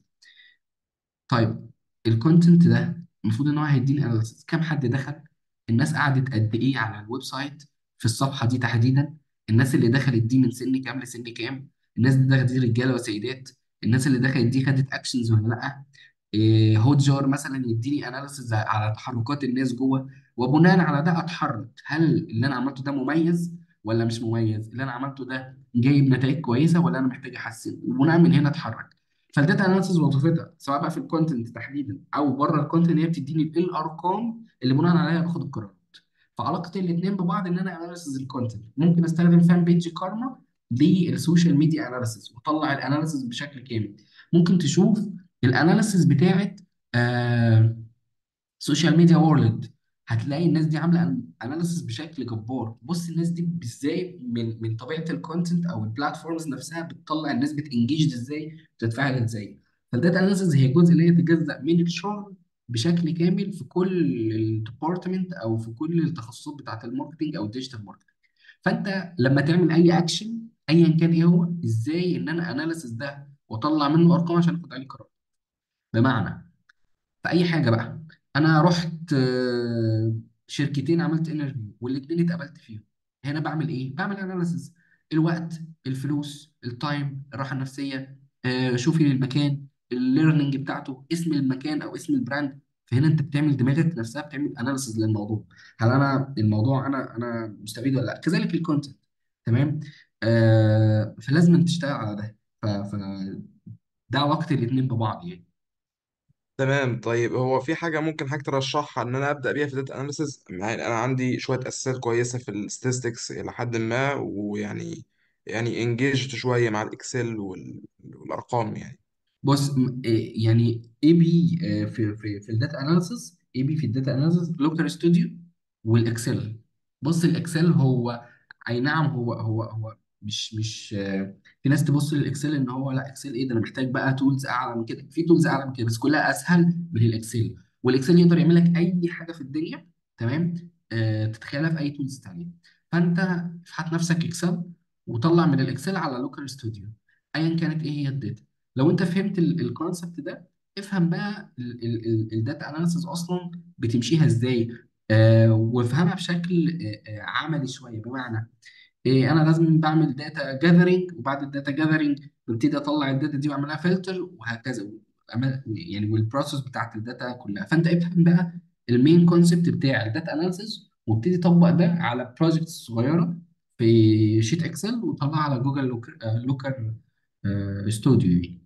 طيب الكونتنت ده المفروض ان هو هيديني اناليسيس كام حد دخل الناس قعدت قد ايه على الويب سايت في الصفحه دي تحديدا الناس اللي دخلت دي من سن كام لسن كام الناس اللي دخلت دي رجاله وسيدات الناس اللي دخلت دي خدت اكشنز ولا لا إيه هوت جار مثلا يديني اناليسيز على تحركات الناس جوه وبناء على ده اتحرك هل اللي انا عملته ده مميز ولا مش مميز اللي انا عملته ده جايب نتائج كويسه ولا انا محتاج احسن وبناء من هنا اتحرك فالداتا اناليسيز وظيفتها سواء بقى في الكونتنت تحديدا او بره الكونتنت هي بتديني الارقام اللي بناء عليها باخد القرارات فعلاقه الاثنين ببعض ان انا اناليسيز الكونتنت ممكن استخدم فان بيج كارما للسوشيال ميديا اناليسيز واطلع الاناليسيز بشكل كامل ممكن تشوف الاناليسيز بتاعت آه سوشيال ميديا وورلد هتلاقي الناس دي عامله اناليسيس بشكل جبار بص الناس دي ازاي من من طبيعه الكونتنت او البلاتفورمز نفسها بتطلع الناس بتنجيج ازاي بتتفاعل ازاي فالداتا اناليسيس هي جزء اللي هي يتجزأ من الشغل بشكل كامل في كل الديبارتمنت او في كل التخصصات بتاعت الماركتنج او الديجيتال ماركتنج فانت لما تعمل اي اكشن ايا كان ايه هو ازاي ان انا اناليسيس ده واطلع منه ارقام عشان اخد عليه قرار بمعنى في اي حاجه بقى انا رحت آه، شركتين عملت انترفيو والاثنين اتقبلت فيهم هنا بعمل ايه بعمل اناليسز الوقت الفلوس التايم الراحه النفسيه آه، شوفي المكان الليرنينج بتاعته اسم المكان او اسم البراند فهنا انت بتعمل دماغك نفسها بتعمل اناليسز للموضوع هل انا الموضوع انا انا مستفيد ولا لا كذلك الكونتنت تمام آه فلازم تشتغل على ده ف- فده علاقه الاثنين ببعض يعني تمام طيب هو في حاجة ممكن حاجة ترشحها إن أنا أبدأ بيها في الداتا أناليسيز يعني أنا عندي شوية أساسات كويسة في الستاتستكس إلى حد ما ويعني يعني انجيجد شوية مع الإكسل وال... والأرقام يعني بص م- إيه يعني اي بي في في في الداتا اناليسيس اي بي في الداتا اناليسيس لوكر ستوديو والاكسل بص الاكسل هو اي نعم هو هو هو مش مش آه، في ناس تبص للاكسل ان هو لا اكسل ايه ده انا محتاج بقى تولز اعلى من كده في تولز اعلى من كده بس كلها اسهل من الاكسل والاكسل يقدر يعمل لك اي حاجه في الدنيا تمام آه تتخيلها في اي تولز تانيه فانت افحت نفسك اكسل وطلع من الاكسل على لوكر ستوديو ايا كانت ايه هي الداتا لو انت فهمت الكونسبت ده افهم بقى الداتا اناليسيس اصلا بتمشيها ازاي آه وافهمها بشكل آه آه عملي شويه بمعنى إيه انا لازم بعمل داتا جاذرينج وبعد الداتا جاذرينج ببتدي اطلع الداتا دي واعملها فلتر وهكذا وأعمل- يعني والبروسيس بتاعت الداتا كلها فانت افهم بقى المين كونسبت بتاع الداتا اناليسيس وابتدي طبق ده على بروجكتس صغيره في شيت اكسل وطلعها على جوجل لوكر آه، لوكر آه، استوديو يعني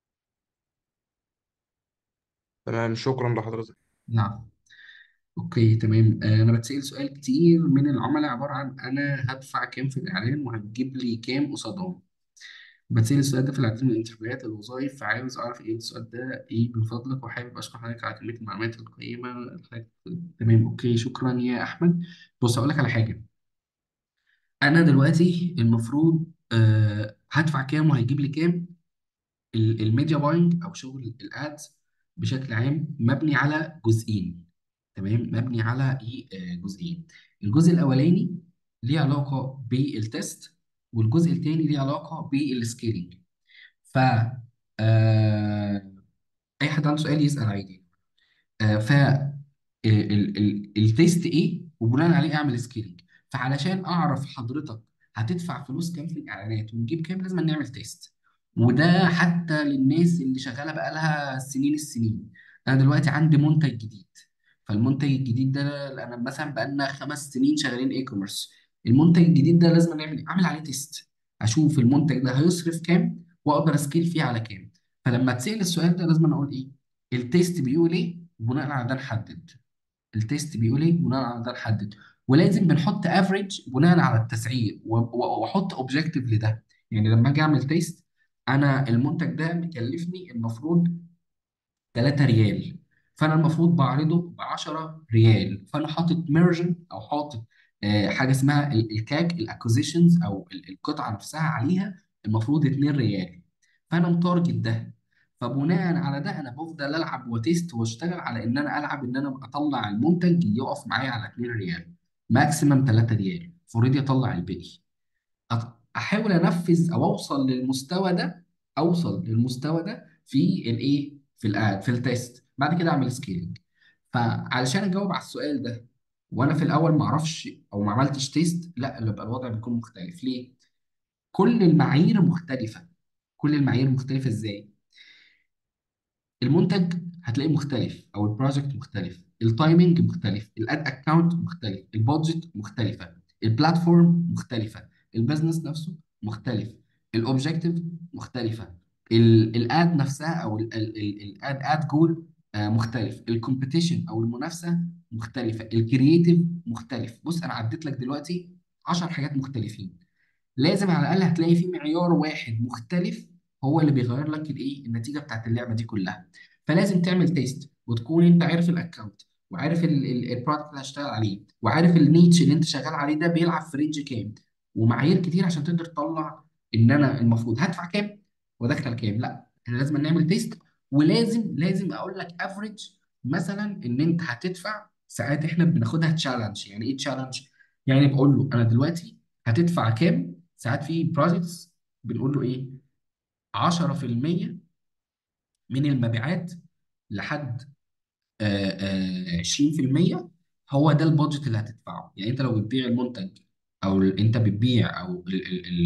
تمام شكرا لحضرتك نعم اوكي تمام آه، انا بتسأل سؤال كتير من العملاء عبارة عن انا هدفع كام في الاعلان وهتجيب لي كام قصادهم بتسأل السؤال ده في العديد من الانترفيوهات الوظائف فعاوز اعرف ايه السؤال ده ايه من فضلك وحابب اشكر حضرتك على كمية المعلومات القيمة الحاجات- تمام اوكي شكرا يا احمد بص اقول لك على حاجة انا دلوقتي المفروض آه، هدفع كام وهيجيب لي كام ال- الميديا باينج او شغل الادز بشكل عام مبني على جزئين تمام مبني على ايه آه، جزئين الجزء الاولاني ليه علاقه بالتست والجزء الثاني ليه علاقه بالسكيلينج ف آه، اي حد عنده سؤال يسال عادي آه، ف ال- ال- ال- التيست ايه وبناء عليه اعمل سكيلينج فعلشان اعرف حضرتك هتدفع فلوس كام في الاعلانات ونجيب كام لازم نعمل تيست وده حتى للناس اللي شغاله بقالها سنين السنين انا دلوقتي عندي منتج جديد فالمنتج الجديد ده انا مثلا بقالنا خمس سنين شغالين اي كوميرس المنتج الجديد ده لازم نعمل اعمل عليه تيست اشوف المنتج ده هيصرف كام واقدر اسكيل فيه على كام فلما تسال السؤال ده لازم أنا اقول ايه التيست بيقول ايه وبناء على ده نحدد التيست بيقول ايه بناء على ده نحدد ولازم بنحط افريج بناء على التسعير و- و- واحط اوبجيكتيف لده يعني لما اجي اعمل تيست انا المنتج ده مكلفني المفروض 3 ريال فانا المفروض بعرضه ب 10 ريال فانا حاطط مارجن او حاطط آه، حاجه اسمها ال- الكاك الاكوزيشنز او ال- القطعه نفسها عليها المفروض 2 ريال فانا متارجت ده فبناء على ده انا بفضل العب وتيست واشتغل على ان انا العب ان انا اطلع المنتج يقف معايا على 2 ريال ماكسيمم 3 ريال فاوريدي اطلع الباقي أط- احاول انفذ او اوصل للمستوى ده اوصل للمستوى ده في الايه في الاد في التيست بعد كده اعمل سكيلينج فعلشان اجاوب على السؤال ده وانا في الاول ما اعرفش او ما عملتش تيست لا يبقى الوضع بيكون مختلف ليه كل المعايير مختلفه كل المعايير مختلفه ازاي المنتج هتلاقيه مختلف او البروجكت مختلف التايمنج مختلف الاد اكونت مختلف البادجت مختلفه البلاتفورم مختلفه البزنس نفسه مختلف الاوبجيكتيف مختلفه الاد نفسها او الاد اد جول مختلف الكومبيتيشن او المنافسه مختلفه الكرييتيف مختلف بص انا عديت لك دلوقتي 10 حاجات مختلفين لازم على الاقل هتلاقي في معيار واحد مختلف هو اللي بيغير لك الايه النتيجه بتاعت اللعبه دي كلها فلازم تعمل تيست وتكون انت عارف الاكونت وعارف البرودكت اللي هشتغل عليه وعارف النيتش اللي انت شغال عليه ده بيلعب في رينج كام ومعايير كتير عشان تقدر تطلع ان انا المفروض هدفع كام وادخل كام لا احنا لازم نعمل تيست ولازم لازم اقول لك افريج مثلا ان انت هتدفع ساعات احنا بناخدها تشالنج يعني ايه تشالنج يعني بقول له انا دلوقتي هتدفع كام ساعات في بروجكتس بنقول له ايه 10% من المبيعات لحد آه، آه، 20% هو ده البادجت اللي هتدفعه يعني انت لو بتبيع المنتج او ال- انت بتبيع او ب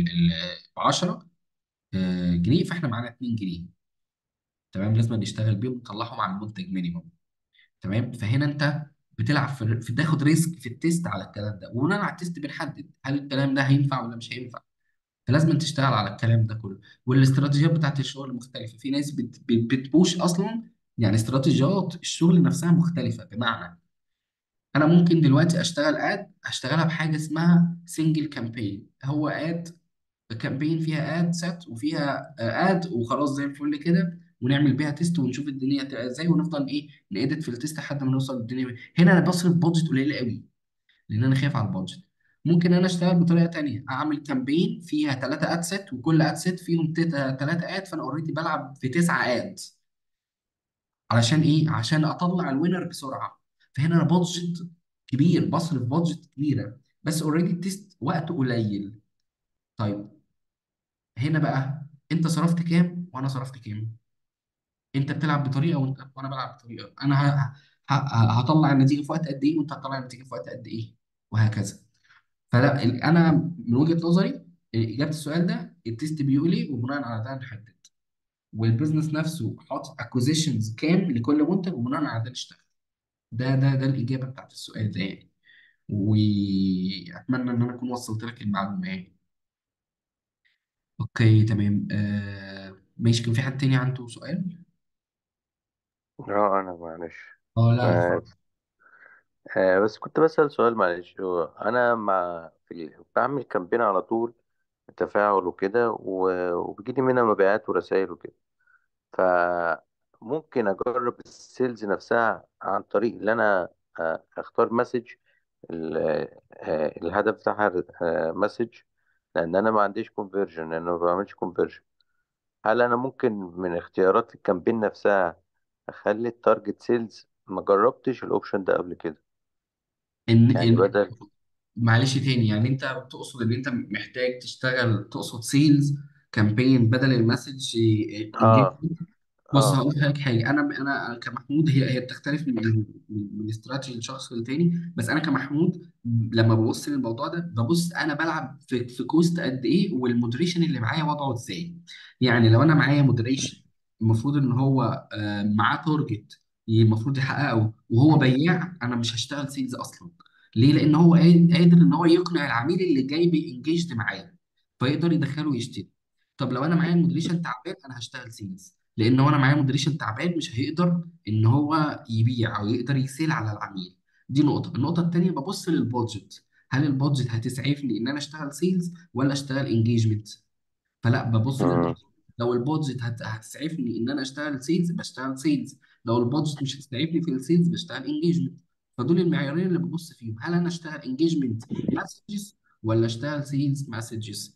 10 جنيه فاحنا معانا 2 جنيه تمام لازم نشتغل بيهم ونطلعهم على المنتج مينيمم تمام فهنا انت بتلعب في في تاخد ريسك في التيست على الكلام ده وبناء على التيست بنحدد هل الكلام ده هينفع ولا مش هينفع فلازم تشتغل على الكلام ده كله والاستراتيجيات بتاعت الشغل مختلفة في ناس بت بت- بتبوش أصلا يعني استراتيجيات الشغل نفسها مختلفة بمعنى أنا ممكن دلوقتي أشتغل آد أشتغلها بحاجة اسمها سنجل كامبين هو آد كامبين فيها آد سيت وفيها آد وخلاص زي الفل كده ونعمل بيها تيست ونشوف الدنيا هتبقى ازاي ونفضل ايه نأدت في التيست لحد ما نوصل للدنيا هنا انا بصرف بادجت قليل قوي لان انا خايف على البادجت ممكن انا اشتغل بطريقه تانية اعمل كامبين فيها ثلاثه اد سيت وكل اد سيت فيهم ثلاثه اد فانا اوريدي بلعب في تسعه اد علشان ايه عشان اطلع الوينر بسرعه فهنا انا بادجت كبير بصرف بادجت كبيره بس اوريدي التيست وقته قليل طيب هنا بقى انت صرفت كام وانا صرفت كام انت بتلعب بطريقه وانت وانا بلعب بطريقه انا ه... ه... ه- هطلع النتيجه في وقت قد ايه وانت هتطلع النتيجه في وقت قد ايه وهكذا فلا ال- انا من وجهة نظري اجابه السؤال ده التيست بيقول ايه وبناء على ده نحدد والبيزنس نفسه حاطط اكوزيشنز كام لكل منتج وبناء على ده نشتغل ده ده ده الاجابه بتاعت السؤال ده يعني واتمنى ان انا اكون وصلت لك المعلومه يعني اوكي تمام آه ماشي كان في حد تاني عنده سؤال اه انا معلش اه لا آه اتفضل آه بس كنت بسأل سؤال معلش هو انا مع في ال- بعمل كامبين على طول تفاعل وكده و- وبيجيلي منها مبيعات ورسائل وكده فممكن اجرب السيلز نفسها عن طريق ان انا آه، اختار مسج ال- آه، الهدف بتاعها مسج لان انا ما عنديش كونفرجن لان أنا ما بعملش كونفرجن هل انا ممكن من اختيارات الكامبين نفسها اخلي التارجت سيلز ما جربتش الاوبشن ده قبل كده ان يعني ان بدل معلش تاني يعني انت تقصد ان انت محتاج تشتغل تقصد سيلز كامبين بدل المسج اه انجيجمنت بص اه هقول لك حاجه انا انا كمحمود هي هي بتختلف من من من استراتيجي لشخص للتاني بس انا كمحمود لما ببص للموضوع ده ببص انا بلعب في في كوست قد ايه والمودريشن اللي معايا وضعه ازاي يعني لو انا معايا مودريشن المفروض ان هو آه، معاه تارجت المفروض يحققه وهو بياع انا مش هشتغل سيلز اصلا ليه لان هو قادر قادر ان هو يقنع العميل اللي جاي بينجيجد معاه فيقدر يدخله يشتري طب لو انا معايا مودريشن تعبان انا هشتغل سيلز لان لو انا معايا مودريشن تعبان مش هيقدر ان هو يبيع او يقدر يسيل على العميل دي نقطه النقطه التانيه ببص للبادجت هل البادجت هتسعفني ان انا اشتغل سيلز ولا اشتغل انجيجمنت فلا ببص مم. للبادجت لو البادجت هت... هتسعفني ان انا اشتغل سيلز بشتغل سيلز لو البادجت مش هتسعفني في السيلز بشتغل انجيجمنت فدول المعيارين اللي ببص فيهم هل انا اشتغل انجيجمنت مسجز ولا اشتغل سيلز مسجز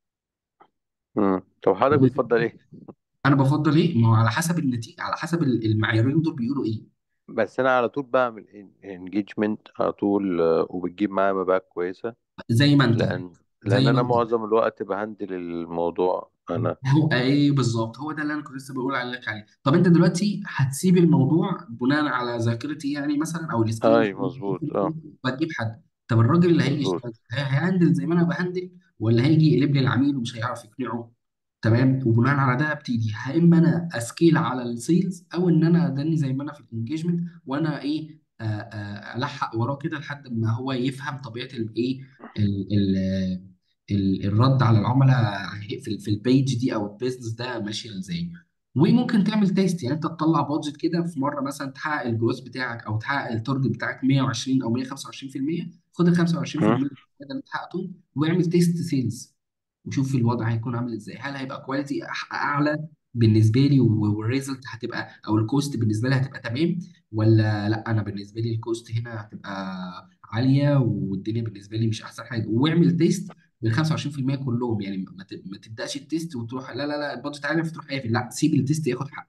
مم. طب حضرتك بتفضل ايه انا بفضل ايه ما هو على حسب النتيجه على حسب ال- المعيارين دول بيقولوا ايه بس انا على طول بعمل انجيجمنت على طول آه، وبتجيب معايا مبيعات كويسة زي ما انت لان لان زي ما انا انت معظم الوقت بهندل الموضوع انا هو ايه بالظبط هو ده اللي انا كنت لسه بقول عليك عليه طب انت دلوقتي هتسيب الموضوع بناء على ذاكرتي يعني مثلا او السكيلز اي مظبوط اه وهتجيب حد طب الراجل اللي هيجي مظبوط يشتغل هي- هيهندل زي ما انا بهندل ولا هيجي يقلب لي العميل ومش هيعرف يقنعه تمام وبناء على ده ابتدي يا اما انا اسكيل على السيلز او ان انا اداني زي ما انا في الانجيجمنت وانا ايه آه، آه، الحق وراه كده لحد ما هو يفهم طبيعه الايه ال- ال- ال- الرد على العملاء في ال- في البيج دي او البيزنس ده ماشي ازاي وممكن تعمل تيست يعني انت تطلع بادجت كده في مره مثلا تحقق الجروث بتاعك او تحقق التارجت بتاعك 120 او 125% خد ال 25% مم. اللي انت حققتهم واعمل تيست سيلز وشوف الوضع هيكون عامل ازاي هل هيبقى كواليتي اعلى بالنسبه لي والريزلت هتبقى او الكوست بالنسبه لي هتبقى تمام ولا لا انا بالنسبه لي الكوست هنا هتبقى عاليه والدنيا بالنسبه لي مش احسن حاجه واعمل تيست بال 25% كلهم يعني ما ت- ما تبداش التيست وتروح لا لا لا البادجت عالي فتروح قافل لا سيب التيست ياخد حقه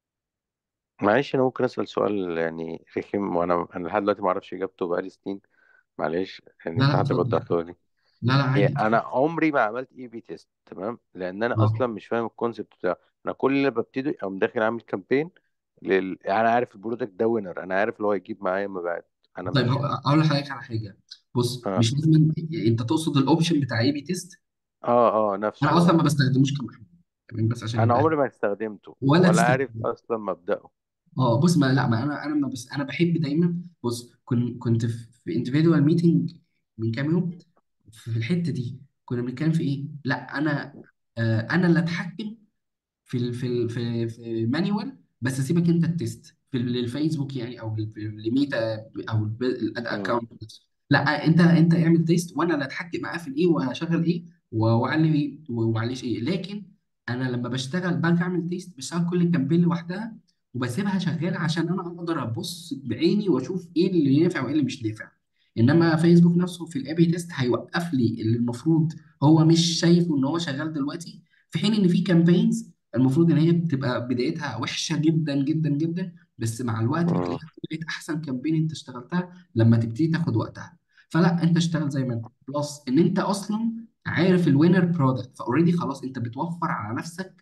معلش انا ممكن اسال سؤال يعني رخم وانا انا لحد دلوقتي ما اعرفش اجابته بقالي سنين معلش يعني لا انت لا حتى اتفضل وضحته لي لا لا هي عادي انا اتفضل عمري ما عملت اي بي تيست تمام لان انا اه اصلا مش فاهم الكونسيبت بتاعه انا كل اللي ببتدي اقوم داخل اعمل كامبين لل... انا عارف البرودكت ده وينر انا عارف اللي هو هيجيب معايا مبيعات انا طيب مش هقول اقول لحضرتك على حاجه بص اه مش لازم انت تقصد الاوبشن بتاع اي بي تيست اه اه نفسه انا اصلا اه ما بستخدموش كمحمول تمام بس عشان انا نبقى عمري ما استخدمته ولا ولا عارف تستخدمه اصلا مبدأه اه بص ما لا ما انا انا ما بس انا بحب دايما بص كنت كنت في في individual ميتنج من كام يوم في الحته دي كنا بنتكلم في ايه؟ لا انا آه انا اللي اتحكم في ال في ال في في مانيوال بس سيبك انت التيست في ال- الفيسبوك يعني او ال- الميتا او الب- الاد مم. اكونت لا انت انت اعمل تيست وانا اللي اتحكم معاه في الايه وهشغل ايه و- واعلم ايه ومعلش ايه لكن انا لما بشتغل باجي اعمل تيست بشتغل كل كامبين لوحدها وبسيبها شغاله عشان انا اقدر ابص بعيني واشوف ايه اللي ينفع وايه اللي مش نافع انما فيسبوك نفسه في الاي بي تيست هيوقف لي اللي المفروض هو مش شايفه ان هو شغال دلوقتي في حين ان في كامبينز المفروض ان هي بتبقى بدايتها وحشه جدا جدا جدا بس مع الوقت مم. بتلاقيها طلعت احسن كامبين انت اشتغلتها لما تبتدي تاخد وقتها فلا انت اشتغل زي ما انت بلس ان انت اصلا عارف الوينر برودكت فاوريدي خلاص انت بتوفر على نفسك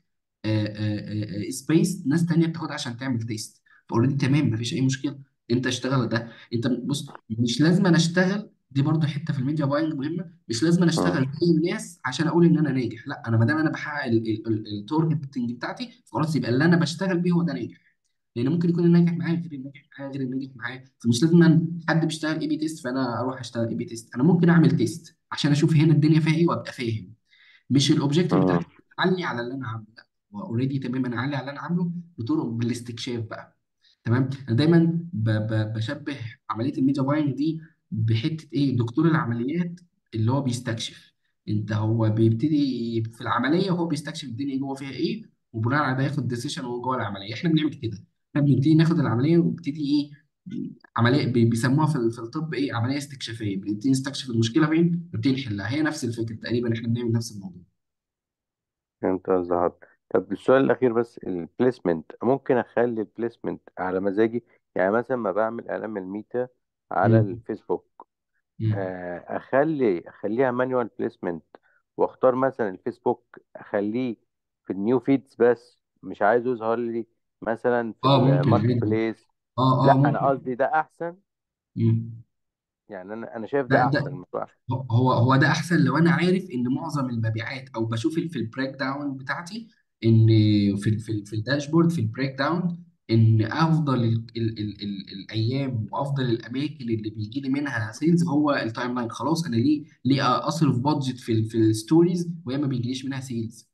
سبيس ناس تانية بتاخد عشان تعمل تيست فاوريدي تمام مفيش اي مشكله انت اشتغل ده انت بص مش لازم انا اشتغل دي برضو حته في الميديا باينج مهمه مش لازم انا مم. اشتغل زي الناس عشان اقول ان انا ناجح لا انا ما دام انا بحقق التارجت بتاعتي خلاص يبقى اللي انا بشتغل بيه هو ده ناجح لان ممكن يكون الناجح معايا غير الناجح معايا غير الناجح معايا فمش لازم أن حد بيشتغل اي بي تيست فانا اروح اشتغل اي بي تيست انا ممكن اعمل تيست عشان اشوف هنا الدنيا فيها ايه وابقى فاهم مش الاوبجيكتيف مم. بتاعتي اعلي على اللي انا عامله لا هو اوريدي تمام انا اعلي على اللي انا عامله بطرق بالاستكشاف بقى تمام انا دايما ب ب بشبه عمليه الميديا باينج دي بحته ايه دكتور العمليات اللي هو بيستكشف انت هو بيبتدي في العمليه وهو بيستكشف الدنيا جوه فيها ايه وبناء على ده ياخد ديسيشن وهو جوه العمليه احنا بنعمل كده احنا بنبتدي ناخد العمليه ونبتدي ايه عمليه بي- بيسموها في في الطب ايه عمليه استكشافيه بنبتدي نستكشف المشكله فين نبتدي نحلها هي نفس الفكره تقريبا احنا بنعمل نفس الموضوع انت ظهرت طب السؤال الاخير بس البليسمنت ممكن اخلي البليسمنت على مزاجي يعني مثلا ما بعمل اعلان الميتا على مم. الفيسبوك مم. آه، اخلي اخليها مانوال بليسمنت واختار مثلا الفيسبوك اخليه في النيو فيدز بس مش عايزه يظهر لي مثلا في اه ممكن الماركت عادي بليس اه اه لا انا ممكن قصدي ده احسن مم. يعني انا انا شايف ده ده ده احسن مش وحش هو هو ده احسن لو انا عارف ان معظم المبيعات او بشوف في البريك داون بتاعتي ان في ال- في ال- في الداشبورد في البريك داون ان افضل ال ال ال ال الايام وافضل الاماكن اللي بيجي لي منها سيلز هو التايم لاين خلاص انا ليه ليه اصرف بادجت في ال في الستوريز وهي ما بيجيليش منها سيلز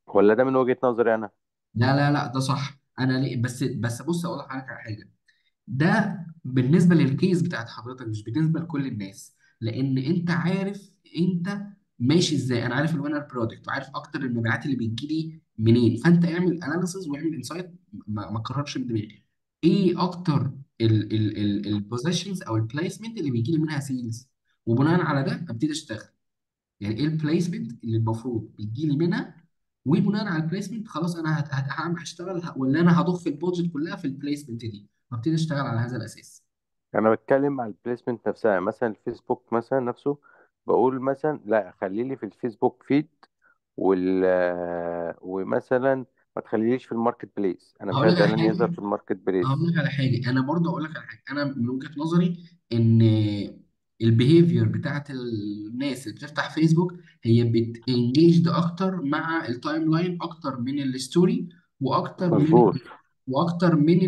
ولا ده من وجهة نظري انا لا لا لا ده صح انا ليه بس بس بص اقول لك على حاجه ده بالنسبه للكيس بتاعت حضرتك مش بالنسبه لكل الناس لان انت عارف انت ماشي ازاي انا عارف الوينر برودكت وعارف اكتر المبيعات اللي بتجيلي منين فانت اعمل اناليسز واعمل انسايت ما ما تكررش من دماغي ايه اكتر البوزيشنز او البليسمنت اللي بيجي لي منها سيلز وبناء على ده ابتدي اشتغل يعني ايه البليسمنت اللي المفروض بيجي لي منها وبناء على البليسمنت خلاص انا هت- هت- هعمل هشتغل ه- ولا انا هضخ البودجت كلها في البليسمنت دي وابتدي اشتغل على هذا الاساس انا بتكلم على البليسمنت نفسها يعني مثلا الفيسبوك مثلا نفسه بقول مثلا لا خلي لي في الفيسبوك فيد وال ومثلا ما تخليليش في الماركت بليس انا مش هقول لك عايز على اعلان يظهر حاجه في الماركت هقول بليس لك على حاجه انا برضه اقول لك على حاجه انا من وجهه نظري ان البيهيفير بتاعت الناس اللي بتفتح فيسبوك هي بتنجيجد اكتر مع التايم لاين اكتر من الستوري واكتر من مظبوط واكتر من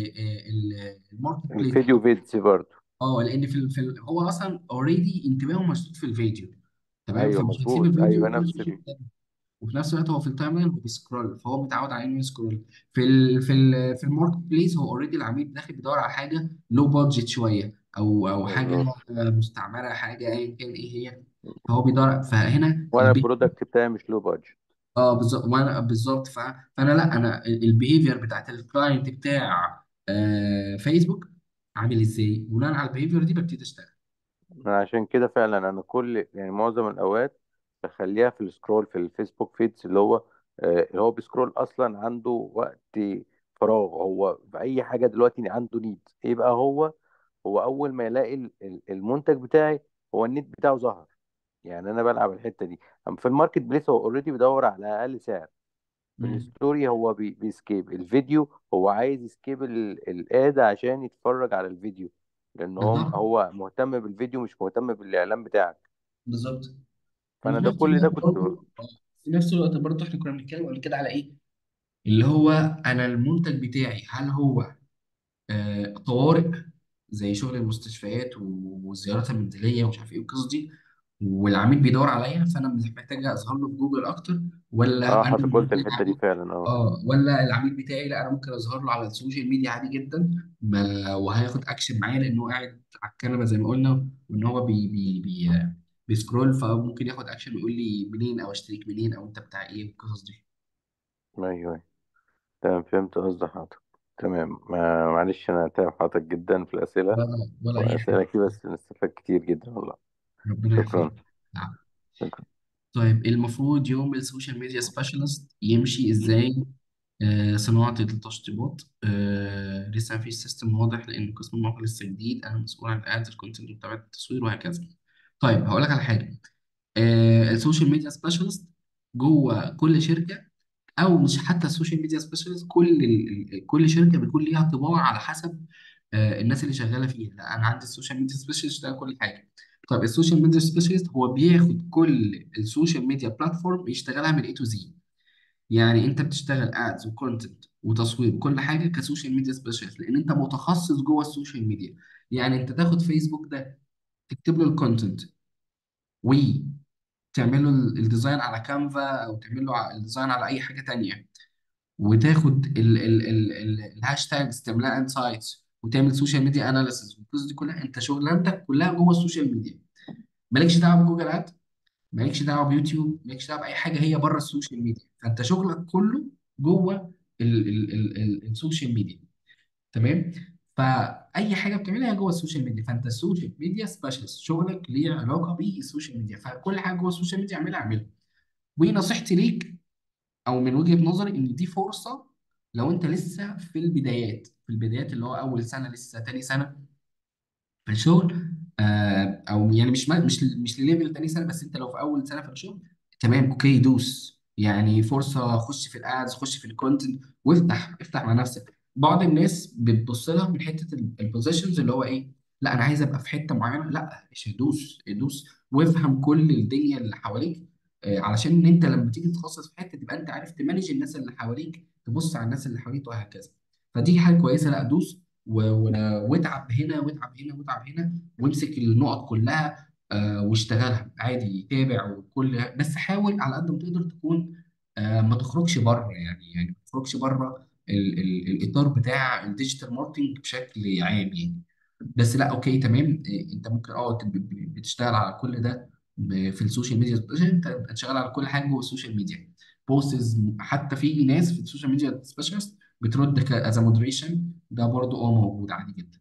الماركت بليس الفيديو فيدز برضه اه لان في ال- في ال- هو اصلا اوريدي انتباهه مشدود في الفيديو تمام ايوه فمش هيسيب مظبوط الفيديو ايوه ويروح نفس يشوف ال... تاني وفي نفس الوقت هو في التايم لاين هو بيسكرول فهو متعود على انه يسكرول في ال في ال في الماركت بليس هو اوريدي العميل داخل بيدور على حاجه لو بادجت شويه او او حاجه بالظبط مستعمله حاجه ايا كان ايه هي فهو بيدور فهنا وانا البي البرودكت بتاعي مش لو بادجت اه بالظبط وانا بالظبط ف- فانا لا انا البيهيفير بتاعت الكلاينت بتاع آه فيسبوك عامل ازاي بناء على البيهيفير دي ببتدي اشتغل عشان كده فعلا انا كل يعني معظم الاوقات بخليها في السكرول في الفيسبوك فيدز اللي هو آه، اللي هو بيسكرول اصلا عنده وقت فراغ هو في اي حاجه دلوقتي عنده نيد ايه بقى هو هو اول ما يلاقي ال- ال- المنتج بتاعي هو النيد بتاعه ظهر يعني انا بلعب الحته دي اما في الماركت بليس هو اوريدي بيدور على اقل سعر في مم. الستوري هو بي بيسكيب الفيديو هو عايز يسكيب ال- الاد عشان يتفرج على الفيديو لان هو بالظبط هو مهتم بالفيديو مش مهتم بالاعلان بتاعك بالظبط فانا وفي ده نفس كل الوقت ده كنت برضه في نفس الوقت برضه احنا كنا بنتكلم قبل كده على ايه؟ اللي هو انا المنتج بتاعي هل هو آه طوارئ زي شغل المستشفيات والزيارات المنزليه ومش عارف ايه والقصص دي والعميل بيدور عليا فانا محتاج اظهر له في جوجل اكتر ولا اه انا حضرتك قلت الحته دي محتاج فعلا اه اه ولا العميل بتاعي لا انا ممكن اظهر له على السوشيال ميديا عادي جدا ما وهياخد اكشن معايا لانه قاعد على الكنبه زي ما قلنا وان هو بي بي بي بيسكرول فممكن ياخد اكشن ويقول لي منين او اشتريك منين او انت بتاع ايه والقصص دي ايوه أيوة. تمام فهمت قصد حضرتك تمام ما معلش انا تعب حضرتك جدا في الاسئله ولا ولا اي واسئله حاجه كتير بس نستفاد كتير جدا والله ربنا شكرا يخليك نعم. شكرا طيب المفروض يوم السوشيال ميديا سبيشالست يمشي ازاي آه، صناعة التشطيبات آه، لسه مفيش سيستم واضح لأن قسم الموقع لسه جديد أنا مسؤول عن الأدز الكونتنت ومتابعة التصوير وهكذا طيب هقول لك على حاجة آه، السوشيال ميديا سبيشالست جوه كل شركة أو مش حتى السوشيال ميديا سبيشالست كل ال- ال- كل شركة بيكون ليها طباع على حسب آه، الناس اللي شغالة فيها لا أنا عندي السوشيال ميديا سبيشالست ده كل حاجة طيب السوشيال ميديا سبيشالست هو بياخد كل السوشيال ميديا بلاتفورم يشتغلها من A to Z يعني انت بتشتغل ادز وكونتنت وتصوير وكل حاجه كسوشيال ميديا سبيشالست لان انت متخصص جوه السوشيال ميديا يعني انت تاخد فيسبوك ده تكتب له الكونتنت وتعمل له ال- الديزاين على كانفا او تعمل له ع- الديزاين على اي حاجه تانية وتاخد ال ال ال ال الهاشتاجز تعملها انسايتس وتعمل سوشيال ميديا اناليسيس والقصص دي كلها انت شغلانتك كلها جوه السوشيال ميديا مالكش دعوه بجوجل اد مالكش دعوه بيوتيوب مالكش دعوه باي حاجه هي بره السوشيال ميديا فانت شغلك كله جوه ال ال ال ال السوشيال ميديا تمام فاي حاجه بتعملها جوه السوشيال ميديا فانت السوشيال ميديا سبيشالست شغلك ليه علاقه بالسوشيال ميديا فكل حاجه جوه السوشيال ميديا اعملها اعملها ونصيحتي ليك او من وجهه نظري ان دي فرصه لو انت لسه في البدايات في البدايات اللي هو اول سنه لسه تاني سنه في الشغل آه او يعني مش مش مش لليفل تاني سنه بس انت لو في اول سنه في الشغل تمام اوكي دوس يعني فرصه خش في الادز خش في الكونتنت وافتح افتح مع نفسك بعض الناس بتبص لها من حته البوزيشنز اللي هو ايه لا انا عايز ابقى في حته معينه لا مش دوس دوس وافهم كل الدنيا اللي حواليك آه علشان ان انت لما تيجي تتخصص في حته تبقى انت عارف تمانج الناس اللي حواليك تبص على الناس اللي حواليك وهكذا فدي حاجه كويسه لا دوس و- و- واتعب هنا واتعب هنا واتعب هنا وامسك النقط كلها آه، واشتغلها عادي تابع وكل بس حاول على قد ما تقدر تكون آه، ما تخرجش بره يعني يعني ما تخرجش بره ال ال الاطار بتاع الديجيتال ماركتنج بشكل عام يعني بس لا اوكي تمام آه، انت ممكن اه تب- ب- بتشتغل على كل ده ب- في السوشيال ميديا انت بتشتغل على كل حاجه جوه السوشيال ميديا بوستز حتى في ناس في السوشيال ميديا سبيشالست بترد از مودريشن ده برضو اه موجود عادي جدا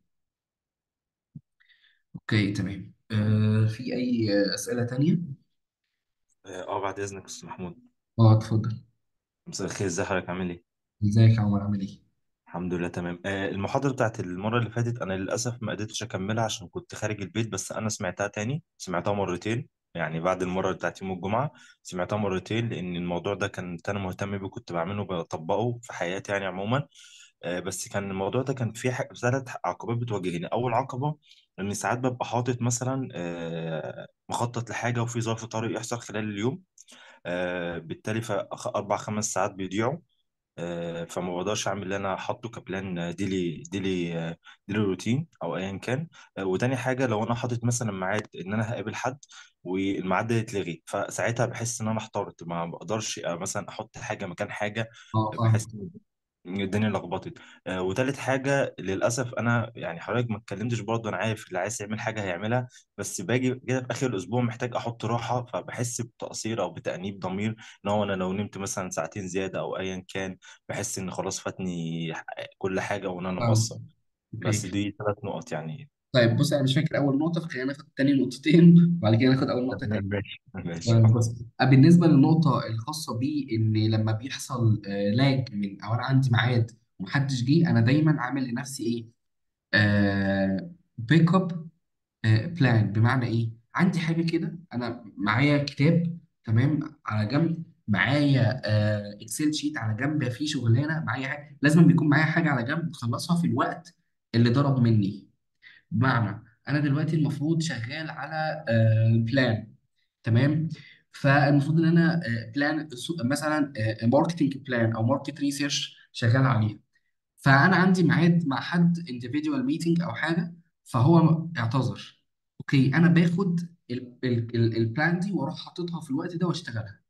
اوكي تمام آه في اي اسئله تانية اه آه، بعد اذنك يا استاذ محمود اه اتفضل مساء الخير ازي حضرتك عامل ايه ازيك يا عمر عامل ايه الحمد لله تمام آه، المحاضره بتاعت المره اللي فاتت انا للاسف ما قدرتش اكملها عشان كنت خارج البيت بس انا سمعتها تاني سمعتها مرتين يعني بعد المره بتاعت يوم الجمعه سمعتها مرتين لان الموضوع ده كنت انا مهتم بيه كنت بعمله بطبقه في حياتي يعني عموما آه، بس كان الموضوع ده كان فيه ح- ثلاث عقبات بتواجهني اول عقبه ان ساعات ببقى حاطط مثلا آه، مخطط لحاجه وفي ظرف طارئ يحصل خلال اليوم آه، بالتالي فأربع خمس ساعات بيضيعوا آه، فما بقدرش اعمل اللي انا حاطه كبلان ديلي ديلي آه، ديلي روتين او ايا كان آه، وتاني حاجه لو انا حاطط مثلا ميعاد ان انا هقابل حد والميعاد ده يتلغي فساعتها بحس ان انا احترت ما بقدرش آه، مثلا احط حاجه مكان حاجه اه بحس فاهم الدنيا لخبطت آه وتالت حاجة للأسف أنا يعني حضرتك ما اتكلمتش برضه أنا عارف اللي عايز يعمل حاجة هيعملها بس باجي كده في آخر الأسبوع محتاج أحط راحة فبحس بتقصير أو بتأنيب ضمير إن هو أنا لو نمت مثلا ساعتين زيادة أو أيا كان بحس إن خلاص فاتني كل حاجة وإن أنا فاهم مقصر بس اوكي دي ثلاث نقط يعني طيب بص انا مش فاكر اول نقطه فخلينا ناخد تاني نقطتين وبعد كده ناخد اول نقطه تمام تاني ماشي ماشي طيب بص بالنسبه للنقطه الخاصه بي ان لما بيحصل آه لاج من او انا عندي ميعاد ومحدش جه انا دايما عامل لنفسي ايه آه بيك اب بلان بمعنى ايه عندي حاجه كده انا معايا كتاب تمام على جنب معايا آه اكسل شيت على جنب فيه شغلانه معايا حاجه لازم بيكون معايا حاجه على جنب بخلصها في الوقت اللي ضرب مني بمعنى انا دلوقتي المفروض شغال على بلان تمام فالمفروض ان انا بلان مثلا ماركتنج بلان او ماركت ريسيرش شغال عليها فانا عندي ميعاد مع حد individual ميتنج او حاجه فهو اعتذر اوكي انا باخد البلان دي واروح حاططها في الوقت ده واشتغلها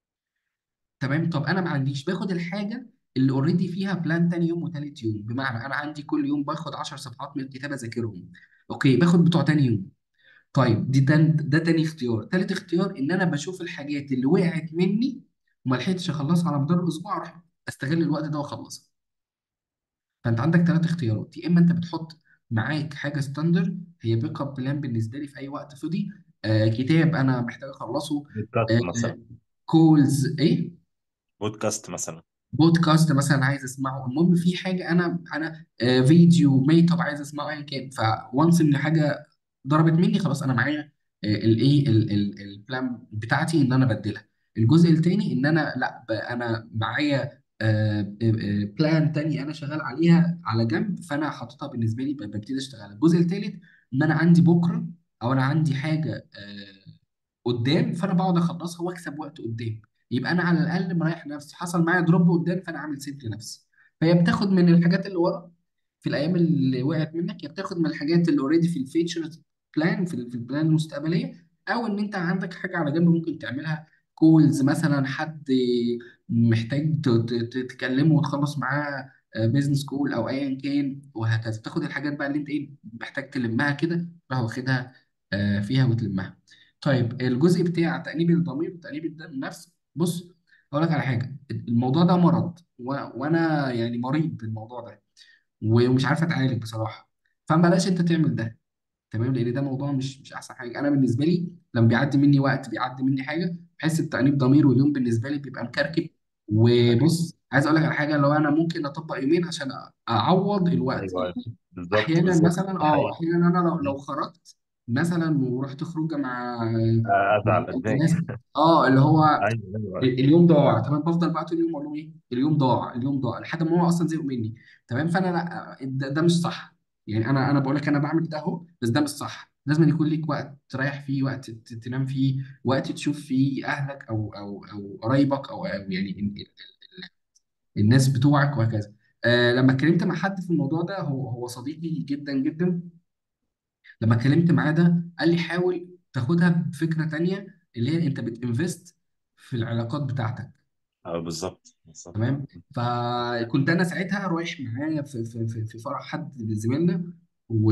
تمام طب انا ما عنديش باخد الحاجه اللي اوريدي فيها بلان تاني يوم وتالت يوم بمعنى انا عندي كل يوم باخد 10 صفحات من الكتاب اذاكرهم اوكي باخد بتوع تاني يوم طيب دي تان ده تاني اختيار تالت اختيار ان انا بشوف الحاجات اللي وقعت مني وما لحقتش اخلصها على مدار الاسبوع اروح استغل الوقت ده واخلصها فانت عندك ثلاث اختيارات يا اما انت بتحط معاك حاجه ستاندرد هي بيك اب بلان بالنسبه لي في اي وقت فاضي آه كتاب انا محتاج اخلصه بودكاست آه مثلا كولز ايه بودكاست مثلا بودكاست مثلا عايز اسمعه المهم في حاجه انا انا آه فيديو ميت اب عايز اسمعه ايا كان فوانس ان حاجه ضربت مني خلاص انا معايا الايه البلان بتاعتي ان انا بدلها الجزء التاني ان انا لا ب- انا معايا بلان تاني انا شغال عليها على جنب فانا حاططها بالنسبه لي ب- ببتدي اشتغل الجزء التالت ان انا عندي بكره او انا عندي حاجه آه، قدام فانا بقعد اخلصها واكسب وقت قدام يبقى انا على الاقل مريح نفسي حصل معايا دروب قدام فانا عامل سيف لنفسي فهي بتاخد من الحاجات اللي ورا في الايام اللي وقعت منك يا بتاخد من الحاجات اللي اوريدي في الفيتشرز بلان في ال- في البلان المستقبليه او ان انت عندك حاجه على جنب ممكن تعملها كولز مثلا حد محتاج ت- ت- ت- تكلمه وتخلص معاه بيزنس كول او ايا كان وهكذا تاخد الحاجات بقى اللي انت ايه محتاج تلمها كده تروح واخدها آه، فيها وتلمها طيب الجزء بتاع تأنيب الضمير وتأنيب الد- النفس بص اقول لك على حاجه الموضوع ده مرض و... وانا يعني مريض بالموضوع ده ومش عارف اتعالج بصراحه فبلاش انت تعمل ده تمام لان ده موضوع مش مش احسن حاجه انا بالنسبه لي لما بيعدي مني وقت بيعدي مني حاجه بحس بتأنيب ضمير واليوم بالنسبه لي بيبقى مكركب أكيد وبص عايز اقول لك على حاجه لو انا ممكن اطبق يومين عشان أ- اعوض الوقت أيوه أيوه يعني بالظبط احيانا بالظبط مثلا دي اه حقيقة احيانا انا لو لو خرجت مثلا ورحت خروجه مع آه، مع أزعل أتضايق ناس اه اللي هو أيوه أيوه اليوم ضاع تمام بفضل بقى طول اليوم اقول لهم ايه اليوم ضاع اليوم ضاع لحد ما هو اصلا زهقوا مني تمام فانا لا ده, ده مش صح يعني انا انا بقول لك انا بعمل ده اهو بس ده مش صح لازم يكون ليك وقت تريح فيه وقت ت- تنام فيه وقت تشوف فيه اهلك او او او قرايبك او, أو يعني ال- ال- الناس بتوعك وهكذا آه لما اتكلمت مع حد في الموضوع ده هو هو صديقي جدا جدا لما اتكلمت معاه ده قال لي حاول تاخدها بفكره تانيه اللي هي انت بتنفست في العلاقات بتاعتك اه بالظبط بالظبط تمام فكنت انا ساعتها رايح معايا في في في في فرح حد من زمايلنا و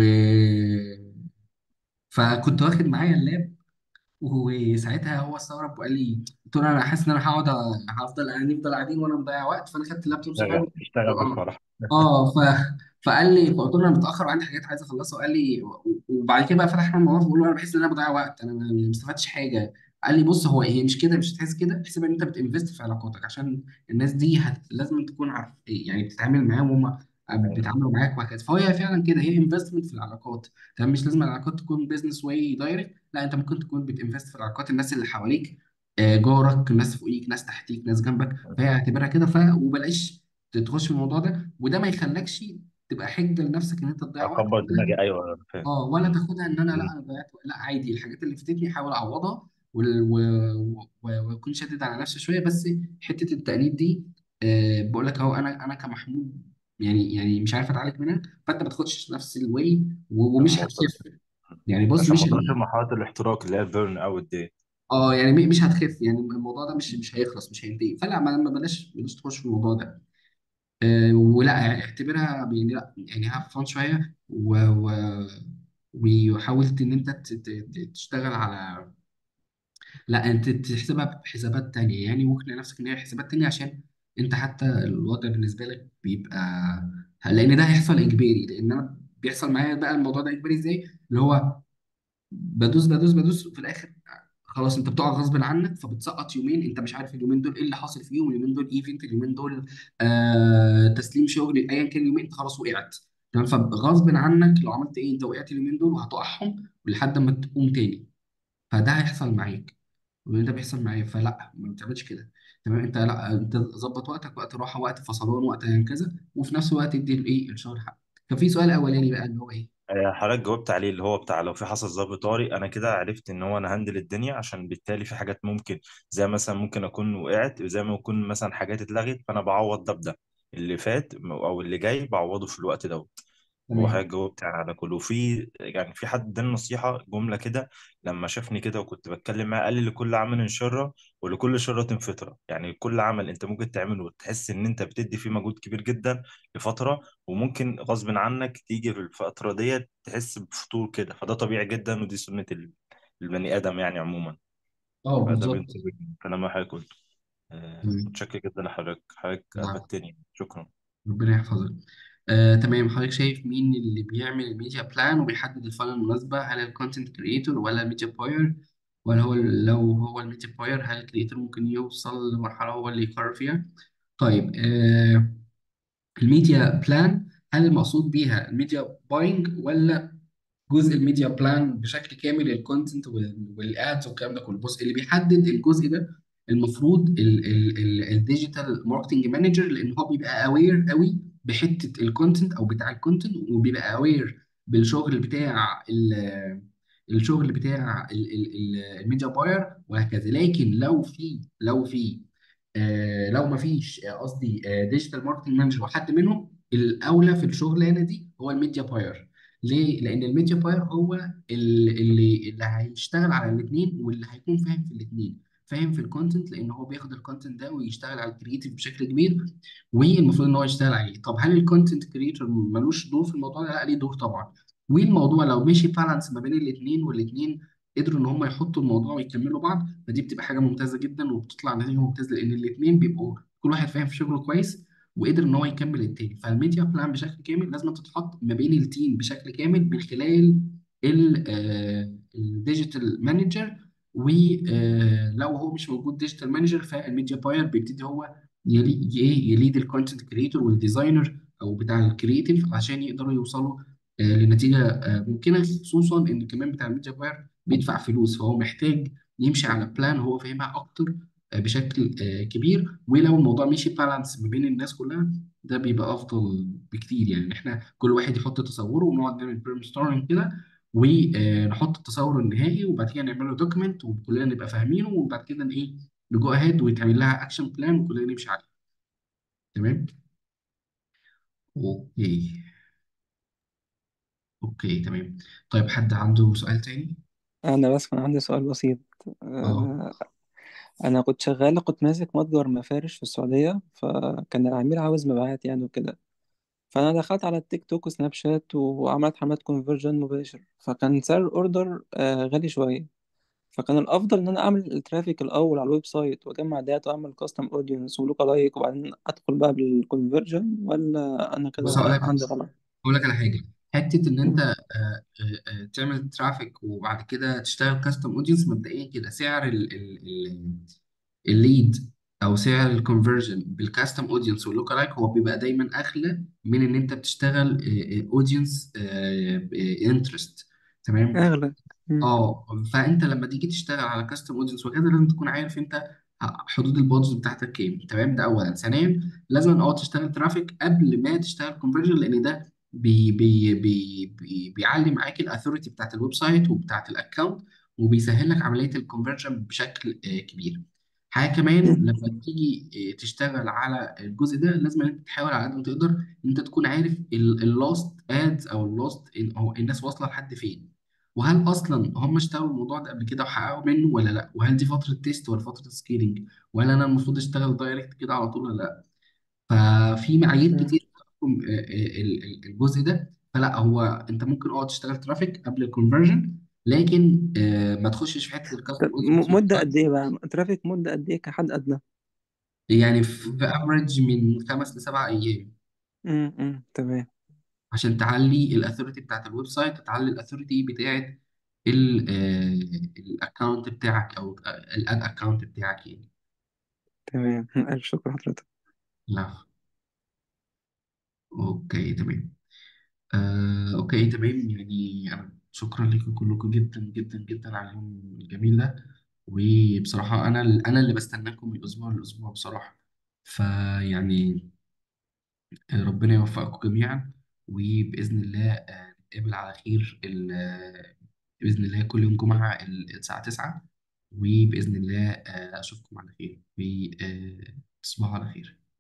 فكنت واخد معايا اللاب وساعتها هو استغرب وقال لي قلت له انا حاسس ان انا هقعد هفضل هنفضل قاعدين وانا مضيع وقت فانا خدت اللابتوب اشتغل صغير اشتغل في اه الفرح اه ف فقال لي فقلت له انا متاخر وعندي حاجات عايز اخلصها وقال لي وبعد كده بقى فتحنا الموضوع بقول له انا بحس ان انا بضيع وقت انا ما ما استفدتش حاجه قال لي بص هو هي مش كده مش هتحس كده احسب ان انت بتنفست في علاقاتك عشان الناس دي هت... لازم تكون عارف يعني بتتعامل معاهم وهم بيتعاملوا معاك وهكذا فهي فعلا كده هي انفستمنت في العلاقات تمام مش لازم العلاقات تكون بيزنس واي دايركت لا انت ممكن تكون بتنفست في العلاقات الناس اللي حواليك آه، جارك ناس فوقيك ناس تحتيك ناس جنبك فهي اعتبرها كده ف وبلاش تخش في الموضوع ده وده ما يخلكش تبقى حجه لنفسك ان انت تضيع وقت اكبر دماغي ايوه انا فاهم اه ولا مم. تاخدها ان انا لا مم. انا ضيعت وقت. لا عادي الحاجات اللي فاتتني احاول اعوضها وال- و- و- واكون شادد على نفسي شويه بس حته التأنيب دي آه بقول لك اهو انا انا كمحمود يعني يعني مش عارف اتعالج منها فانت ما تاخدش نفس الواي و- ومش الموضوع هتخف يعني بص عشان مش ما اوصلش لمرحله الاحتراق اللي هي البيرن اوت دي اه يعني م- مش هتخف يعني الموضوع ده مش مش هيخلص مش هينتهي فلا ما ما بلاش بلاش تخش في الموضوع ده آه ولا يعني اعتبرها يعني لا يعني هاف فان شويه و و وحاولت ان انت ت- ت- ت- تشتغل على لا انت تحسبها بحسابات تانية يعني واقنع نفسك ان هي حسابات تانية عشان انت حتى الوضع بالنسبة لك بيبقى لان ده هيحصل اجباري لان انا بيحصل معايا بقى الموضوع ده اجباري ازاي اللي هو بدوس بدوس بدوس وفي الاخر خلاص انت بتقع غصب عنك فبتسقط يومين انت مش عارف اليومين دول ايه اللي حاصل فيهم اليومين دول ايفنت اليومين دول آه تسليم شغل ايا كان اليومين انت خلاص وقعت تمام فغصب عنك لو عملت ايه انت وقعت اليومين دول وهتقعهم لحد ما تقوم تاني فده هيحصل معاك وده بيحصل معايا فلا ما تعملش كده تمام انت لا انت ظبط وقتك وقت راحه وقت فصلان وقت كذا وفي نفس الوقت ادي الايه الشغل حق كان في سؤال اولاني بقى اللي هو ايه آه، حضرتك جاوبت عليه اللي هو بتاع لو في حصل ظرف طارئ انا كده عرفت ان هو انا هندل الدنيا عشان بالتالي في حاجات ممكن زي مثلا ممكن اكون وقعت زي ما يكون مثلا حاجات اتلغت فانا بعوض ده بده اللي فات او اللي جاي بعوضه في الوقت ده تمام وحضرتك جاوبت يعني على كله وفي يعني في حد اداني نصيحة جملة كده لما شافني كده وكنت بتكلم معاه قال لي لكل عمل شرة ولكل شرة فترة يعني كل عمل انت ممكن تعمله وتحس ان انت بتدي فيه مجهود كبير جدا لفترة وممكن غصب عنك تيجي في الفترة ديت تحس بفتور كده فده طبيعي جدا ودي سنة ال- البني آدم يعني عموما اه فده بالظبط بينطبق كلام ما حضرتك قلته آه، تمام متشكر جدا لحضرتك حضرتك لا، أفدتني شكرا ربنا يحفظك آه، تمام حضرتك شايف مين اللي بيعمل الميديا بلان وبيحدد الفان المناسبة هل الكونتنت كريتور ولا الميديا باير ولا هو لو هو الميديا باير هل الكريتور ممكن يوصل لمرحلة هو اللي يقرر فيها طيب آه الميديا بلان هل المقصود بيها الميديا باينج ولا جزء الميديا بلان بشكل كامل الكونتنت والادز والكلام ده كله بص اللي بيحدد الجزء ده المفروض الديجيتال ماركتنج مانجر لان هو بيبقى اوير قوي بحته الكونتنت او بتاع الكونتنت وبيبقى اوير بالشغل بتاع ال- الشغل بتاع الميديا باير وهكذا لكن لو في لو في آه لو ما فيش آه، قصدي ديجيتال ماركتنج مانجر وحد منهم الاولى في الشغلانه دي هو الميديا باير ليه؟ لأن الميديا باير هو ال- اللي اللي هيشتغل على الاثنين واللي هيكون فاهم في الاثنين، فاهم في الكونتنت لأن هو بياخد الكونتنت ده ويشتغل على الكريتيف بشكل كبير والمفروض إن هو يشتغل عليه، طب هل الكونتنت كريتور ملوش دور في الموضوع ده؟ لا ليه دور طبعا، والموضوع لو مشي بالانس ما بين الاثنين والاثنين قدروا ان هم يحطوا الموضوع ويكملوا بعض فدي بتبقى حاجه ممتازه جدا وبتطلع نتيجه ممتازه لان الاثنين بيبقوا كل واحد فاهم في شغله كويس وقدر ان هو يكمل التاني فالميديا بلان بشكل كامل لازم تتحط ما بين التيم بشكل كامل من خلال الديجيتال مانجر ولو هو مش موجود ديجيتال مانجر فالميديا باير بيبتدي هو يلي- ي- يليد الكونتنت كريتور والديزاينر او بتاع الكرييتيف عشان يقدروا يوصلوا آه، لنتيجه آه، ممكنه خصوصا ان كمان بتاع الميديا باير بيدفع فلوس فهو محتاج يمشي على بلان هو فاهمها اكتر آه، بشكل آه، كبير ولو الموضوع مشي بالانس ما بين الناس كلها ده بيبقى افضل بكتير يعني احنا كل واحد يحط تصوره ونقعد نعمل بريم ستورمنج كده ونحط التصور النهائي وبعد كده نعمل له دوكيمنت وكلنا نبقى فاهمينه وبعد كده ايه نجو اهيد ويتعمل لها اكشن بلان وكلنا نمشي عليه تمام اوكي اوكي تمام طيب حد عنده سؤال تاني أنا بس كان عندي سؤال بسيط اه آه، انا كنت شغال كنت ماسك متجر مفارش في السعوديه فكان العميل عاوز مبيعات يعني وكده فانا دخلت على التيك توك وسناب شات وعملت حملات كونفرجن مباشر فكان سعر الاوردر آه، غالي شويه فكان الافضل ان انا اعمل الترافيك الاول على الويب سايت واجمع داتا واعمل كاستم اودينس ولوكا لايك وبعدين ادخل بقى بالكونفرجن ولا انا بص هقول كده لك عندي غلط اقول لك على حاجه حته ان انت مم. آه، آه، آه، تعمل ترافيك وبعد كده تشتغل كاستم اودينس مبدئيا كده سعر ال ال ال الليد او سعر الكونفرجن بالكاستم اودينس واللوكال لايك هو بيبقى دايما اغلى من ان انت بتشتغل اودينس انترست تمام اغلى مم. اه فانت لما تيجي تشتغل على كاستم اودينس وكذا لازم تكون عارف انت حدود البادجت بتاعتك كام تمام ده اولا ثانيا لازم اه تشتغل ترافيك قبل ما تشتغل كونفرجن لان ده بي بي بي بي بيعلي معاك الاثوريتي بتاعت الويب سايت وبتاعت الاكونت وبيسهل لك عمليه الكونفرجن بشكل آه، كبير حاجه كمان مم. لما تيجي آه، تشتغل على الجزء ده لازم ان انت تحاول على قد ما تقدر ان انت تكون عارف اللاست ادز او اللاست او الناس واصله لحد فين وهل اصلا هم اشتغلوا الموضوع ده قبل كده وحققوا منه ولا لا وهل دي فتره تيست ولا فتره سكيلينج ولا انا المفروض اشتغل دايركت كده على طول ولا لا ففي معايير مم. كتير بتحكم آه، آه، ال- ال- الجزء ده فلا هو انت ممكن اه تشتغل ترافيك قبل الكونفرجن لكن آه، ما تخشش في حته الكاستم طب م- مدة قد ايه بقى ترافيك مدة قد ايه كحد ادنى يعني في افريج من خمس لسبع ايام مم. مم. تمام عشان تعلي الاثوريتي بتاعت الويب سايت تعلي الاثوريتي بتاعت الاكونت بتاعك او الاد اكونت بتاعك يعني تمام الف شكر حضرتك لا اوكي تمام آه، اوكي تمام يعني انا شكرا لكم كلكم جدا جدا جدا على اليوم الجميل ده وبصراحة انا انا اللي بستناكم من الاسبوع للاسبوع بصراحة فيعني ربنا يوفقكم جميعا وبإذن الله آه، نتقابل على خير ال- آه، بإذن الله كل يوم جمعة ال- الساعة 9 وبإذن الله آه، أشوفكم على خير وتصبحوا على خير